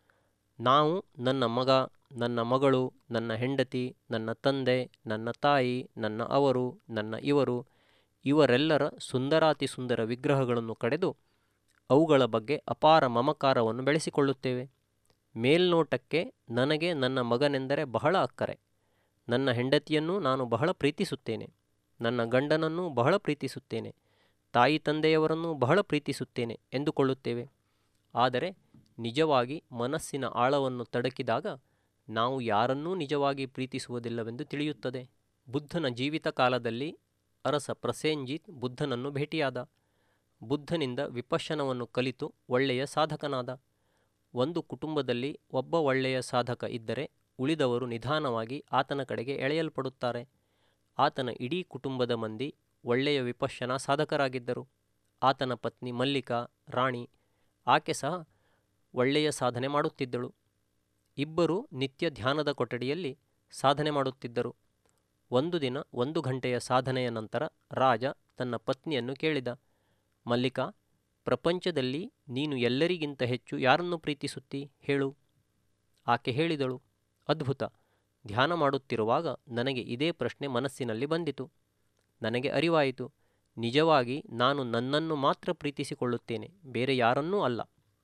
Speaker 1: ನಾವು ನನ್ನ ಮಗ ನನ್ನ ಮಗಳು ನನ್ನ ಹೆಂಡತಿ ನನ್ನ ತಂದೆ ನನ್ನ ತಾಯಿ ನನ್ನ ಅವರು ನನ್ನ ಇವರು ಇವರೆಲ್ಲರ ಸುಂದರಾತಿ ಸುಂದರ ವಿಗ್ರಹಗಳನ್ನು ಕಡೆದು ಅವುಗಳ ಬಗ್ಗೆ ಅಪಾರ ಮಮಕಾರವನ್ನು ಬೆಳೆಸಿಕೊಳ್ಳುತ್ತೇವೆ ಮೇಲ್ನೋಟಕ್ಕೆ ನನಗೆ ನನ್ನ ಮಗನೆಂದರೆ ಬಹಳ ಅಕ್ಕರೆ ನನ್ನ ಹೆಂಡತಿಯನ್ನೂ ನಾನು ಬಹಳ ಪ್ರೀತಿಸುತ್ತೇನೆ ನನ್ನ ಗಂಡನನ್ನೂ ಬಹಳ ಪ್ರೀತಿಸುತ್ತೇನೆ ತಾಯಿ ತಂದೆಯವರನ್ನೂ ಬಹಳ ಪ್ರೀತಿಸುತ್ತೇನೆ ಎಂದುಕೊಳ್ಳುತ್ತೇವೆ ಆದರೆ ನಿಜವಾಗಿ ಮನಸ್ಸಿನ ಆಳವನ್ನು ತಡಕಿದಾಗ ನಾವು ಯಾರನ್ನೂ ನಿಜವಾಗಿ ಪ್ರೀತಿಸುವುದಿಲ್ಲವೆಂದು ತಿಳಿಯುತ್ತದೆ ಬುದ್ಧನ ಜೀವಿತ ಕಾಲದಲ್ಲಿ ಅರಸ ಪ್ರಸೇಂಜಿತ್ ಬುದ್ಧನನ್ನು ಭೇಟಿಯಾದ ಬುದ್ಧನಿಂದ ವಿಪಶ್ಯನವನ್ನು ಕಲಿತು ಒಳ್ಳೆಯ ಸಾಧಕನಾದ ಒಂದು ಕುಟುಂಬದಲ್ಲಿ ಒಬ್ಬ ಒಳ್ಳೆಯ ಸಾಧಕ ಇದ್ದರೆ ಉಳಿದವರು ನಿಧಾನವಾಗಿ ಆತನ ಕಡೆಗೆ ಎಳೆಯಲ್ಪಡುತ್ತಾರೆ ಆತನ ಇಡೀ ಕುಟುಂಬದ ಮಂದಿ ಒಳ್ಳೆಯ ವಿಪಶ್ಯನ ಸಾಧಕರಾಗಿದ್ದರು ಆತನ ಪತ್ನಿ ಮಲ್ಲಿಕಾ ರಾಣಿ ಆಕೆ ಸಹ ಒಳ್ಳೆಯ ಸಾಧನೆ ಮಾಡುತ್ತಿದ್ದಳು ಇಬ್ಬರು ನಿತ್ಯ ಧ್ಯಾನದ ಕೊಠಡಿಯಲ್ಲಿ ಸಾಧನೆ ಮಾಡುತ್ತಿದ್ದರು ಒಂದು ದಿನ ಒಂದು ಗಂಟೆಯ ಸಾಧನೆಯ ನಂತರ ರಾಜ ತನ್ನ ಪತ್ನಿಯನ್ನು ಕೇಳಿದ ಮಲ್ಲಿಕಾ ಪ್ರಪಂಚದಲ್ಲಿ ನೀನು ಎಲ್ಲರಿಗಿಂತ ಹೆಚ್ಚು ಯಾರನ್ನು ಪ್ರೀತಿಸುತ್ತಿ ಹೇಳು ಆಕೆ ಹೇಳಿದಳು ಅದ್ಭುತ ಧ್ಯಾನ ಮಾಡುತ್ತಿರುವಾಗ ನನಗೆ ಇದೇ ಪ್ರಶ್ನೆ ಮನಸ್ಸಿನಲ್ಲಿ ಬಂದಿತು ನನಗೆ ಅರಿವಾಯಿತು ನಿಜವಾಗಿ ನಾನು ನನ್ನನ್ನು ಮಾತ್ರ ಪ್ರೀತಿಸಿಕೊಳ್ಳುತ್ತೇನೆ ಬೇರೆ ಯಾರನ್ನೂ ಅಲ್ಲ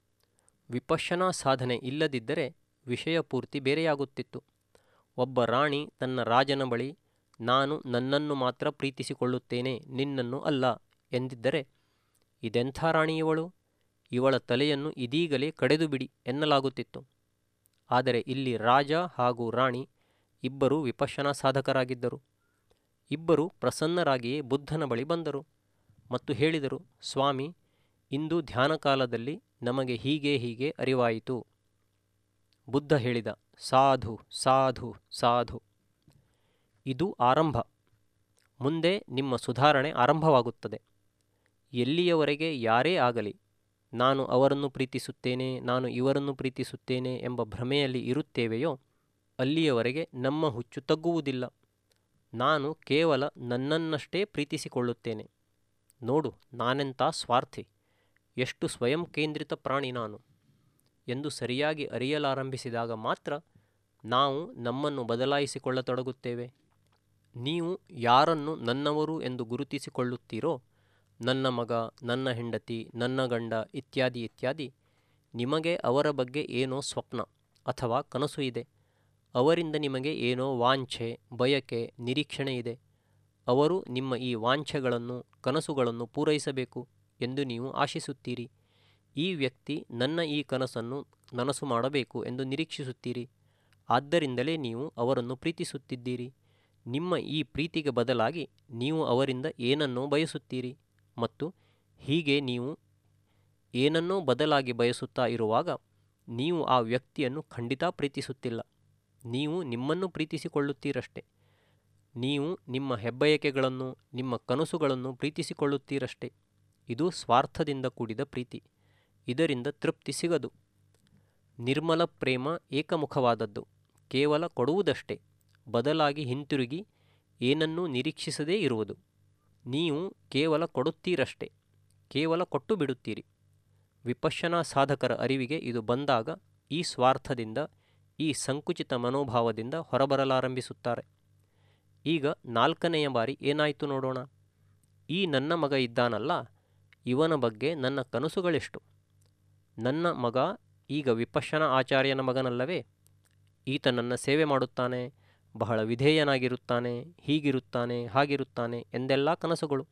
Speaker 1: ವಿಪಶ್ಯನಾ ಸಾಧನೆ ಇಲ್ಲದಿದ್ದರೆ ವಿಷಯ ಪೂರ್ತಿ ಬೇರೆಯಾಗುತ್ತಿತ್ತು ಒಬ್ಬ ರಾಣಿ ತನ್ನ ರಾಜನ ಬಳಿ ನಾನು ನನ್ನನ್ನು ಮಾತ್ರ ಪ್ರೀತಿಸಿಕೊಳ್ಳುತ್ತೇನೆ ನಿನ್ನನ್ನು ಅಲ್ಲ ಎಂದಿದ್ದರೆ ಇದೆಂಥ ರಾಣಿ ಇವಳು ಇವಳ ತಲೆಯನ್ನು ಇದೀಗಲೇ ಕಡೆದು ಬಿಡಿ ಎನ್ನಲಾಗುತ್ತಿತ್ತು ಆದರೆ ಇಲ್ಲಿ ರಾಜ ಹಾಗೂ ರಾಣಿ ಇಬ್ಬರೂ ವಿಪಶ್ಯನಾ ಸಾಧಕರಾಗಿದ್ದರು ಇಬ್ಬರು ಪ್ರಸನ್ನರಾಗಿಯೇ ಬುದ್ಧನ ಬಳಿ ಬಂದರು ಮತ್ತು ಹೇಳಿದರು ಸ್ವಾಮಿ ಇಂದು ಧ್ಯಾನ ಕಾಲದಲ್ಲಿ ನಮಗೆ ಹೀಗೆ ಹೀಗೆ ಅರಿವಾಯಿತು ಬುದ್ಧ ಹೇಳಿದ ಸಾಧು ಸಾಧು ಸಾಧು ಇದು ಆರಂಭ ಮುಂದೆ ನಿಮ್ಮ ಸುಧಾರಣೆ ಆರಂಭವಾಗುತ್ತದೆ ಎಲ್ಲಿಯವರೆಗೆ ಯಾರೇ ಆಗಲಿ ನಾನು ಅವರನ್ನು ಪ್ರೀತಿಸುತ್ತೇನೆ ನಾನು ಇವರನ್ನು ಪ್ರೀತಿಸುತ್ತೇನೆ ಎಂಬ ಭ್ರಮೆಯಲ್ಲಿ ಇರುತ್ತೇವೆಯೋ ಅಲ್ಲಿಯವರೆಗೆ ನಮ್ಮ ಹುಚ್ಚು ತಗ್ಗುವುದಿಲ್ಲ ನಾನು ಕೇವಲ ನನ್ನನ್ನಷ್ಟೇ ಪ್ರೀತಿಸಿಕೊಳ್ಳುತ್ತೇನೆ ನೋಡು ನಾನೆಂಥ ಸ್ವಾರ್ಥಿ ಎಷ್ಟು ಸ್ವಯಂ ಕೇಂದ್ರಿತ ಪ್ರಾಣಿ ನಾನು ಎಂದು ಸರಿಯಾಗಿ ಅರಿಯಲಾರಂಭಿಸಿದಾಗ ಮಾತ್ರ ನಾವು ನಮ್ಮನ್ನು ಬದಲಾಯಿಸಿಕೊಳ್ಳತೊಡಗುತ್ತೇವೆ ನೀವು ಯಾರನ್ನು ನನ್ನವರು ಎಂದು ಗುರುತಿಸಿಕೊಳ್ಳುತ್ತೀರೋ ನನ್ನ ಮಗ ನನ್ನ ಹೆಂಡತಿ ನನ್ನ ಗಂಡ ಇತ್ಯಾದಿ ಇತ್ಯಾದಿ ನಿಮಗೆ ಅವರ ಬಗ್ಗೆ ಏನೋ ಸ್ವಪ್ನ ಅಥವಾ ಕನಸು ಇದೆ ಅವರಿಂದ ನಿಮಗೆ ಏನೋ ವಾಂಛೆ ಬಯಕೆ ನಿರೀಕ್ಷಣೆ ಇದೆ ಅವರು ನಿಮ್ಮ ಈ ವಾಂಛೆಗಳನ್ನು ಕನಸುಗಳನ್ನು ಪೂರೈಸಬೇಕು ಎಂದು ನೀವು ಆಶಿಸುತ್ತೀರಿ ಈ ವ್ಯಕ್ತಿ ನನ್ನ ಈ ಕನಸನ್ನು ನನಸು ಮಾಡಬೇಕು ಎಂದು ನಿರೀಕ್ಷಿಸುತ್ತೀರಿ ಆದ್ದರಿಂದಲೇ ನೀವು ಅವರನ್ನು ಪ್ರೀತಿಸುತ್ತಿದ್ದೀರಿ ನಿಮ್ಮ ಈ ಪ್ರೀತಿಗೆ ಬದಲಾಗಿ ನೀವು ಅವರಿಂದ ಏನನ್ನೋ ಬಯಸುತ್ತೀರಿ ಮತ್ತು ಹೀಗೆ ನೀವು ಏನನ್ನೋ ಬದಲಾಗಿ ಬಯಸುತ್ತಾ ಇರುವಾಗ ನೀವು ಆ ವ್ಯಕ್ತಿಯನ್ನು ಖಂಡಿತ ಪ್ರೀತಿಸುತ್ತಿಲ್ಲ ನೀವು ನಿಮ್ಮನ್ನು ಪ್ರೀತಿಸಿಕೊಳ್ಳುತ್ತೀರಷ್ಟೆ ನೀವು ನಿಮ್ಮ ಹೆಬ್ಬಯಕೆಗಳನ್ನು ನಿಮ್ಮ ಕನಸುಗಳನ್ನು ಪ್ರೀತಿಸಿಕೊಳ್ಳುತ್ತೀರಷ್ಟೆ ಇದು ಸ್ವಾರ್ಥದಿಂದ ಕೂಡಿದ ಪ್ರೀತಿ ಇದರಿಂದ ತೃಪ್ತಿ ಸಿಗದು ನಿರ್ಮಲ ಪ್ರೇಮ ಏಕಮುಖವಾದದ್ದು ಕೇವಲ ಕೊಡುವುದಷ್ಟೇ ಬದಲಾಗಿ ಹಿಂತಿರುಗಿ ಏನನ್ನೂ ನಿರೀಕ್ಷಿಸದೇ ಇರುವುದು ನೀವು ಕೇವಲ ಕೊಡುತ್ತೀರಷ್ಟೆ ಕೇವಲ ಕೊಟ್ಟು ಬಿಡುತ್ತೀರಿ ವಿಪಶ್ಯನಾ ಸಾಧಕರ ಅರಿವಿಗೆ ಇದು ಬಂದಾಗ ಈ ಸ್ವಾರ್ಥದಿಂದ ಈ ಸಂಕುಚಿತ ಮನೋಭಾವದಿಂದ ಹೊರಬರಲಾರಂಭಿಸುತ್ತಾರೆ ಈಗ ನಾಲ್ಕನೆಯ ಬಾರಿ ಏನಾಯಿತು ನೋಡೋಣ ಈ ನನ್ನ ಮಗ ಇದ್ದಾನಲ್ಲ ಇವನ ಬಗ್ಗೆ ನನ್ನ ಕನಸುಗಳೆಷ್ಟು ನನ್ನ ಮಗ ಈಗ ವಿಪಶ್ಯನ ಆಚಾರ್ಯನ ಮಗನಲ್ಲವೇ ಈತ ನನ್ನ ಸೇವೆ ಮಾಡುತ್ತಾನೆ ಬಹಳ ವಿಧೇಯನಾಗಿರುತ್ತಾನೆ ಹೀಗಿರುತ್ತಾನೆ ಹಾಗಿರುತ್ತಾನೆ ಎಂದೆಲ್ಲ ಕನಸುಗಳು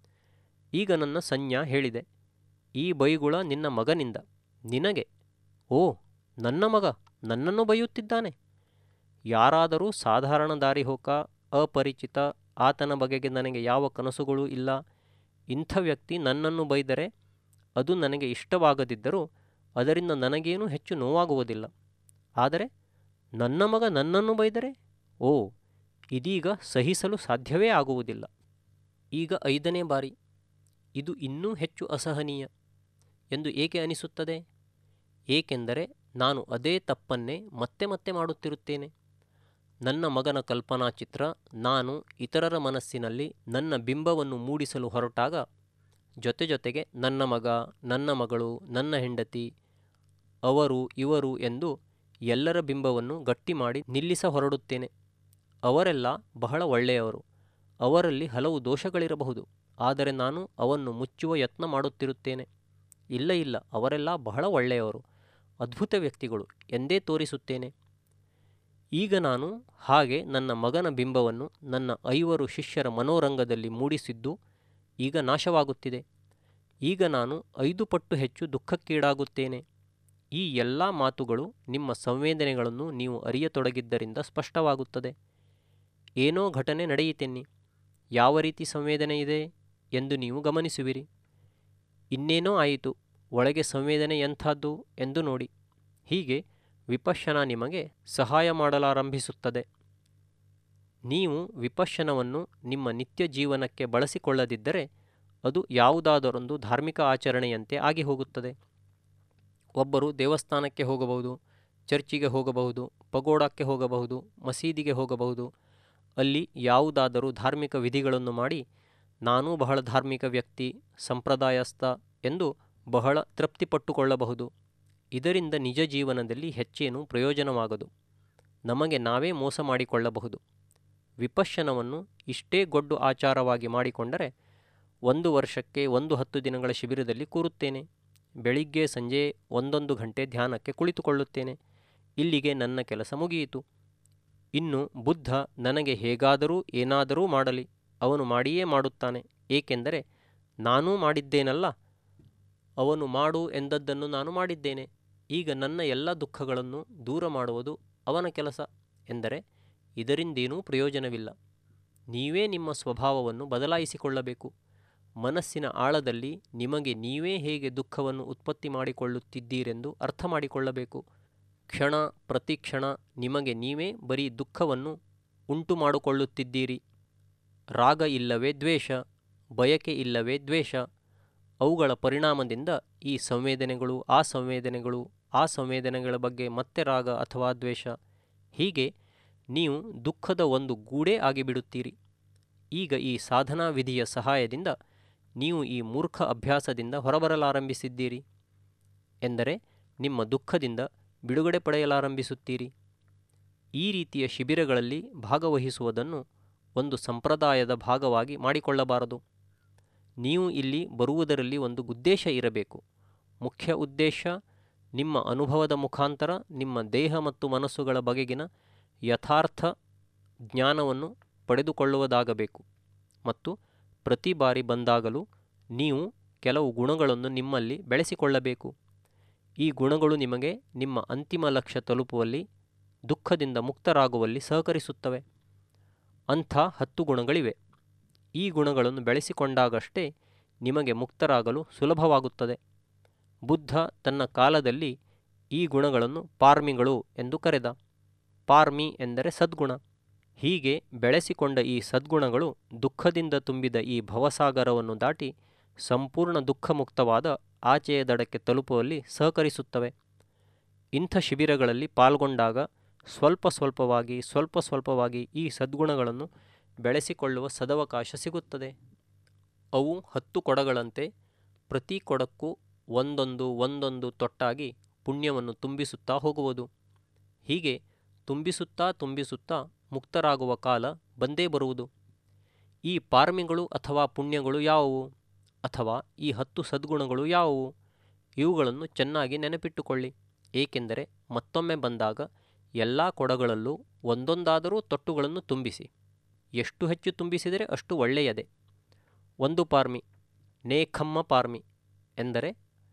Speaker 1: ಈಗ ನನ್ನ ಸಂಜ್ಞಾ ಹೇಳಿದೆ ಈ ಬೈಗುಳ ನಿನ್ನ ಮಗನಿಂದ ನಿನಗೆ ಓ ನನ್ನ ಮಗ ನನ್ನನ್ನು ಬೈಯುತ್ತಿದ್ದಾನೆ ಯಾರಾದರೂ ಸಾಧಾರಣ ದಾರಿಹೋಕ ಅಪರಿಚಿತ ಆತನ ಬಗೆಗೆ ನನಗೆ ಯಾವ ಕನಸುಗಳೂ ಇಲ್ಲ ಇಂಥ ವ್ಯಕ್ತಿ ನನ್ನನ್ನು ಬೈದರೆ ಅದು ನನಗೆ ಇಷ್ಟವಾಗದಿದ್ದರೂ ಅದರಿಂದ ನನಗೇನೂ ಹೆಚ್ಚು ನೋವಾಗುವುದಿಲ್ಲ ಆದರೆ ನನ್ನ ಮಗ ನನ್ನನ್ನು ಬೈದರೆ ಓ ಇದೀಗ ಸಹಿಸಲು ಸಾಧ್ಯವೇ ಆಗುವುದಿಲ್ಲ ಈಗ ಐದನೇ ಬಾರಿ ಇದು ಇನ್ನೂ ಹೆಚ್ಚು ಅಸಹನೀಯ ಎಂದು ಏಕೆ ಅನಿಸುತ್ತದೆ ಏಕೆಂದರೆ ನಾನು ಅದೇ ತಪ್ಪನ್ನೇ ಮತ್ತೆ ಮತ್ತೆ ಮಾಡುತ್ತಿರುತ್ತೇನೆ ನನ್ನ ಮಗನ ಕಲ್ಪನಾ ಚಿತ್ರ ನಾನು ಇತರರ ಮನಸ್ಸಿನಲ್ಲಿ ನನ್ನ ಬಿಂಬವನ್ನು ಮೂಡಿಸಲು ಹೊರಟಾಗ ಜೊತೆ ಜೊತೆಗೆ ನನ್ನ ಮಗ ನನ್ನ ಮಗಳು ನನ್ನ ಹೆಂಡತಿ ಅವರು ಇವರು ಎಂದು ಎಲ್ಲರ ಬಿಂಬವನ್ನು ಗಟ್ಟಿ ಮಾಡಿ ನಿಲ್ಲಿಸ ಹೊರಡುತ್ತೇನೆ ಅವರೆಲ್ಲ ಬಹಳ ಒಳ್ಳೆಯವರು ಅವರಲ್ಲಿ ಹಲವು ದೋಷಗಳಿರಬಹುದು ಆದರೆ ನಾನು ಅವನ್ನು ಮುಚ್ಚುವ ಯತ್ನ ಮಾಡುತ್ತಿರುತ್ತೇನೆ ಇಲ್ಲ ಇಲ್ಲ ಅವರೆಲ್ಲ ಬಹಳ ಒಳ್ಳೆಯವರು ಅದ್ಭುತ ವ್ಯಕ್ತಿಗಳು ಎಂದೇ ತೋರಿಸುತ್ತೇನೆ ಈಗ ನಾನು ಹಾಗೆ ನನ್ನ ಮಗನ ಬಿಂಬವನ್ನು ನನ್ನ ಐವರು ಶಿಷ್ಯರ ಮನೋರಂಗದಲ್ಲಿ ಮೂಡಿಸಿದ್ದು ಈಗ ನಾಶವಾಗುತ್ತಿದೆ ಈಗ ನಾನು ಐದು ಪಟ್ಟು ಹೆಚ್ಚು ದುಃಖಕ್ಕೀಡಾಗುತ್ತೇನೆ ಈ ಎಲ್ಲ ಮಾತುಗಳು ನಿಮ್ಮ ಸಂವೇದನೆಗಳನ್ನು ನೀವು ಅರಿಯತೊಡಗಿದ್ದರಿಂದ ಸ್ಪಷ್ಟವಾಗುತ್ತದೆ ಏನೋ ಘಟನೆ ನಡೆಯಿತೆನ್ನಿ ಯಾವ ರೀತಿ ಸಂವೇದನೆ ಇದೆ ಎಂದು ನೀವು ಗಮನಿಸುವಿರಿ ಇನ್ನೇನೋ ಆಯಿತು ಒಳಗೆ ಸಂವೇದನೆ ಎಂಥದ್ದು ಎಂದು ನೋಡಿ ಹೀಗೆ ವಿಪಶ್ಯನ ನಿಮಗೆ ಸಹಾಯ ಮಾಡಲಾರಂಭಿಸುತ್ತದೆ ನೀವು ವಿಪಶ್ಯನವನ್ನು ನಿಮ್ಮ ನಿತ್ಯ ಜೀವನಕ್ಕೆ ಬಳಸಿಕೊಳ್ಳದಿದ್ದರೆ ಅದು ಯಾವುದಾದರೊಂದು ಧಾರ್ಮಿಕ ಆಚರಣೆಯಂತೆ ಆಗಿ ಹೋಗುತ್ತದೆ ಒಬ್ಬರು ದೇವಸ್ಥಾನಕ್ಕೆ ಹೋಗಬಹುದು ಚರ್ಚಿಗೆ ಹೋಗಬಹುದು ಪಗೋಡಕ್ಕೆ ಹೋಗಬಹುದು ಮಸೀದಿಗೆ ಹೋಗಬಹುದು ಅಲ್ಲಿ ಯಾವುದಾದರೂ ಧಾರ್ಮಿಕ ವಿಧಿಗಳನ್ನು ಮಾಡಿ ನಾನೂ ಬಹಳ ಧಾರ್ಮಿಕ ವ್ಯಕ್ತಿ ಸಂಪ್ರದಾಯಸ್ಥ ಎಂದು ಬಹಳ ತೃಪ್ತಿಪಟ್ಟುಕೊಳ್ಳಬಹುದು ಇದರಿಂದ ನಿಜ ಜೀವನದಲ್ಲಿ ಹೆಚ್ಚೇನೂ ಪ್ರಯೋಜನವಾಗದು ನಮಗೆ ನಾವೇ ಮೋಸ ಮಾಡಿಕೊಳ್ಳಬಹುದು ವಿಪಶ್ಯನವನ್ನು ಇಷ್ಟೇ ಗೊಡ್ಡು ಆಚಾರವಾಗಿ ಮಾಡಿಕೊಂಡರೆ ಒಂದು ವರ್ಷಕ್ಕೆ ಒಂದು ಹತ್ತು ದಿನಗಳ ಶಿಬಿರದಲ್ಲಿ ಕೂರುತ್ತೇನೆ ಬೆಳಿಗ್ಗೆ ಸಂಜೆ ಒಂದೊಂದು ಗಂಟೆ ಧ್ಯಾನಕ್ಕೆ ಕುಳಿತುಕೊಳ್ಳುತ್ತೇನೆ ಇಲ್ಲಿಗೆ ನನ್ನ ಕೆಲಸ ಮುಗಿಯಿತು ಇನ್ನು ಬುದ್ಧ ನನಗೆ ಹೇಗಾದರೂ ಏನಾದರೂ ಮಾಡಲಿ ಅವನು ಮಾಡಿಯೇ ಮಾಡುತ್ತಾನೆ ಏಕೆಂದರೆ ನಾನೂ ಮಾಡಿದ್ದೇನಲ್ಲ ಅವನು ಮಾಡು ಎಂದದ್ದನ್ನು ನಾನು ಮಾಡಿದ್ದೇನೆ ಈಗ ನನ್ನ ಎಲ್ಲ ದುಃಖಗಳನ್ನು ದೂರ ಮಾಡುವುದು ಅವನ ಕೆಲಸ ಎಂದರೆ ಇದರಿಂದೇನೂ ಪ್ರಯೋಜನವಿಲ್ಲ ನೀವೇ ನಿಮ್ಮ ಸ್ವಭಾವವನ್ನು ಬದಲಾಯಿಸಿಕೊಳ್ಳಬೇಕು ಮನಸ್ಸಿನ ಆಳದಲ್ಲಿ ನಿಮಗೆ ನೀವೇ ಹೇಗೆ ದುಃಖವನ್ನು ಉತ್ಪತ್ತಿ ಮಾಡಿಕೊಳ್ಳುತ್ತಿದ್ದೀರೆಂದು ಅರ್ಥ ಮಾಡಿಕೊಳ್ಳಬೇಕು ಕ್ಷಣ ಪ್ರತಿಕ್ಷಣ ನಿಮಗೆ ನೀವೇ ಬರೀ ದುಃಖವನ್ನು ಉಂಟು ಮಾಡಿಕೊಳ್ಳುತ್ತಿದ್ದೀರಿ ರಾಗ ಇಲ್ಲವೇ ದ್ವೇಷ ಬಯಕೆ ಇಲ್ಲವೇ ದ್ವೇಷ ಅವುಗಳ ಪರಿಣಾಮದಿಂದ ಈ ಸಂವೇದನೆಗಳು ಆ ಸಂವೇದನೆಗಳು ಆ ಸಂವೇದನೆಗಳ ಬಗ್ಗೆ ಮತ್ತೆ ರಾಗ ಅಥವಾ ದ್ವೇಷ ಹೀಗೆ ನೀವು ದುಃಖದ ಒಂದು ಗೂಡೇ ಆಗಿಬಿಡುತ್ತೀರಿ ಈಗ ಈ ಸಾಧನಾ ವಿಧಿಯ ಸಹಾಯದಿಂದ ನೀವು ಈ ಮೂರ್ಖ ಅಭ್ಯಾಸದಿಂದ ಹೊರಬರಲಾರಂಭಿಸಿದ್ದೀರಿ ಎಂದರೆ ನಿಮ್ಮ ದುಃಖದಿಂದ ಬಿಡುಗಡೆ ಪಡೆಯಲಾರಂಭಿಸುತ್ತೀರಿ ಈ ರೀತಿಯ ಶಿಬಿರಗಳಲ್ಲಿ ಭಾಗವಹಿಸುವುದನ್ನು ಒಂದು ಸಂಪ್ರದಾಯದ ಭಾಗವಾಗಿ ಮಾಡಿಕೊಳ್ಳಬಾರದು ನೀವು ಇಲ್ಲಿ ಬರುವುದರಲ್ಲಿ ಒಂದು ಉದ್ದೇಶ ಇರಬೇಕು ಮುಖ್ಯ ಉದ್ದೇಶ ನಿಮ್ಮ ಅನುಭವದ ಮುಖಾಂತರ ನಿಮ್ಮ ದೇಹ ಮತ್ತು ಮನಸ್ಸುಗಳ ಬಗೆಗಿನ ಯಥಾರ್ಥ ಜ್ಞಾನವನ್ನು ಪಡೆದುಕೊಳ್ಳುವುದಾಗಬೇಕು ಮತ್ತು ಪ್ರತಿ ಬಾರಿ ಬಂದಾಗಲೂ ನೀವು ಕೆಲವು ಗುಣಗಳನ್ನು ನಿಮ್ಮಲ್ಲಿ ಬೆಳೆಸಿಕೊಳ್ಳಬೇಕು ಈ ಗುಣಗಳು ನಿಮಗೆ ನಿಮ್ಮ ಅಂತಿಮ ಲಕ್ಷ್ಯ ತಲುಪುವಲ್ಲಿ ದುಃಖದಿಂದ ಮುಕ್ತರಾಗುವಲ್ಲಿ ಸಹಕರಿಸುತ್ತವೆ ಅಂಥ ಹತ್ತು ಗುಣಗಳಿವೆ ಈ ಗುಣಗಳನ್ನು ಬೆಳೆಸಿಕೊಂಡಾಗಷ್ಟೇ ನಿಮಗೆ ಮುಕ್ತರಾಗಲು ಸುಲಭವಾಗುತ್ತದೆ ಬುದ್ಧ ತನ್ನ ಕಾಲದಲ್ಲಿ ಈ ಗುಣಗಳನ್ನು ಪಾರ್ಮಿಗಳು ಎಂದು ಕರೆದ ಪಾರ್ಮಿ ಎಂದರೆ ಸದ್ಗುಣ ಹೀಗೆ ಬೆಳೆಸಿಕೊಂಡ ಈ ಸದ್ಗುಣಗಳು ದುಃಖದಿಂದ ತುಂಬಿದ ಈ ಭವಸಾಗರವನ್ನು ದಾಟಿ ಸಂಪೂರ್ಣ ದುಃಖಮುಕ್ತವಾದ ಆಚೆಯ ದಡಕ್ಕೆ ತಲುಪುವಲ್ಲಿ ಸಹಕರಿಸುತ್ತವೆ ಇಂಥ ಶಿಬಿರಗಳಲ್ಲಿ ಪಾಲ್ಗೊಂಡಾಗ ಸ್ವಲ್ಪ ಸ್ವಲ್ಪವಾಗಿ ಸ್ವಲ್ಪ ಸ್ವಲ್ಪವಾಗಿ ಈ ಸದ್ಗುಣಗಳನ್ನು ಬೆಳೆಸಿಕೊಳ್ಳುವ ಸದವಕಾಶ ಸಿಗುತ್ತದೆ ಅವು ಹತ್ತು ಕೊಡಗಳಂತೆ ಪ್ರತಿ ಕೊಡಕ್ಕೂ ಒಂದೊಂದು ಒಂದೊಂದು ತೊಟ್ಟಾಗಿ ಪುಣ್ಯವನ್ನು ತುಂಬಿಸುತ್ತಾ ಹೋಗುವುದು ಹೀಗೆ ತುಂಬಿಸುತ್ತಾ ತುಂಬಿಸುತ್ತಾ ಮುಕ್ತರಾಗುವ ಕಾಲ ಬಂದೇ ಬರುವುದು ಈ ಪಾರ್ಮಿಗಳು ಅಥವಾ ಪುಣ್ಯಗಳು ಯಾವುವು ಅಥವಾ ಈ ಹತ್ತು ಸದ್ಗುಣಗಳು ಯಾವುವು ಇವುಗಳನ್ನು ಚೆನ್ನಾಗಿ ನೆನಪಿಟ್ಟುಕೊಳ್ಳಿ ಏಕೆಂದರೆ ಮತ್ತೊಮ್ಮೆ ಬಂದಾಗ ಎಲ್ಲ ಕೊಡಗಳಲ್ಲೂ ಒಂದೊಂದಾದರೂ ತೊಟ್ಟುಗಳನ್ನು ತುಂಬಿಸಿ ಎಷ್ಟು ಹೆಚ್ಚು ತುಂಬಿಸಿದರೆ ಅಷ್ಟು ಒಳ್ಳೆಯದೇ ಒಂದು ಪಾರ್ಮಿ ನೇಖಮ್ಮ ಪಾರ್ಮಿ ಎಂದರೆ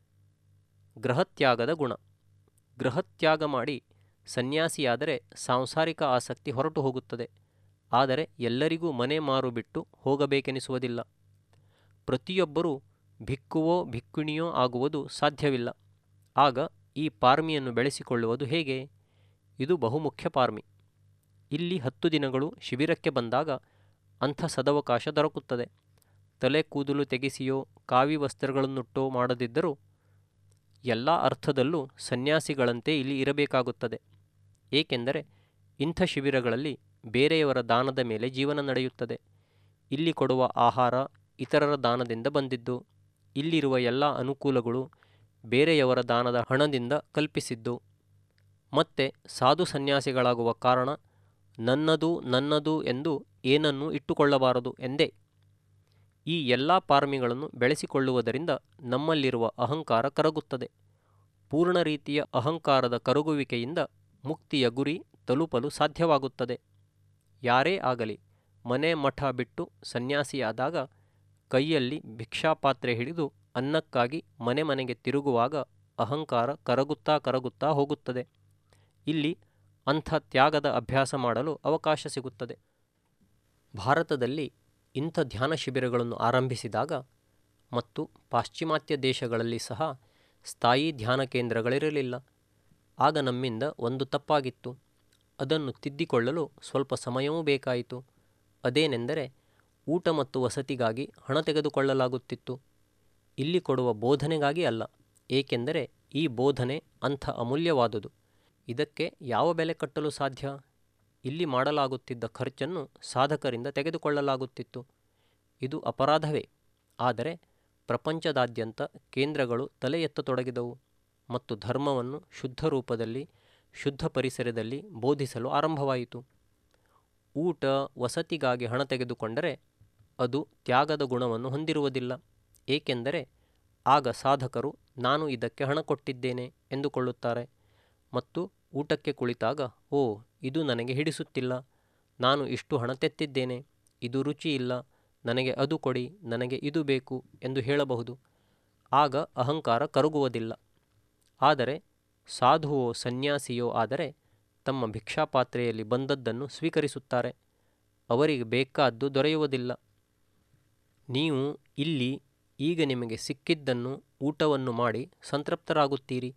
Speaker 1: ಗೃಹತ್ಯಾಗದ ಗುಣ ಗೃಹತ್ಯಾಗ ಮಾಡಿ ಸನ್ಯಾಸಿಯಾದರೆ ಸಾಂಸಾರಿಕ ಆಸಕ್ತಿ ಹೊರಟು ಹೋಗುತ್ತದೆ ಆದರೆ ಎಲ್ಲರಿಗೂ ಮನೆ ಮಾರು ಬಿಟ್ಟು ಹೋಗಬೇಕೆನಿಸುವುದಿಲ್ಲ ಪ್ರತಿಯೊಬ್ಬರೂ ಭಿಕ್ಕುವೋ ಭಿಕ್ಕುಣಿಯೋ ಆಗುವುದು ಸಾಧ್ಯವಿಲ್ಲ ಆಗ ಈ ಪಾರ್ಮಿಯನ್ನು ಬೆಳೆಸಿಕೊಳ್ಳುವುದು ಹೇಗೆ ಇದು ಬಹುಮುಖ್ಯ ಪಾರ್ಮಿ ಇಲ್ಲಿ ಹತ್ತು ದಿನಗಳು ಶಿಬಿರಕ್ಕೆ ಬಂದಾಗ ಅಂಥ ಸದವಕಾಶ ದೊರಕುತ್ತದೆ ತಲೆ ಕೂದಲು ತೆಗೆಸಿಯೋ ಕಾವಿ ವಸ್ತ್ರಗಳನ್ನುಟ್ಟೋ ಮಾಡದಿದ್ದರೂ ಎಲ್ಲ ಅರ್ಥದಲ್ಲೂ ಸನ್ಯಾಸಿಗಳಂತೆ ಇಲ್ಲಿ ಇರಬೇಕಾಗುತ್ತದೆ ಏಕೆಂದರೆ ಇಂಥ ಶಿಬಿರಗಳಲ್ಲಿ ಬೇರೆಯವರ ದಾನದ ಮೇಲೆ ಜೀವನ ನಡೆಯುತ್ತದೆ ಇಲ್ಲಿ ಕೊಡುವ ಆಹಾರ ಇತರರ ದಾನದಿಂದ ಬಂದಿದ್ದು ಇಲ್ಲಿರುವ ಎಲ್ಲ ಅನುಕೂಲಗಳು ಬೇರೆಯವರ ದಾನದ ಹಣದಿಂದ ಕಲ್ಪಿಸಿದ್ದು ಮತ್ತೆ ಸಾಧು ಸನ್ಯಾಸಿಗಳಾಗುವ ಕಾರಣ ನನ್ನದು ನನ್ನದು ಎಂದು ಏನನ್ನೂ ಇಟ್ಟುಕೊಳ್ಳಬಾರದು ಎಂದೇ ಈ ಎಲ್ಲ ಪಾರ್ಮಿಗಳನ್ನು ಬೆಳೆಸಿಕೊಳ್ಳುವುದರಿಂದ ನಮ್ಮಲ್ಲಿರುವ ಅಹಂಕಾರ ಕರಗುತ್ತದೆ ಪೂರ್ಣ ರೀತಿಯ ಅಹಂಕಾರದ ಕರಗುವಿಕೆಯಿಂದ ಮುಕ್ತಿಯ ಗುರಿ ತಲುಪಲು ಸಾಧ್ಯವಾಗುತ್ತದೆ ಯಾರೇ ಆಗಲಿ ಮನೆ ಮಠ ಬಿಟ್ಟು ಸನ್ಯಾಸಿಯಾದಾಗ ಕೈಯಲ್ಲಿ ಭಿಕ್ಷಾಪಾತ್ರೆ ಹಿಡಿದು ಅನ್ನಕ್ಕಾಗಿ ಮನೆ ಮನೆಗೆ ತಿರುಗುವಾಗ ಅಹಂಕಾರ ಕರಗುತ್ತಾ ಕರಗುತ್ತಾ ಹೋಗುತ್ತದೆ ಇಲ್ಲಿ ಅಂಥ ತ್ಯಾಗದ ಅಭ್ಯಾಸ ಮಾಡಲು ಅವಕಾಶ ಸಿಗುತ್ತದೆ ಭಾರತದಲ್ಲಿ ಇಂಥ ಧ್ಯಾನ ಶಿಬಿರಗಳನ್ನು ಆರಂಭಿಸಿದಾಗ ಮತ್ತು ಪಾಶ್ಚಿಮಾತ್ಯ ದೇಶಗಳಲ್ಲಿ ಸಹ ಸ್ಥಾಯಿ ಧ್ಯಾನ ಕೇಂದ್ರಗಳಿರಲಿಲ್ಲ ಆಗ ನಮ್ಮಿಂದ ಒಂದು ತಪ್ಪಾಗಿತ್ತು ಅದನ್ನು ತಿದ್ದಿಕೊಳ್ಳಲು ಸ್ವಲ್ಪ ಸಮಯವೂ ಬೇಕಾಯಿತು ಅದೇನೆಂದರೆ ಊಟ ಮತ್ತು ವಸತಿಗಾಗಿ ಹಣ ತೆಗೆದುಕೊಳ್ಳಲಾಗುತ್ತಿತ್ತು ಇಲ್ಲಿ ಕೊಡುವ ಬೋಧನೆಗಾಗಿ ಅಲ್ಲ ಏಕೆಂದರೆ ಈ ಬೋಧನೆ ಅಂಥ ಅಮೂಲ್ಯವಾದುದು ಇದಕ್ಕೆ ಯಾವ ಬೆಲೆ ಕಟ್ಟಲು ಸಾಧ್ಯ ಇಲ್ಲಿ ಮಾಡಲಾಗುತ್ತಿದ್ದ ಖರ್ಚನ್ನು ಸಾಧಕರಿಂದ ತೆಗೆದುಕೊಳ್ಳಲಾಗುತ್ತಿತ್ತು ಇದು ಅಪರಾಧವೇ ಆದರೆ ಪ್ರಪಂಚದಾದ್ಯಂತ ಕೇಂದ್ರಗಳು ತಲೆ ಎತ್ತತೊಡಗಿದವು ಮತ್ತು ಧರ್ಮವನ್ನು ಶುದ್ಧ ರೂಪದಲ್ಲಿ ಶುದ್ಧ ಪರಿಸರದಲ್ಲಿ ಬೋಧಿಸಲು ಆರಂಭವಾಯಿತು ಊಟ ವಸತಿಗಾಗಿ ಹಣ ತೆಗೆದುಕೊಂಡರೆ ಅದು ತ್ಯಾಗದ ಗುಣವನ್ನು ಹೊಂದಿರುವುದಿಲ್ಲ ಏಕೆಂದರೆ ಆಗ ಸಾಧಕರು ನಾನು ಇದಕ್ಕೆ ಹಣ ಕೊಟ್ಟಿದ್ದೇನೆ ಎಂದುಕೊಳ್ಳುತ್ತಾರೆ ಮತ್ತು ಊಟಕ್ಕೆ ಕುಳಿತಾಗ ಓ ಇದು ನನಗೆ ಹಿಡಿಸುತ್ತಿಲ್ಲ ನಾನು ಇಷ್ಟು ಹಣ ತೆತ್ತಿದ್ದೇನೆ ಇದು ರುಚಿ ಇಲ್ಲ ನನಗೆ ಅದು ಕೊಡಿ ನನಗೆ ಇದು ಬೇಕು ಎಂದು ಹೇಳಬಹುದು ಆಗ ಅಹಂಕಾರ ಕರಗುವುದಿಲ್ಲ ಆದರೆ ಸಾಧುವೋ ಸನ್ಯಾಸಿಯೋ ಆದರೆ ತಮ್ಮ ಭಿಕ್ಷಾಪಾತ್ರೆಯಲ್ಲಿ ಬಂದದ್ದನ್ನು ಸ್ವೀಕರಿಸುತ್ತಾರೆ ಅವರಿಗೆ ಬೇಕಾದ್ದು ದೊರೆಯುವುದಿಲ್ಲ ನೀವು ಇಲ್ಲಿ ಈಗ ನಿಮಗೆ ಸಿಕ್ಕಿದ್ದನ್ನು ಊಟವನ್ನು ಮಾಡಿ ಸಂತೃಪ್ತರಾಗುತ್ತೀರಿ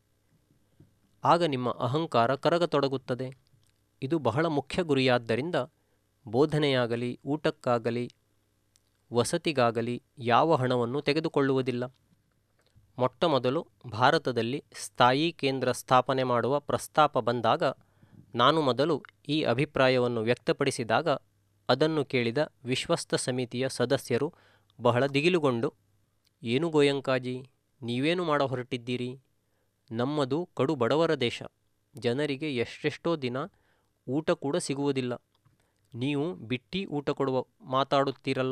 Speaker 1: ಆಗ ನಿಮ್ಮ ಅಹಂಕಾರ ಕರಗತೊಡಗುತ್ತದೆ ಇದು ಬಹಳ ಮುಖ್ಯ ಗುರಿಯಾದ್ದರಿಂದ ಬೋಧನೆಯಾಗಲಿ ಊಟಕ್ಕಾಗಲಿ ವಸತಿಗಾಗಲಿ ಯಾವ ಹಣವನ್ನು ತೆಗೆದುಕೊಳ್ಳುವುದಿಲ್ಲ ಮೊಟ್ಟಮೊದಲು ಭಾರತದಲ್ಲಿ ಸ್ಥಾಯಿ ಕೇಂದ್ರ ಸ್ಥಾಪನೆ ಮಾಡುವ ಪ್ರಸ್ತಾಪ ಬಂದಾಗ ನಾನು ಮೊದಲು ಈ ಅಭಿಪ್ರಾಯವನ್ನು ವ್ಯಕ್ತಪಡಿಸಿದಾಗ ಅದನ್ನು ಕೇಳಿದ ವಿಶ್ವಸ್ತ ಸಮಿತಿಯ ಸದಸ್ಯರು ಬಹಳ ದಿಗಿಲುಗೊಂಡು ಏನು ಗೋಯಂಕಾಜಿ ನೀವೇನು ಮಾಡ ಹೊರಟಿದ್ದೀರಿ ನಮ್ಮದು ಕಡು ಬಡವರ ದೇಶ ಜನರಿಗೆ ಎಷ್ಟೆಷ್ಟೋ ದಿನ ಊಟ ಕೂಡ ಸಿಗುವುದಿಲ್ಲ ನೀವು ಬಿಟ್ಟಿ ಊಟ ಕೊಡುವ ಮಾತಾಡುತ್ತೀರಲ್ಲ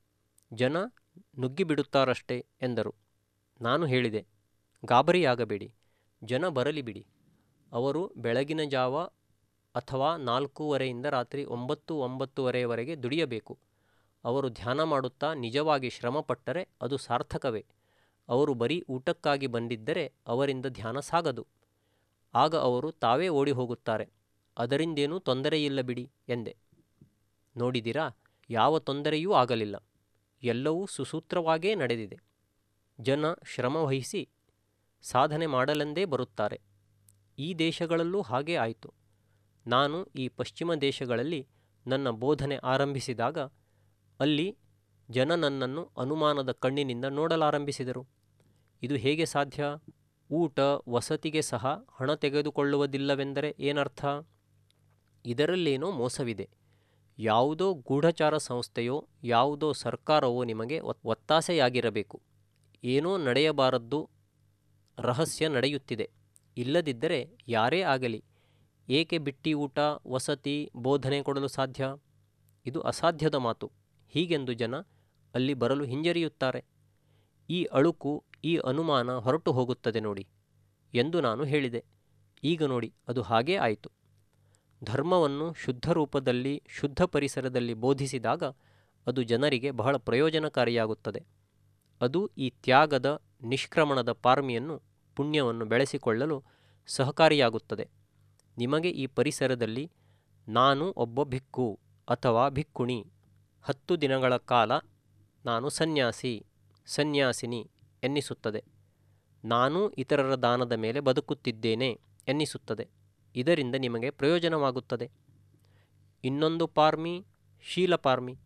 Speaker 1: ಜನ ನುಗ್ಗಿಬಿಡುತ್ತಾರಷ್ಟೇ ಎಂದರು ನಾನು ಹೇಳಿದೆ ಗಾಬರಿಯಾಗಬೇಡಿ ಜನ ಬರಲಿ ಬಿಡಿ ಅವರು ಬೆಳಗಿನ ಜಾವ ಅಥವಾ ನಾಲ್ಕೂವರೆಯಿಂದ ರಾತ್ರಿ ಒಂಬತ್ತು ಒಂಬತ್ತುವರೆಯವರೆಗೆ ದುಡಿಯಬೇಕು ಅವರು ಧ್ಯಾನ ಮಾಡುತ್ತಾ ನಿಜವಾಗಿ ಶ್ರಮಪಟ್ಟರೆ ಅದು ಸಾರ್ಥಕವೇ ಅವರು ಬರೀ ಊಟಕ್ಕಾಗಿ ಬಂದಿದ್ದರೆ ಅವರಿಂದ ಧ್ಯಾನ ಸಾಗದು ಆಗ ಅವರು ತಾವೇ ಓಡಿ ಹೋಗುತ್ತಾರೆ ಅದರಿಂದೇನೂ ತೊಂದರೆಯಿಲ್ಲ ಬಿಡಿ ಎಂದೆ ನೋಡಿದಿರಾ ಯಾವ ತೊಂದರೆಯೂ ಆಗಲಿಲ್ಲ ಎಲ್ಲವೂ ಸುಸೂತ್ರವಾಗೇ ನಡೆದಿದೆ ಜನ ಶ್ರಮವಹಿಸಿ ಸಾಧನೆ ಮಾಡಲೆಂದೇ ಬರುತ್ತಾರೆ ಈ ದೇಶಗಳಲ್ಲೂ ಹಾಗೇ ಆಯಿತು ನಾನು ಈ ಪಶ್ಚಿಮ ದೇಶಗಳಲ್ಲಿ ನನ್ನ ಬೋಧನೆ ಆರಂಭಿಸಿದಾಗ ಅಲ್ಲಿ ಜನ ನನ್ನನ್ನು ಅನುಮಾನದ ಕಣ್ಣಿನಿಂದ ನೋಡಲಾರಂಭಿಸಿದರು ಇದು ಹೇಗೆ ಸಾಧ್ಯ ಊಟ ವಸತಿಗೆ ಸಹ ಹಣ ತೆಗೆದುಕೊಳ್ಳುವುದಿಲ್ಲವೆಂದರೆ ಏನರ್ಥ ಇದರಲ್ಲೇನೋ ಮೋಸವಿದೆ ಯಾವುದೋ ಗೂಢಚಾರ ಸಂಸ್ಥೆಯೋ ಯಾವುದೋ ಸರ್ಕಾರವೋ ನಿಮಗೆ ಒತ್ತಾಸೆಯಾಗಿರಬೇಕು ಏನೋ ನಡೆಯಬಾರದ್ದು ರಹಸ್ಯ ನಡೆಯುತ್ತಿದೆ ಇಲ್ಲದಿದ್ದರೆ ಯಾರೇ ಆಗಲಿ ಏಕೆ ಬಿಟ್ಟಿ ಊಟ ವಸತಿ ಬೋಧನೆ ಕೊಡಲು ಸಾಧ್ಯ ಇದು ಅಸಾಧ್ಯದ ಮಾತು ಹೀಗೆಂದು ಜನ ಅಲ್ಲಿ ಬರಲು ಹಿಂಜರಿಯುತ್ತಾರೆ ಈ ಅಳುಕು ಈ ಅನುಮಾನ ಹೊರಟು ಹೋಗುತ್ತದೆ ನೋಡಿ ಎಂದು ನಾನು ಹೇಳಿದೆ ಈಗ ನೋಡಿ ಅದು ಹಾಗೇ ಆಯಿತು ಧರ್ಮವನ್ನು ಶುದ್ಧ ರೂಪದಲ್ಲಿ ಶುದ್ಧ ಪರಿಸರದಲ್ಲಿ ಬೋಧಿಸಿದಾಗ ಅದು ಜನರಿಗೆ ಬಹಳ ಪ್ರಯೋಜನಕಾರಿಯಾಗುತ್ತದೆ ಅದು ಈ ತ್ಯಾಗದ ನಿಷ್ಕ್ರಮಣದ ಪಾರ್ಮಿಯನ್ನು ಪುಣ್ಯವನ್ನು ಬೆಳೆಸಿಕೊಳ್ಳಲು ಸಹಕಾರಿಯಾಗುತ್ತದೆ ನಿಮಗೆ ಈ ಪರಿಸರದಲ್ಲಿ ನಾನು ಒಬ್ಬ ಭಿಕ್ಕು ಅಥವಾ ಭಿಕ್ಕುಣಿ ಹತ್ತು ದಿನಗಳ ಕಾಲ ನಾನು ಸನ್ಯಾಸಿ ಸನ್ಯಾಸಿನಿ ಎನ್ನಿಸುತ್ತದೆ ನಾನು ಇತರರ ದಾನದ ಮೇಲೆ ಬದುಕುತ್ತಿದ್ದೇನೆ ಎನ್ನಿಸುತ್ತದೆ ಇದರಿಂದ ನಿಮಗೆ ಪ್ರಯೋಜನವಾಗುತ್ತದೆ ಇನ್ನೊಂದು ಪಾರ್ಮಿ ಶೀಲಪಾರ್ಮಿ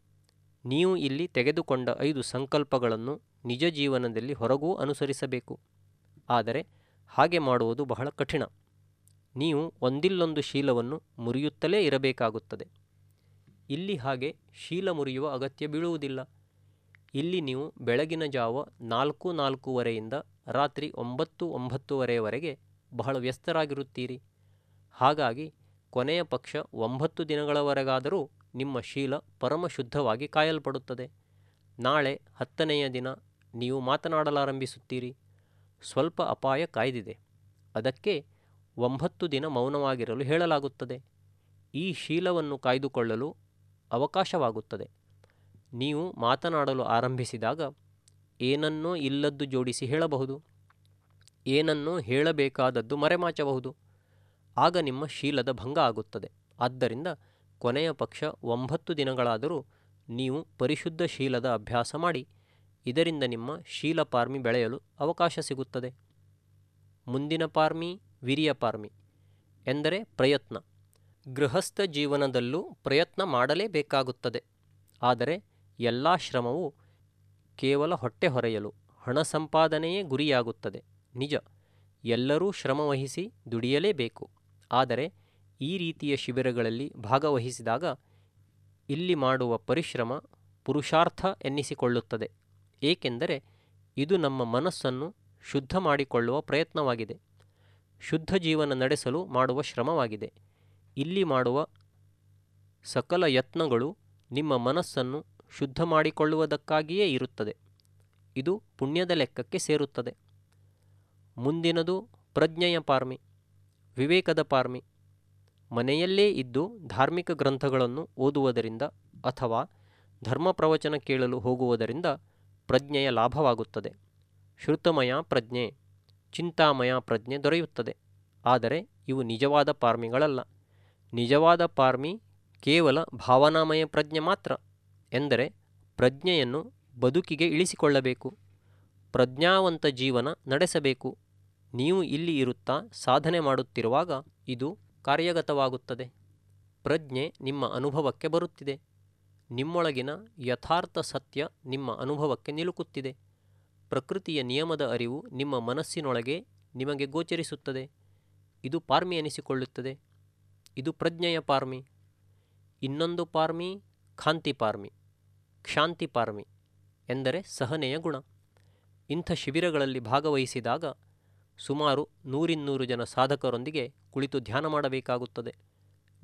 Speaker 1: ನೀವು ಇಲ್ಲಿ ತೆಗೆದುಕೊಂಡ ಐದು ಸಂಕಲ್ಪಗಳನ್ನು ನಿಜ ಜೀವನದಲ್ಲಿ ಹೊರಗೂ ಅನುಸರಿಸಬೇಕು ಆದರೆ ಹಾಗೆ ಮಾಡುವುದು ಬಹಳ ಕಠಿಣ ನೀವು ಒಂದಿಲ್ಲೊಂದು ಶೀಲವನ್ನು ಮುರಿಯುತ್ತಲೇ ಇರಬೇಕಾಗುತ್ತದೆ ಇಲ್ಲಿ ಹಾಗೆ ಶೀಲ ಮುರಿಯುವ ಅಗತ್ಯ ಬೀಳುವುದಿಲ್ಲ ಇಲ್ಲಿ ನೀವು ಬೆಳಗಿನ ಜಾವ ನಾಲ್ಕು ನಾಲ್ಕೂವರೆಯಿಂದ ರಾತ್ರಿ ಒಂಬತ್ತು ಒಂಬತ್ತುವರೆಯವರೆಗೆ ಬಹಳ ವ್ಯಸ್ತರಾಗಿರುತ್ತೀರಿ ಹಾಗಾಗಿ ಕೊನೆಯ ಪಕ್ಷ ಒಂಬತ್ತು ದಿನಗಳವರೆಗಾದರೂ ನಿಮ್ಮ ಶೀಲ ಪರಮಶುದ್ಧವಾಗಿ ಕಾಯಲ್ಪಡುತ್ತದೆ ನಾಳೆ ಹತ್ತನೆಯ ದಿನ ನೀವು ಮಾತನಾಡಲಾರಂಭಿಸುತ್ತೀರಿ ಸ್ವಲ್ಪ ಅಪಾಯ ಕಾಯ್ದಿದೆ ಅದಕ್ಕೆ ಒಂಬತ್ತು ದಿನ ಮೌನವಾಗಿರಲು ಹೇಳಲಾಗುತ್ತದೆ ಈ ಶೀಲವನ್ನು ಕಾಯ್ದುಕೊಳ್ಳಲು ಅವಕಾಶವಾಗುತ್ತದೆ ನೀವು ಮಾತನಾಡಲು ಆರಂಭಿಸಿದಾಗ ಏನನ್ನೋ ಇಲ್ಲದ್ದು ಜೋಡಿಸಿ ಹೇಳಬಹುದು ಏನನ್ನೋ ಹೇಳಬೇಕಾದದ್ದು ಮರೆಮಾಚಬಹುದು ಆಗ ನಿಮ್ಮ ಶೀಲದ ಭಂಗ ಆಗುತ್ತದೆ ಆದ್ದರಿಂದ ಕೊನೆಯ ಪಕ್ಷ ಒಂಬತ್ತು ದಿನಗಳಾದರೂ ನೀವು ಪರಿಶುದ್ಧ ಶೀಲದ ಅಭ್ಯಾಸ ಮಾಡಿ ಇದರಿಂದ ನಿಮ್ಮ ಶೀಲ ಪಾರ್ಮಿ ಬೆಳೆಯಲು ಅವಕಾಶ ಸಿಗುತ್ತದೆ ಮುಂದಿನ ಪಾರ್ಮಿ ವಿರಿಯ ಪಾರ್ಮಿ ಎಂದರೆ ಪ್ರಯತ್ನ ಗೃಹಸ್ಥ ಜೀವನದಲ್ಲೂ ಪ್ರಯತ್ನ ಮಾಡಲೇಬೇಕಾಗುತ್ತದೆ ಆದರೆ ಎಲ್ಲ ಶ್ರಮವು ಕೇವಲ ಹೊಟ್ಟೆ ಹೊರೆಯಲು ಹಣ ಸಂಪಾದನೆಯೇ ಗುರಿಯಾಗುತ್ತದೆ ನಿಜ ಎಲ್ಲರೂ ಶ್ರಮವಹಿಸಿ ದುಡಿಯಲೇಬೇಕು ಆದರೆ ಈ ರೀತಿಯ ಶಿಬಿರಗಳಲ್ಲಿ ಭಾಗವಹಿಸಿದಾಗ ಇಲ್ಲಿ ಮಾಡುವ ಪರಿಶ್ರಮ ಪುರುಷಾರ್ಥ ಎನ್ನಿಸಿಕೊಳ್ಳುತ್ತದೆ ಏಕೆಂದರೆ ಇದು ನಮ್ಮ ಮನಸ್ಸನ್ನು ಶುದ್ಧ ಮಾಡಿಕೊಳ್ಳುವ ಪ್ರಯತ್ನವಾಗಿದೆ ಶುದ್ಧ ಜೀವನ ನಡೆಸಲು ಮಾಡುವ ಶ್ರಮವಾಗಿದೆ ಇಲ್ಲಿ ಮಾಡುವ ಸಕಲ ಯತ್ನಗಳು ನಿಮ್ಮ ಮನಸ್ಸನ್ನು ಶುದ್ಧ ಮಾಡಿಕೊಳ್ಳುವುದಕ್ಕಾಗಿಯೇ ಇರುತ್ತದೆ ಇದು ಪುಣ್ಯದ ಲೆಕ್ಕಕ್ಕೆ ಸೇರುತ್ತದೆ ಮುಂದಿನದು ಪ್ರಜ್ಞೆಯ ಪಾರ್ಮಿ ವಿವೇಕದ ಪಾರ್ಮಿ ಮನೆಯಲ್ಲೇ ಇದ್ದು ಧಾರ್ಮಿಕ ಗ್ರಂಥಗಳನ್ನು ಓದುವುದರಿಂದ ಅಥವಾ ಧರ್ಮ ಪ್ರವಚನ ಕೇಳಲು ಹೋಗುವುದರಿಂದ ಪ್ರಜ್ಞೆಯ ಲಾಭವಾಗುತ್ತದೆ ಶ್ರುತಮಯ ಪ್ರಜ್ಞೆ ಚಿಂತಾಮಯ ಪ್ರಜ್ಞೆ ದೊರೆಯುತ್ತದೆ ಆದರೆ ಇವು ನಿಜವಾದ ಪಾರ್ಮಿಗಳಲ್ಲ ನಿಜವಾದ ಪಾರ್ಮಿ ಕೇವಲ ಭಾವನಾಮಯ ಪ್ರಜ್ಞೆ ಮಾತ್ರ ಎಂದರೆ ಪ್ರಜ್ಞೆಯನ್ನು ಬದುಕಿಗೆ ಇಳಿಸಿಕೊಳ್ಳಬೇಕು ಪ್ರಜ್ಞಾವಂತ ಜೀವನ ನಡೆಸಬೇಕು ನೀವು ಇಲ್ಲಿ ಇರುತ್ತಾ ಸಾಧನೆ ಮಾಡುತ್ತಿರುವಾಗ ಇದು ಕಾರ್ಯಗತವಾಗುತ್ತದೆ ಪ್ರಜ್ಞೆ ನಿಮ್ಮ ಅನುಭವಕ್ಕೆ ಬರುತ್ತಿದೆ ನಿಮ್ಮೊಳಗಿನ ಯಥಾರ್ಥ ಸತ್ಯ ನಿಮ್ಮ ಅನುಭವಕ್ಕೆ ನಿಲುಕುತ್ತಿದೆ ಪ್ರಕೃತಿಯ ನಿಯಮದ ಅರಿವು ನಿಮ್ಮ ಮನಸ್ಸಿನೊಳಗೆ ನಿಮಗೆ ಗೋಚರಿಸುತ್ತದೆ ಇದು ಪಾರ್ಮಿ ಎನಿಸಿಕೊಳ್ಳುತ್ತದೆ ಇದು ಪ್ರಜ್ಞೆಯ ಪಾರ್ಮಿ ಇನ್ನೊಂದು ಪಾರ್ಮಿ ಖಾಂತಿ ಪಾರ್ಮಿ ಕ್ಷಾಂತಿ ಪಾರ್ಮಿ ಎಂದರೆ ಸಹನೆಯ ಗುಣ ಇಂಥ ಶಿಬಿರಗಳಲ್ಲಿ ಭಾಗವಹಿಸಿದಾಗ ಸುಮಾರು ನೂರಿನ್ನೂರು ಜನ ಸಾಧಕರೊಂದಿಗೆ ಕುಳಿತು ಧ್ಯಾನ ಮಾಡಬೇಕಾಗುತ್ತದೆ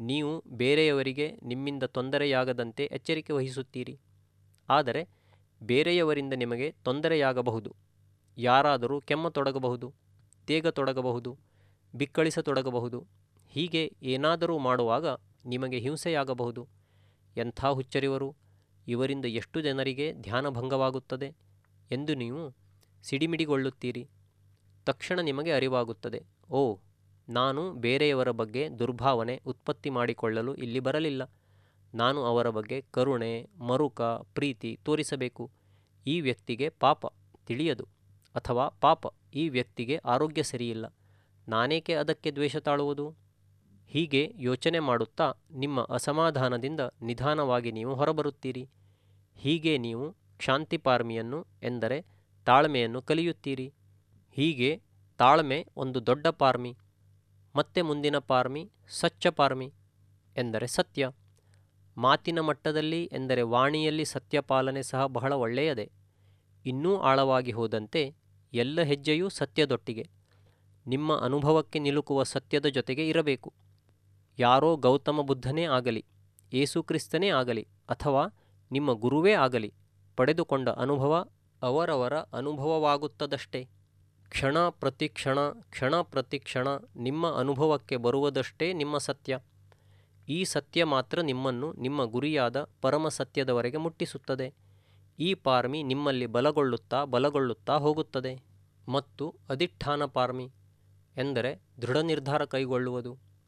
Speaker 1: ನೀವು ಬೇರೆಯವರಿಗೆ ನಿಮ್ಮಿಂದ ತೊಂದರೆಯಾಗದಂತೆ ಎಚ್ಚರಿಕೆ ವಹಿಸುತ್ತೀರಿ ಆದರೆ ಬೇರೆಯವರಿಂದ ನಿಮಗೆ ತೊಂದರೆಯಾಗಬಹುದು ಯಾರಾದರೂ ಕೆಮ್ಮತೊಡಗಬಹುದು ತೇಗತೊಡಗಬಹುದು ಬಿಕ್ಕಳಿಸತೊಡಗಬಹುದು ಹೀಗೆ ಏನಾದರೂ ಮಾಡುವಾಗ ನಿಮಗೆ ಹಿಂಸೆಯಾಗಬಹುದು ಎಂಥ ಹುಚ್ಚರಿವರು ಇವರಿಂದ ಎಷ್ಟು ಜನರಿಗೆ ಧ್ಯಾನಭಂಗವಾಗುತ್ತದೆ ಎಂದು ನೀವು ಸಿಡಿಮಿಡಿಗೊಳ್ಳುತ್ತೀರಿ ತಕ್ಷಣ ನಿಮಗೆ ಅರಿವಾಗುತ್ತದೆ ಓ ನಾನು ಬೇರೆಯವರ ಬಗ್ಗೆ ದುರ್ಭಾವನೆ ಉತ್ಪತ್ತಿ ಮಾಡಿಕೊಳ್ಳಲು ಇಲ್ಲಿ ಬರಲಿಲ್ಲ ನಾನು ಅವರ ಬಗ್ಗೆ ಕರುಣೆ ಮರುಕ ಪ್ರೀತಿ ತೋರಿಸಬೇಕು ಈ ವ್ಯಕ್ತಿಗೆ ಪಾಪ ತಿಳಿಯದು ಅಥವಾ ಪಾಪ ಈ ವ್ಯಕ್ತಿಗೆ ಆರೋಗ್ಯ ಸರಿಯಿಲ್ಲ ನಾನೇಕೆ ಅದಕ್ಕೆ ದ್ವೇಷ ತಾಳುವುದು ಹೀಗೆ ಯೋಚನೆ ಮಾಡುತ್ತಾ ನಿಮ್ಮ ಅಸಮಾಧಾನದಿಂದ ನಿಧಾನವಾಗಿ ನೀವು ಹೊರಬರುತ್ತೀರಿ ಹೀಗೆ ನೀವು ಕ್ಷಾಂತಿಪಾರ್ಮಿಯನ್ನು ಎಂದರೆ ತಾಳ್ಮೆಯನ್ನು ಕಲಿಯುತ್ತೀರಿ ಹೀಗೆ ತಾಳ್ಮೆ ಒಂದು ದೊಡ್ಡ ಪಾರ್ಮಿ ಮತ್ತೆ ಮುಂದಿನ ಪಾರ್ಮಿ ಸಚ್ಚ ಪಾರ್ಮಿ ಎಂದರೆ ಸತ್ಯ ಮಾತಿನ ಮಟ್ಟದಲ್ಲಿ ಎಂದರೆ ವಾಣಿಯಲ್ಲಿ ಸತ್ಯಪಾಲನೆ ಸಹ ಬಹಳ ಒಳ್ಳೆಯದೇ ಇನ್ನೂ ಆಳವಾಗಿ ಹೋದಂತೆ ಎಲ್ಲ ಹೆಜ್ಜೆಯೂ ಸತ್ಯದೊಟ್ಟಿಗೆ ನಿಮ್ಮ ಅನುಭವಕ್ಕೆ ನಿಲುಕುವ ಸತ್ಯದ ಜೊತೆಗೆ ಇರಬೇಕು ಯಾರೋ ಗೌತಮ ಬುದ್ಧನೇ ಆಗಲಿ ಏಸುಕ್ರಿಸ್ತನೇ ಆಗಲಿ ಅಥವಾ ನಿಮ್ಮ ಗುರುವೇ ಆಗಲಿ ಪಡೆದುಕೊಂಡ ಅನುಭವ ಅವರವರ ಅನುಭವವಾಗುತ್ತದಷ್ಟೇ ಕ್ಷಣ ಪ್ರತಿ ಕ್ಷಣ ಕ್ಷಣ ಪ್ರತಿ ಕ್ಷಣ ನಿಮ್ಮ ಅನುಭವಕ್ಕೆ ಬರುವುದಷ್ಟೇ ನಿಮ್ಮ ಸತ್ಯ ಈ ಸತ್ಯ ಮಾತ್ರ ನಿಮ್ಮನ್ನು ನಿಮ್ಮ ಗುರಿಯಾದ ಪರಮ ಸತ್ಯದವರೆಗೆ ಮುಟ್ಟಿಸುತ್ತದೆ ಈ ಪಾರ್ಮಿ ನಿಮ್ಮಲ್ಲಿ ಬಲಗೊಳ್ಳುತ್ತಾ ಬಲಗೊಳ್ಳುತ್ತಾ ಹೋಗುತ್ತದೆ ಮತ್ತು ಅಧಿಷ್ಠಾನ ಪಾರ್ಮಿ ಎಂದರೆ ದೃಢ ನಿರ್ಧಾರ ಕೈಗೊಳ್ಳುವುದು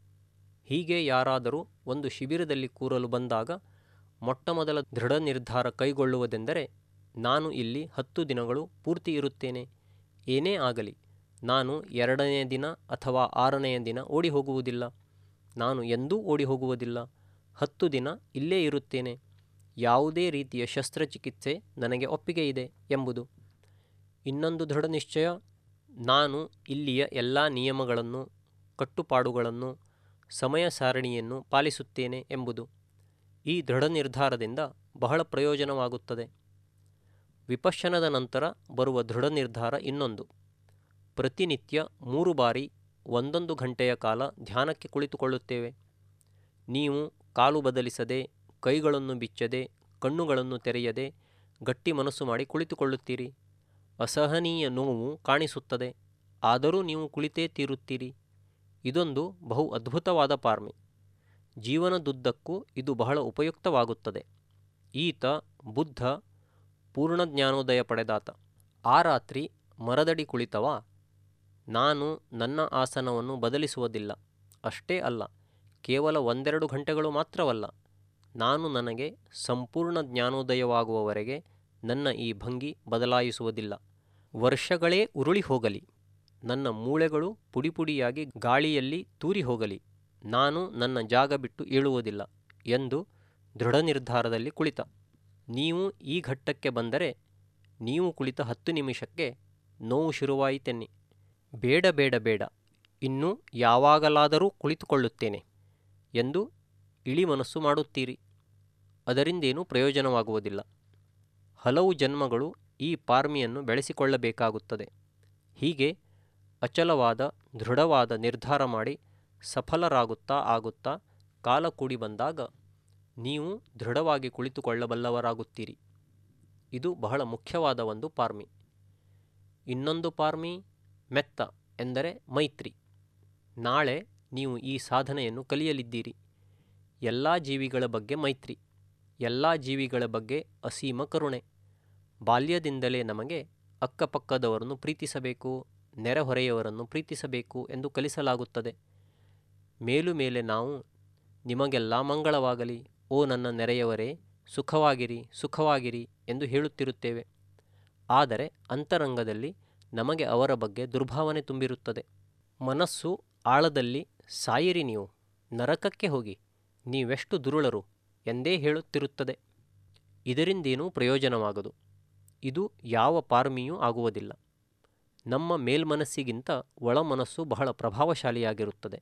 Speaker 1: ಹೀಗೆ ಯಾರಾದರೂ ಒಂದು ಶಿಬಿರದಲ್ಲಿ ಕೂರಲು ಬಂದಾಗ ಮೊಟ್ಟಮೊದಲ ದೃಢ ನಿರ್ಧಾರ ಕೈಗೊಳ್ಳುವುದೆಂದರೆ ನಾನು ಇಲ್ಲಿ ಹತ್ತು ದಿನಗಳು ಪೂರ್ತಿ ಇರುತ್ತೇನೆ ಏನೇ ಆಗಲಿ ನಾನು ಎರಡನೆಯ ದಿನ ಅಥವಾ ಆರನೆಯ ದಿನ ಓಡಿ ಹೋಗುವುದಿಲ್ಲ ನಾನು ಎಂದೂ ಓಡಿ ಹೋಗುವುದಿಲ್ಲ ಹತ್ತು ದಿನ ಇಲ್ಲೇ ಇರುತ್ತೇನೆ ಯಾವುದೇ ರೀತಿಯ ಶಸ್ತ್ರಚಿಕಿತ್ಸೆ ನನಗೆ ಒಪ್ಪಿಗೆ ಇದೆ ಎಂಬುದು ಇನ್ನೊಂದು ದೃಢ ನಿಶ್ಚಯ ನಾನು ಇಲ್ಲಿಯ ಎಲ್ಲ ನಿಯಮಗಳನ್ನು ಕಟ್ಟುಪಾಡುಗಳನ್ನು ಸಮಯ ಸಾರಣಿಯನ್ನು ಪಾಲಿಸುತ್ತೇನೆ ಎಂಬುದು ಈ ದೃಢ ನಿರ್ಧಾರದಿಂದ ಬಹಳ ಪ್ರಯೋಜನವಾಗುತ್ತದೆ ವಿಪಶ್ಯನದ ನಂತರ ಬರುವ ದೃಢ ನಿರ್ಧಾರ ಇನ್ನೊಂದು ಪ್ರತಿನಿತ್ಯ ಮೂರು ಬಾರಿ ಒಂದೊಂದು ಗಂಟೆಯ ಕಾಲ ಧ್ಯಾನಕ್ಕೆ ಕುಳಿತುಕೊಳ್ಳುತ್ತೇವೆ ನೀವು ಕಾಲು ಬದಲಿಸದೆ ಕೈಗಳನ್ನು ಬಿಚ್ಚದೆ ಕಣ್ಣುಗಳನ್ನು ತೆರೆಯದೆ ಗಟ್ಟಿ ಮನಸ್ಸು ಮಾಡಿ ಕುಳಿತುಕೊಳ್ಳುತ್ತೀರಿ ಅಸಹನೀಯ ನೋವು ಕಾಣಿಸುತ್ತದೆ ಆದರೂ ನೀವು ಕುಳಿತೇ ತೀರುತ್ತೀರಿ ಇದೊಂದು ಬಹು ಅದ್ಭುತವಾದ ಪಾರ್ಮಿ ಜೀವನದುದ್ದಕ್ಕೂ ಇದು ಬಹಳ ಉಪಯುಕ್ತವಾಗುತ್ತದೆ ಈತ ಬುದ್ಧ ಪೂರ್ಣ ಜ್ಞಾನೋದಯ ಪಡೆದಾತ ಆ ರಾತ್ರಿ ಮರದಡಿ ಕುಳಿತವ ನಾನು ನನ್ನ ಆಸನವನ್ನು ಬದಲಿಸುವುದಿಲ್ಲ ಅಷ್ಟೇ ಅಲ್ಲ ಕೇವಲ ಒಂದೆರಡು ಗಂಟೆಗಳು ಮಾತ್ರವಲ್ಲ ನಾನು ನನಗೆ ಸಂಪೂರ್ಣ ಜ್ಞಾನೋದಯವಾಗುವವರೆಗೆ ನನ್ನ ಈ ಭಂಗಿ ಬದಲಾಯಿಸುವುದಿಲ್ಲ ವರ್ಷಗಳೇ ಉರುಳಿ ಹೋಗಲಿ ನನ್ನ ಮೂಳೆಗಳು ಪುಡಿಪುಡಿಯಾಗಿ ಗಾಳಿಯಲ್ಲಿ ತೂರಿ ಹೋಗಲಿ ನಾನು ನನ್ನ ಜಾಗ ಬಿಟ್ಟು ಏಳುವುದಿಲ್ಲ ಎಂದು ದೃಢ ನಿರ್ಧಾರದಲ್ಲಿ ಕುಳಿತ ನೀವು ಈ ಘಟ್ಟಕ್ಕೆ ಬಂದರೆ ನೀವು ಕುಳಿತ ಹತ್ತು ನಿಮಿಷಕ್ಕೆ ನೋವು ಶುರುವಾಯಿತೆನ್ನಿ ಬೇಡ ಬೇಡ ಬೇಡ ಇನ್ನು ಯಾವಾಗಲಾದರೂ ಕುಳಿತುಕೊಳ್ಳುತ್ತೇನೆ ಎಂದು ಇಳಿ ಮನಸ್ಸು ಮಾಡುತ್ತೀರಿ ಅದರಿಂದೇನೂ ಪ್ರಯೋಜನವಾಗುವುದಿಲ್ಲ ಹಲವು ಜನ್ಮಗಳು ಈ ಪಾರ್ಮಿಯನ್ನು ಬೆಳೆಸಿಕೊಳ್ಳಬೇಕಾಗುತ್ತದೆ ಹೀಗೆ ಅಚಲವಾದ ದೃಢವಾದ ನಿರ್ಧಾರ ಮಾಡಿ ಸಫಲರಾಗುತ್ತಾ ಆಗುತ್ತಾ ಕಾಲ ಕೂಡಿ ಬಂದಾಗ ನೀವು ದೃಢವಾಗಿ ಕುಳಿತುಕೊಳ್ಳಬಲ್ಲವರಾಗುತ್ತೀರಿ ಇದು ಬಹಳ ಮುಖ್ಯವಾದ ಒಂದು ಪಾರ್ಮಿ ಇನ್ನೊಂದು ಪಾರ್ಮಿ ಮೆತ್ತ ಎಂದರೆ ಮೈತ್ರಿ ನಾಳೆ ನೀವು ಈ ಸಾಧನೆಯನ್ನು ಕಲಿಯಲಿದ್ದೀರಿ ಎಲ್ಲ ಜೀವಿಗಳ ಬಗ್ಗೆ ಮೈತ್ರಿ ಎಲ್ಲ ಜೀವಿಗಳ ಬಗ್ಗೆ ಅಸೀಮ ಕರುಣೆ ಬಾಲ್ಯದಿಂದಲೇ ನಮಗೆ ಅಕ್ಕಪಕ್ಕದವರನ್ನು ಪ್ರೀತಿಸಬೇಕು ನೆರೆಹೊರೆಯವರನ್ನು ಪ್ರೀತಿಸಬೇಕು ಎಂದು ಕಲಿಸಲಾಗುತ್ತದೆ ಮೇಲು ಮೇಲೆ ನಾವು ನಿಮಗೆಲ್ಲ ಮಂಗಳವಾಗಲಿ ಓ ನನ್ನ ನೆರೆಯವರೇ ಸುಖವಾಗಿರಿ ಸುಖವಾಗಿರಿ ಎಂದು ಹೇಳುತ್ತಿರುತ್ತೇವೆ ಆದರೆ ಅಂತರಂಗದಲ್ಲಿ ನಮಗೆ ಅವರ ಬಗ್ಗೆ ದುರ್ಭಾವನೆ ತುಂಬಿರುತ್ತದೆ ಮನಸ್ಸು ಆಳದಲ್ಲಿ ಸಾಯಿರಿ ನೀವು ನರಕಕ್ಕೆ ಹೋಗಿ ನೀವೆಷ್ಟು ದುರುಳರು ಎಂದೇ ಹೇಳುತ್ತಿರುತ್ತದೆ ಇದರಿಂದೇನೂ ಪ್ರಯೋಜನವಾಗದು ಇದು ಯಾವ ಪಾರ್ಮಿಯೂ ಆಗುವುದಿಲ್ಲ ನಮ್ಮ ಮೇಲ್ಮನಸ್ಸಿಗಿಂತ ಒಳಮನಸ್ಸು ಬಹಳ ಪ್ರಭಾವಶಾಲಿಯಾಗಿರುತ್ತದೆ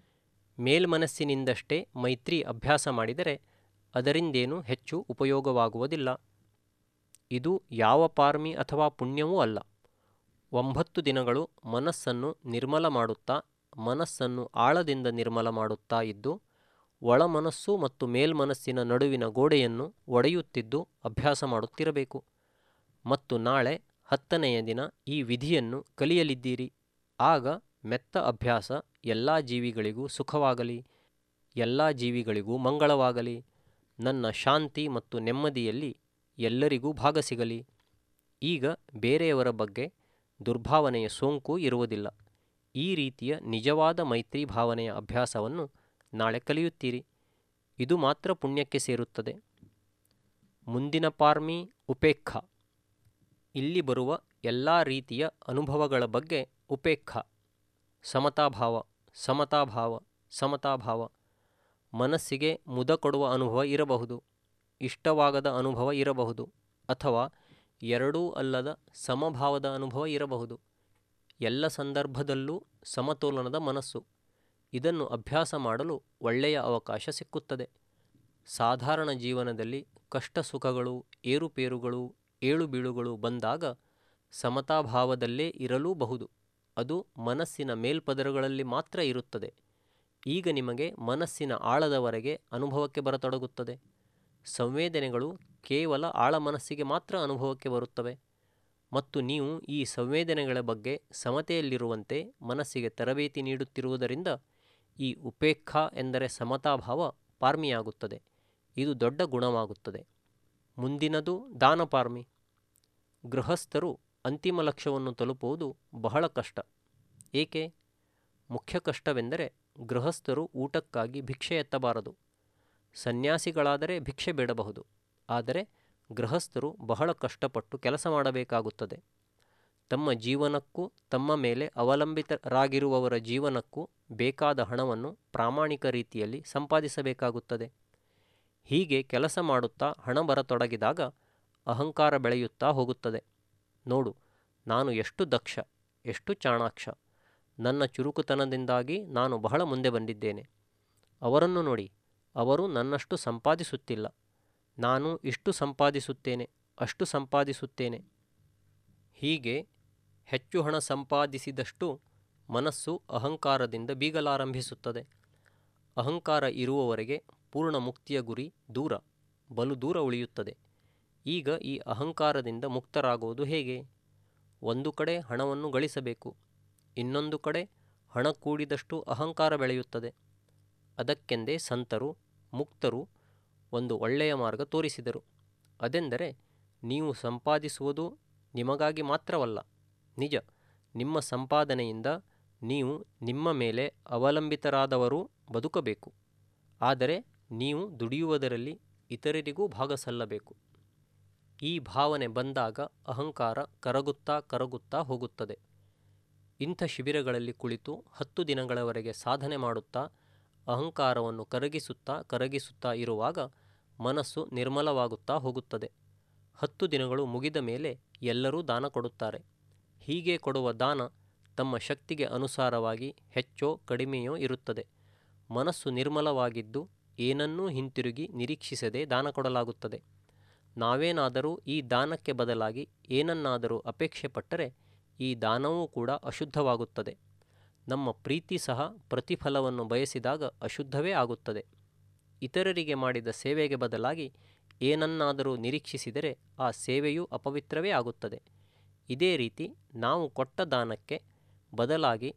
Speaker 1: ಮೇಲ್ಮನಸ್ಸಿನಿಂದಷ್ಟೇ ಮೈತ್ರಿ ಅಭ್ಯಾಸ ಮಾಡಿದರೆ ಅದರಿಂದೇನೂ ಹೆಚ್ಚು ಉಪಯೋಗವಾಗುವುದಿಲ್ಲ ಇದು ಯಾವ ಪಾರ್ಮಿ ಅಥವಾ ಪುಣ್ಯವೂ ಅಲ್ಲ ಒಂಬತ್ತು ದಿನಗಳು ಮನಸ್ಸನ್ನು ನಿರ್ಮಲ ಮಾಡುತ್ತಾ ಮನಸ್ಸನ್ನು ಆಳದಿಂದ ನಿರ್ಮಲ ಮಾಡುತ್ತಾ ಇದ್ದು ಒಳಮನಸ್ಸು ಮತ್ತು ಮೇಲ್ಮನಸ್ಸಿನ ನಡುವಿನ ಗೋಡೆಯನ್ನು ಒಡೆಯುತ್ತಿದ್ದು ಅಭ್ಯಾಸ ಮಾಡುತ್ತಿರಬೇಕು ಮತ್ತು ನಾಳೆ ಹತ್ತನೆಯ ದಿನ ಈ ವಿಧಿಯನ್ನು ಕಲಿಯಲಿದ್ದೀರಿ ಆಗ ಮೆತ್ತ ಅಭ್ಯಾಸ ಎಲ್ಲ ಜೀವಿಗಳಿಗೂ ಸುಖವಾಗಲಿ ಎಲ್ಲ ಜೀವಿಗಳಿಗೂ ಮಂಗಳವಾಗಲಿ ನನ್ನ ಶಾಂತಿ ಮತ್ತು ನೆಮ್ಮದಿಯಲ್ಲಿ ಎಲ್ಲರಿಗೂ ಭಾಗ ಸಿಗಲಿ ಈಗ ಬೇರೆಯವರ ಬಗ್ಗೆ ದುರ್ಭಾವನೆಯ ಸೋಂಕು ಇರುವುದಿಲ್ಲ ಈ ರೀತಿಯ ನಿಜವಾದ ಮೈತ್ರಿ ಭಾವನೆಯ ಅಭ್ಯಾಸವನ್ನು ನಾಳೆ ಕಲಿಯುತ್ತೀರಿ ಇದು ಮಾತ್ರ ಪುಣ್ಯಕ್ಕೆ ಸೇರುತ್ತದೆ ಮುಂದಿನ ಪಾರ್ಮಿ ಉಪೇಕ್ಷ ಇಲ್ಲಿ ಬರುವ ಎಲ್ಲ ರೀತಿಯ ಅನುಭವಗಳ ಬಗ್ಗೆ ಉಪೇಕ್ಷ ಸಮತಾಭಾವ ಸಮತಾಭಾವ ಸಮತಾಭಾವ ಮನಸ್ಸಿಗೆ ಮುದ ಕೊಡುವ ಅನುಭವ ಇರಬಹುದು ಇಷ್ಟವಾಗದ ಅನುಭವ ಇರಬಹುದು ಅಥವಾ ಎರಡೂ ಅಲ್ಲದ ಸಮಭಾವದ ಅನುಭವ ಇರಬಹುದು ಎಲ್ಲ ಸಂದರ್ಭದಲ್ಲೂ ಸಮತೋಲನದ ಮನಸ್ಸು ಇದನ್ನು ಅಭ್ಯಾಸ ಮಾಡಲು ಒಳ್ಳೆಯ ಅವಕಾಶ ಸಿಕ್ಕುತ್ತದೆ ಸಾಧಾರಣ ಜೀವನದಲ್ಲಿ ಕಷ್ಟ ಸುಖಗಳು ಏರುಪೇರುಗಳು ಏಳುಬೀಳುಗಳು ಬಂದಾಗ ಸಮತಾಭಾವದಲ್ಲೇ ಇರಲೂಬಹುದು ಅದು ಮನಸ್ಸಿನ ಮೇಲ್ಪದರಗಳಲ್ಲಿ ಮಾತ್ರ ಇರುತ್ತದೆ ಈಗ ನಿಮಗೆ ಮನಸ್ಸಿನ ಆಳದವರೆಗೆ ಅನುಭವಕ್ಕೆ ಬರತೊಡಗುತ್ತದೆ ಸಂವೇದನೆಗಳು ಕೇವಲ ಆಳ ಮನಸ್ಸಿಗೆ ಮಾತ್ರ ಅನುಭವಕ್ಕೆ ಬರುತ್ತವೆ ಮತ್ತು ನೀವು ಈ ಸಂವೇದನೆಗಳ ಬಗ್ಗೆ ಸಮತೆಯಲ್ಲಿರುವಂತೆ ಮನಸ್ಸಿಗೆ ತರಬೇತಿ ನೀಡುತ್ತಿರುವುದರಿಂದ ಈ ಉಪೇಕ್ಷಾ ಎಂದರೆ ಸಮತಾಭಾವ ಪಾರ್ಮಿಯಾಗುತ್ತದೆ ಇದು ದೊಡ್ಡ ಗುಣವಾಗುತ್ತದೆ ಮುಂದಿನದು ದಾನಪಾರ್ಮಿ ಗೃಹಸ್ಥರು ಅಂತಿಮ ಲಕ್ಷ್ಯವನ್ನು ತಲುಪುವುದು ಬಹಳ ಕಷ್ಟ ಏಕೆ ಮುಖ್ಯ ಕಷ್ಟವೆಂದರೆ ಗೃಹಸ್ಥರು ಊಟಕ್ಕಾಗಿ ಭಿಕ್ಷೆ ಎತ್ತಬಾರದು ಸನ್ಯಾಸಿಗಳಾದರೆ ಭಿಕ್ಷೆ ಬೇಡಬಹುದು ಆದರೆ ಗೃಹಸ್ಥರು ಬಹಳ ಕಷ್ಟಪಟ್ಟು ಕೆಲಸ ಮಾಡಬೇಕಾಗುತ್ತದೆ ತಮ್ಮ ಜೀವನಕ್ಕೂ ತಮ್ಮ ಮೇಲೆ ಅವಲಂಬಿತರಾಗಿರುವವರ ಜೀವನಕ್ಕೂ ಬೇಕಾದ ಹಣವನ್ನು ಪ್ರಾಮಾಣಿಕ ರೀತಿಯಲ್ಲಿ ಸಂಪಾದಿಸಬೇಕಾಗುತ್ತದೆ ಹೀಗೆ ಕೆಲಸ ಮಾಡುತ್ತಾ ಹಣ ಬರತೊಡಗಿದಾಗ ಅಹಂಕಾರ ಬೆಳೆಯುತ್ತಾ ಹೋಗುತ್ತದೆ ನೋಡು ನಾನು ಎಷ್ಟು ದಕ್ಷ ಎಷ್ಟು ಚಾಣಾಕ್ಷ ನನ್ನ ಚುರುಕುತನದಿಂದಾಗಿ ನಾನು ಬಹಳ ಮುಂದೆ ಬಂದಿದ್ದೇನೆ ಅವರನ್ನು ನೋಡಿ ಅವರು ನನ್ನಷ್ಟು ಸಂಪಾದಿಸುತ್ತಿಲ್ಲ ನಾನು ಇಷ್ಟು ಸಂಪಾದಿಸುತ್ತೇನೆ ಅಷ್ಟು ಸಂಪಾದಿಸುತ್ತೇನೆ ಹೀಗೆ ಹೆಚ್ಚು ಹಣ ಸಂಪಾದಿಸಿದಷ್ಟು ಮನಸ್ಸು ಅಹಂಕಾರದಿಂದ ಬೀಗಲಾರಂಭಿಸುತ್ತದೆ ಅಹಂಕಾರ ಇರುವವರೆಗೆ ಪೂರ್ಣ ಮುಕ್ತಿಯ ಗುರಿ ದೂರ ಬಲು ದೂರ ಉಳಿಯುತ್ತದೆ ಈಗ ಈ ಅಹಂಕಾರದಿಂದ ಮುಕ್ತರಾಗುವುದು ಹೇಗೆ ಒಂದು ಕಡೆ ಹಣವನ್ನು ಗಳಿಸಬೇಕು ಇನ್ನೊಂದು ಕಡೆ ಹಣ ಕೂಡಿದಷ್ಟು ಅಹಂಕಾರ ಬೆಳೆಯುತ್ತದೆ ಅದಕ್ಕೆಂದೇ ಸಂತರು ಮುಕ್ತರು ಒಂದು ಒಳ್ಳೆಯ ಮಾರ್ಗ ತೋರಿಸಿದರು ಅದೆಂದರೆ ನೀವು ಸಂಪಾದಿಸುವುದು ನಿಮಗಾಗಿ ಮಾತ್ರವಲ್ಲ ನಿಜ ನಿಮ್ಮ ಸಂಪಾದನೆಯಿಂದ ನೀವು ನಿಮ್ಮ ಮೇಲೆ ಅವಲಂಬಿತರಾದವರೂ ಬದುಕಬೇಕು ಆದರೆ ನೀವು ದುಡಿಯುವುದರಲ್ಲಿ ಇತರರಿಗೂ ಭಾಗ ಸಲ್ಲಬೇಕು ಈ ಭಾವನೆ ಬಂದಾಗ ಅಹಂಕಾರ ಕರಗುತ್ತಾ ಕರಗುತ್ತಾ ಹೋಗುತ್ತದೆ ಇಂಥ ಶಿಬಿರಗಳಲ್ಲಿ ಕುಳಿತು ಹತ್ತು ದಿನಗಳವರೆಗೆ ಸಾಧನೆ ಮಾಡುತ್ತಾ ಅಹಂಕಾರವನ್ನು ಕರಗಿಸುತ್ತಾ ಕರಗಿಸುತ್ತಾ ಇರುವಾಗ ಮನಸ್ಸು ನಿರ್ಮಲವಾಗುತ್ತಾ ಹೋಗುತ್ತದೆ ಹತ್ತು ದಿನಗಳು ಮುಗಿದ ಮೇಲೆ ಎಲ್ಲರೂ ದಾನ ಕೊಡುತ್ತಾರೆ ಹೀಗೆ ಕೊಡುವ ದಾನ ತಮ್ಮ ಶಕ್ತಿಗೆ ಅನುಸಾರವಾಗಿ ಹೆಚ್ಚೋ ಕಡಿಮೆಯೋ ಇರುತ್ತದೆ ಮನಸ್ಸು ನಿರ್ಮಲವಾಗಿದ್ದು ಏನನ್ನೂ ಹಿಂತಿರುಗಿ ನಿರೀಕ್ಷಿಸದೆ ದಾನ ಕೊಡಲಾಗುತ್ತದೆ ನಾವೇನಾದರೂ ಈ ದಾನಕ್ಕೆ ಬದಲಾಗಿ ಏನನ್ನಾದರೂ ಅಪೇಕ್ಷೆ ಪಟ್ಟರೆ ಈ ದಾನವೂ ಕೂಡ ಅಶುದ್ಧವಾಗುತ್ತದೆ ನಮ್ಮ ಪ್ರೀತಿ ಸಹ ಪ್ರತಿಫಲವನ್ನು ಬಯಸಿದಾಗ ಅಶುದ್ಧವೇ ಆಗುತ್ತದೆ ಇತರರಿಗೆ ಮಾಡಿದ ಸೇವೆಗೆ ಬದಲಾಗಿ ಏನನ್ನಾದರೂ ನಿರೀಕ್ಷಿಸಿದರೆ ಆ ಸೇವೆಯೂ ಅಪವಿತ್ರವೇ ಆಗುತ್ತದೆ ಇದೇ ರೀತಿ ನಾವು ಕೊಟ್ಟ ದಾನಕ್ಕೆ ಬದಲಾಗಿ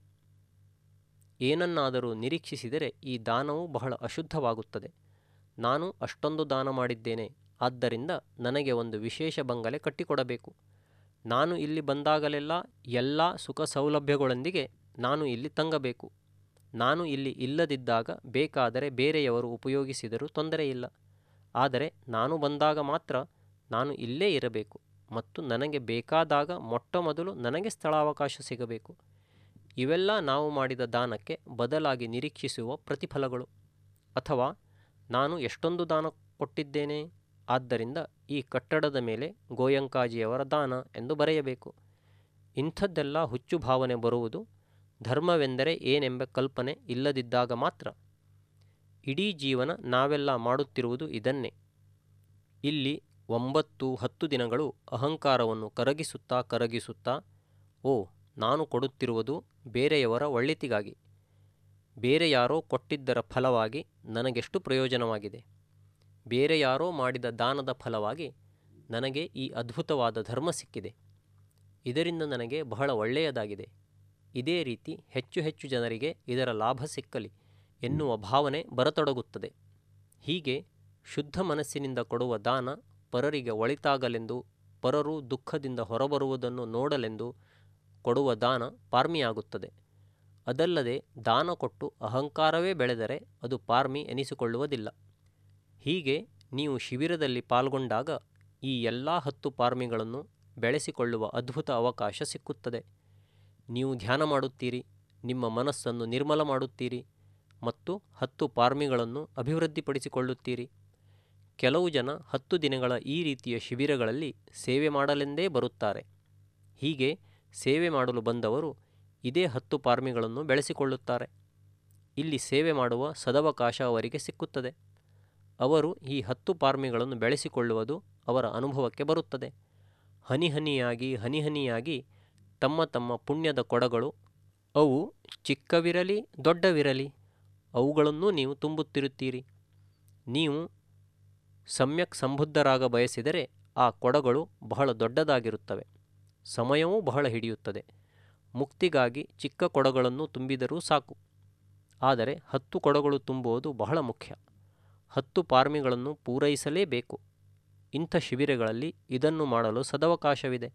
Speaker 1: ಏನನ್ನಾದರೂ ನಿರೀಕ್ಷಿಸಿದರೆ ಈ ದಾನವು ಬಹಳ ಅಶುದ್ಧವಾಗುತ್ತದೆ ನಾನು ಅಷ್ಟೊಂದು ದಾನ ಮಾಡಿದ್ದೇನೆ ಆದ್ದರಿಂದ ನನಗೆ ಒಂದು ವಿಶೇಷ ಬಂಗಲೆ ಕಟ್ಟಿಕೊಡಬೇಕು ನಾನು ಇಲ್ಲಿ ಬಂದಾಗಲೆಲ್ಲ ಎಲ್ಲ ಸುಖ ಸೌಲಭ್ಯಗಳೊಂದಿಗೆ ನಾನು ಇಲ್ಲಿ ತಂಗಬೇಕು ನಾನು ಇಲ್ಲಿ ಇಲ್ಲದಿದ್ದಾಗ ಬೇಕಾದರೆ ಬೇರೆಯವರು ಉಪಯೋಗಿಸಿದರೂ ತೊಂದರೆಯಿಲ್ಲ ಆದರೆ ನಾನು ಬಂದಾಗ ಮಾತ್ರ ನಾನು ಇಲ್ಲೇ ಇರಬೇಕು ಮತ್ತು ನನಗೆ ಬೇಕಾದಾಗ ಮೊಟ್ಟ ಮೊದಲು ನನಗೆ ಸ್ಥಳಾವಕಾಶ ಸಿಗಬೇಕು ಇವೆಲ್ಲ ನಾವು ಮಾಡಿದ ದಾನಕ್ಕೆ ಬದಲಾಗಿ ನಿರೀಕ್ಷಿಸುವ ಪ್ರತಿಫಲಗಳು ಅಥವಾ ನಾನು ಎಷ್ಟೊಂದು ದಾನ ಕೊಟ್ಟಿದ್ದೇನೆ ಆದ್ದರಿಂದ ಈ ಕಟ್ಟಡದ ಮೇಲೆ ಗೋಯಂಕಾಜಿಯವರ ದಾನ ಎಂದು ಬರೆಯಬೇಕು ಇಂಥದ್ದೆಲ್ಲ ಹುಚ್ಚು ಭಾವನೆ ಬರುವುದು ಧರ್ಮವೆಂದರೆ ಏನೆಂಬ ಕಲ್ಪನೆ ಇಲ್ಲದಿದ್ದಾಗ ಮಾತ್ರ ಇಡೀ ಜೀವನ ನಾವೆಲ್ಲ ಮಾಡುತ್ತಿರುವುದು ಇದನ್ನೇ ಇಲ್ಲಿ ಒಂಬತ್ತು ಹತ್ತು ದಿನಗಳು ಅಹಂಕಾರವನ್ನು ಕರಗಿಸುತ್ತಾ ಕರಗಿಸುತ್ತಾ ಓ ನಾನು ಕೊಡುತ್ತಿರುವುದು ಬೇರೆಯವರ ಒಳ್ಳೆತಿಗಾಗಿ ಬೇರೆ ಯಾರೋ ಕೊಟ್ಟಿದ್ದರ ಫಲವಾಗಿ ನನಗೆಷ್ಟು ಪ್ರಯೋಜನವಾಗಿದೆ ಬೇರೆ ಯಾರೋ ಮಾಡಿದ ದಾನದ ಫಲವಾಗಿ ನನಗೆ ಈ ಅದ್ಭುತವಾದ ಧರ್ಮ ಸಿಕ್ಕಿದೆ ಇದರಿಂದ ನನಗೆ ಬಹಳ ಒಳ್ಳೆಯದಾಗಿದೆ ಇದೇ ರೀತಿ ಹೆಚ್ಚು ಹೆಚ್ಚು ಜನರಿಗೆ ಇದರ ಲಾಭ ಸಿಕ್ಕಲಿ ಎನ್ನುವ ಭಾವನೆ ಬರತೊಡಗುತ್ತದೆ ಹೀಗೆ ಶುದ್ಧ ಮನಸ್ಸಿನಿಂದ ಕೊಡುವ ದಾನ ಪರರಿಗೆ ಒಳಿತಾಗಲೆಂದು ಪರರು ದುಃಖದಿಂದ ಹೊರಬರುವುದನ್ನು ನೋಡಲೆಂದು ಕೊಡುವ ದಾನ ಪಾರ್ಮಿಯಾಗುತ್ತದೆ ಅದಲ್ಲದೆ ದಾನ ಕೊಟ್ಟು ಅಹಂಕಾರವೇ ಬೆಳೆದರೆ ಅದು ಪಾರ್ಮಿ ಎನಿಸಿಕೊಳ್ಳುವುದಿಲ್ಲ ಹೀಗೆ ನೀವು ಶಿಬಿರದಲ್ಲಿ ಪಾಲ್ಗೊಂಡಾಗ ಈ ಎಲ್ಲ ಹತ್ತು ಪಾರ್ಮಿಗಳನ್ನು ಬೆಳೆಸಿಕೊಳ್ಳುವ ಅದ್ಭುತ ಅವಕಾಶ ಸಿಕ್ಕುತ್ತದೆ ನೀವು ಧ್ಯಾನ ಮಾಡುತ್ತೀರಿ ನಿಮ್ಮ ಮನಸ್ಸನ್ನು ನಿರ್ಮಲ ಮಾಡುತ್ತೀರಿ ಮತ್ತು ಹತ್ತು ಪಾರ್ಮಿಗಳನ್ನು ಅಭಿವೃದ್ಧಿಪಡಿಸಿಕೊಳ್ಳುತ್ತೀರಿ ಕೆಲವು ಜನ ಹತ್ತು ದಿನಗಳ ಈ ರೀತಿಯ ಶಿಬಿರಗಳಲ್ಲಿ ಸೇವೆ ಮಾಡಲೆಂದೇ ಬರುತ್ತಾರೆ ಹೀಗೆ ಸೇವೆ ಮಾಡಲು ಬಂದವರು ಇದೇ ಹತ್ತು ಪಾರ್ಮಿಗಳನ್ನು ಬೆಳೆಸಿಕೊಳ್ಳುತ್ತಾರೆ ಇಲ್ಲಿ ಸೇವೆ ಮಾಡುವ ಸದವಕಾಶ ಅವರಿಗೆ ಸಿಕ್ಕುತ್ತದೆ ಅವರು ಈ ಹತ್ತು ಪಾರ್ಮಿಗಳನ್ನು ಬೆಳೆಸಿಕೊಳ್ಳುವುದು ಅವರ ಅನುಭವಕ್ಕೆ ಬರುತ್ತದೆ ಹನಿ ಹನಿಯಾಗಿ ಹನಿ ಹನಿಯಾಗಿ ತಮ್ಮ ತಮ್ಮ ಪುಣ್ಯದ ಕೊಡಗಳು ಅವು ಚಿಕ್ಕವಿರಲಿ ದೊಡ್ಡವಿರಲಿ ಅವುಗಳನ್ನೂ ನೀವು ತುಂಬುತ್ತಿರುತ್ತೀರಿ ನೀವು ಸಮ್ಯಕ್ ಸಂಬುದ್ಧರಾಗ ಬಯಸಿದರೆ ಆ ಕೊಡಗಳು ಬಹಳ ದೊಡ್ಡದಾಗಿರುತ್ತವೆ ಸಮಯವೂ ಬಹಳ ಹಿಡಿಯುತ್ತದೆ ಮುಕ್ತಿಗಾಗಿ ಚಿಕ್ಕ ಕೊಡಗಳನ್ನು ತುಂಬಿದರೂ ಸಾಕು ಆದರೆ ಹತ್ತು ಕೊಡಗಳು ತುಂಬುವುದು ಬಹಳ ಮುಖ್ಯ ಹತ್ತು ಪಾರ್ಮಿಗಳನ್ನು ಪೂರೈಸಲೇಬೇಕು ಇಂಥ ಶಿಬಿರಗಳಲ್ಲಿ ಇದನ್ನು ಮಾಡಲು ಸದವಕಾಶವಿದೆ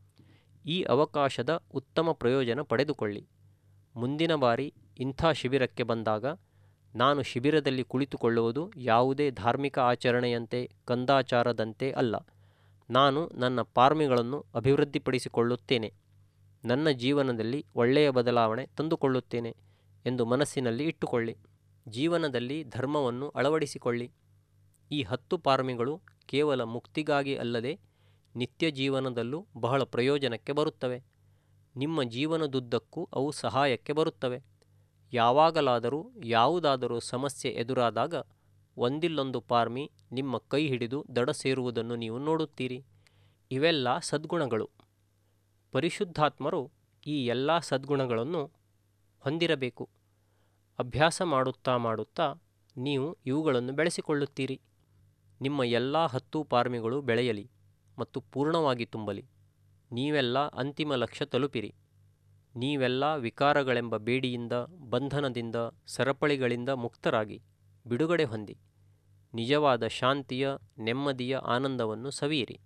Speaker 1: ಈ ಅವಕಾಶದ ಉತ್ತಮ ಪ್ರಯೋಜನ ಪಡೆದುಕೊಳ್ಳಿ ಮುಂದಿನ ಬಾರಿ ಇಂಥ ಶಿಬಿರಕ್ಕೆ ಬಂದಾಗ ನಾನು ಶಿಬಿರದಲ್ಲಿ ಕುಳಿತುಕೊಳ್ಳುವುದು ಯಾವುದೇ ಧಾರ್ಮಿಕ ಆಚರಣೆಯಂತೆ ಕಂದಾಚಾರದಂತೆ ಅಲ್ಲ ನಾನು ನನ್ನ ಪಾರ್ಮಿಗಳನ್ನು ಅಭಿವೃದ್ಧಿಪಡಿಸಿಕೊಳ್ಳುತ್ತೇನೆ ನನ್ನ ಜೀವನದಲ್ಲಿ ಒಳ್ಳೆಯ ಬದಲಾವಣೆ ತಂದುಕೊಳ್ಳುತ್ತೇನೆ ಎಂದು ಮನಸ್ಸಿನಲ್ಲಿ ಇಟ್ಟುಕೊಳ್ಳಿ ಜೀವನದಲ್ಲಿ ಧರ್ಮವನ್ನು ಅಳವಡಿಸಿಕೊಳ್ಳಿ ಈ ಹತ್ತು ಪಾರ್ಮಿಗಳು ಕೇವಲ ಮುಕ್ತಿಗಾಗಿ ಅಲ್ಲದೆ ನಿತ್ಯ ಜೀವನದಲ್ಲೂ ಬಹಳ ಪ್ರಯೋಜನಕ್ಕೆ ಬರುತ್ತವೆ ನಿಮ್ಮ ಜೀವನದುದ್ದಕ್ಕೂ ಅವು ಸಹಾಯಕ್ಕೆ ಬರುತ್ತವೆ ಯಾವಾಗಲಾದರೂ ಯಾವುದಾದರೂ ಸಮಸ್ಯೆ ಎದುರಾದಾಗ ಒಂದಿಲ್ಲೊಂದು ಪಾರ್ಮಿ ನಿಮ್ಮ ಕೈ ಹಿಡಿದು ದಡ ಸೇರುವುದನ್ನು ನೀವು ನೋಡುತ್ತೀರಿ ಇವೆಲ್ಲ ಸದ್ಗುಣಗಳು ಪರಿಶುದ್ಧಾತ್ಮರು ಈ ಎಲ್ಲ ಸದ್ಗುಣಗಳನ್ನು ಹೊಂದಿರಬೇಕು ಅಭ್ಯಾಸ ಮಾಡುತ್ತಾ ಮಾಡುತ್ತಾ ನೀವು ಇವುಗಳನ್ನು ಬೆಳೆಸಿಕೊಳ್ಳುತ್ತೀರಿ ನಿಮ್ಮ ಎಲ್ಲ ಹತ್ತು ಪಾರ್ಮಿಗಳು ಬೆಳೆಯಲಿ ಮತ್ತು ಪೂರ್ಣವಾಗಿ ತುಂಬಲಿ ನೀವೆಲ್ಲ ಅಂತಿಮ ಲಕ್ಷ್ಯ ತಲುಪಿರಿ ನೀವೆಲ್ಲ ವಿಕಾರಗಳೆಂಬ ಬೇಡಿಯಿಂದ ಬಂಧನದಿಂದ ಸರಪಳಿಗಳಿಂದ ಮುಕ್ತರಾಗಿ ಬಿಡುಗಡೆ ಹೊಂದಿ ನಿಜವಾದ ಶಾಂತಿಯ ನೆಮ್ಮದಿಯ ಆನಂದವನ್ನು ಸವಿಯಿರಿ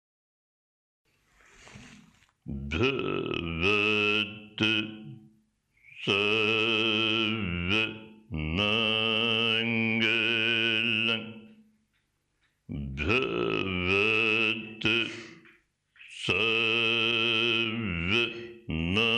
Speaker 2: ಭವತು ಸರ್ವಮಂಗಲಂ ಭವತು ಸರ್ವಮಂಗಲಂ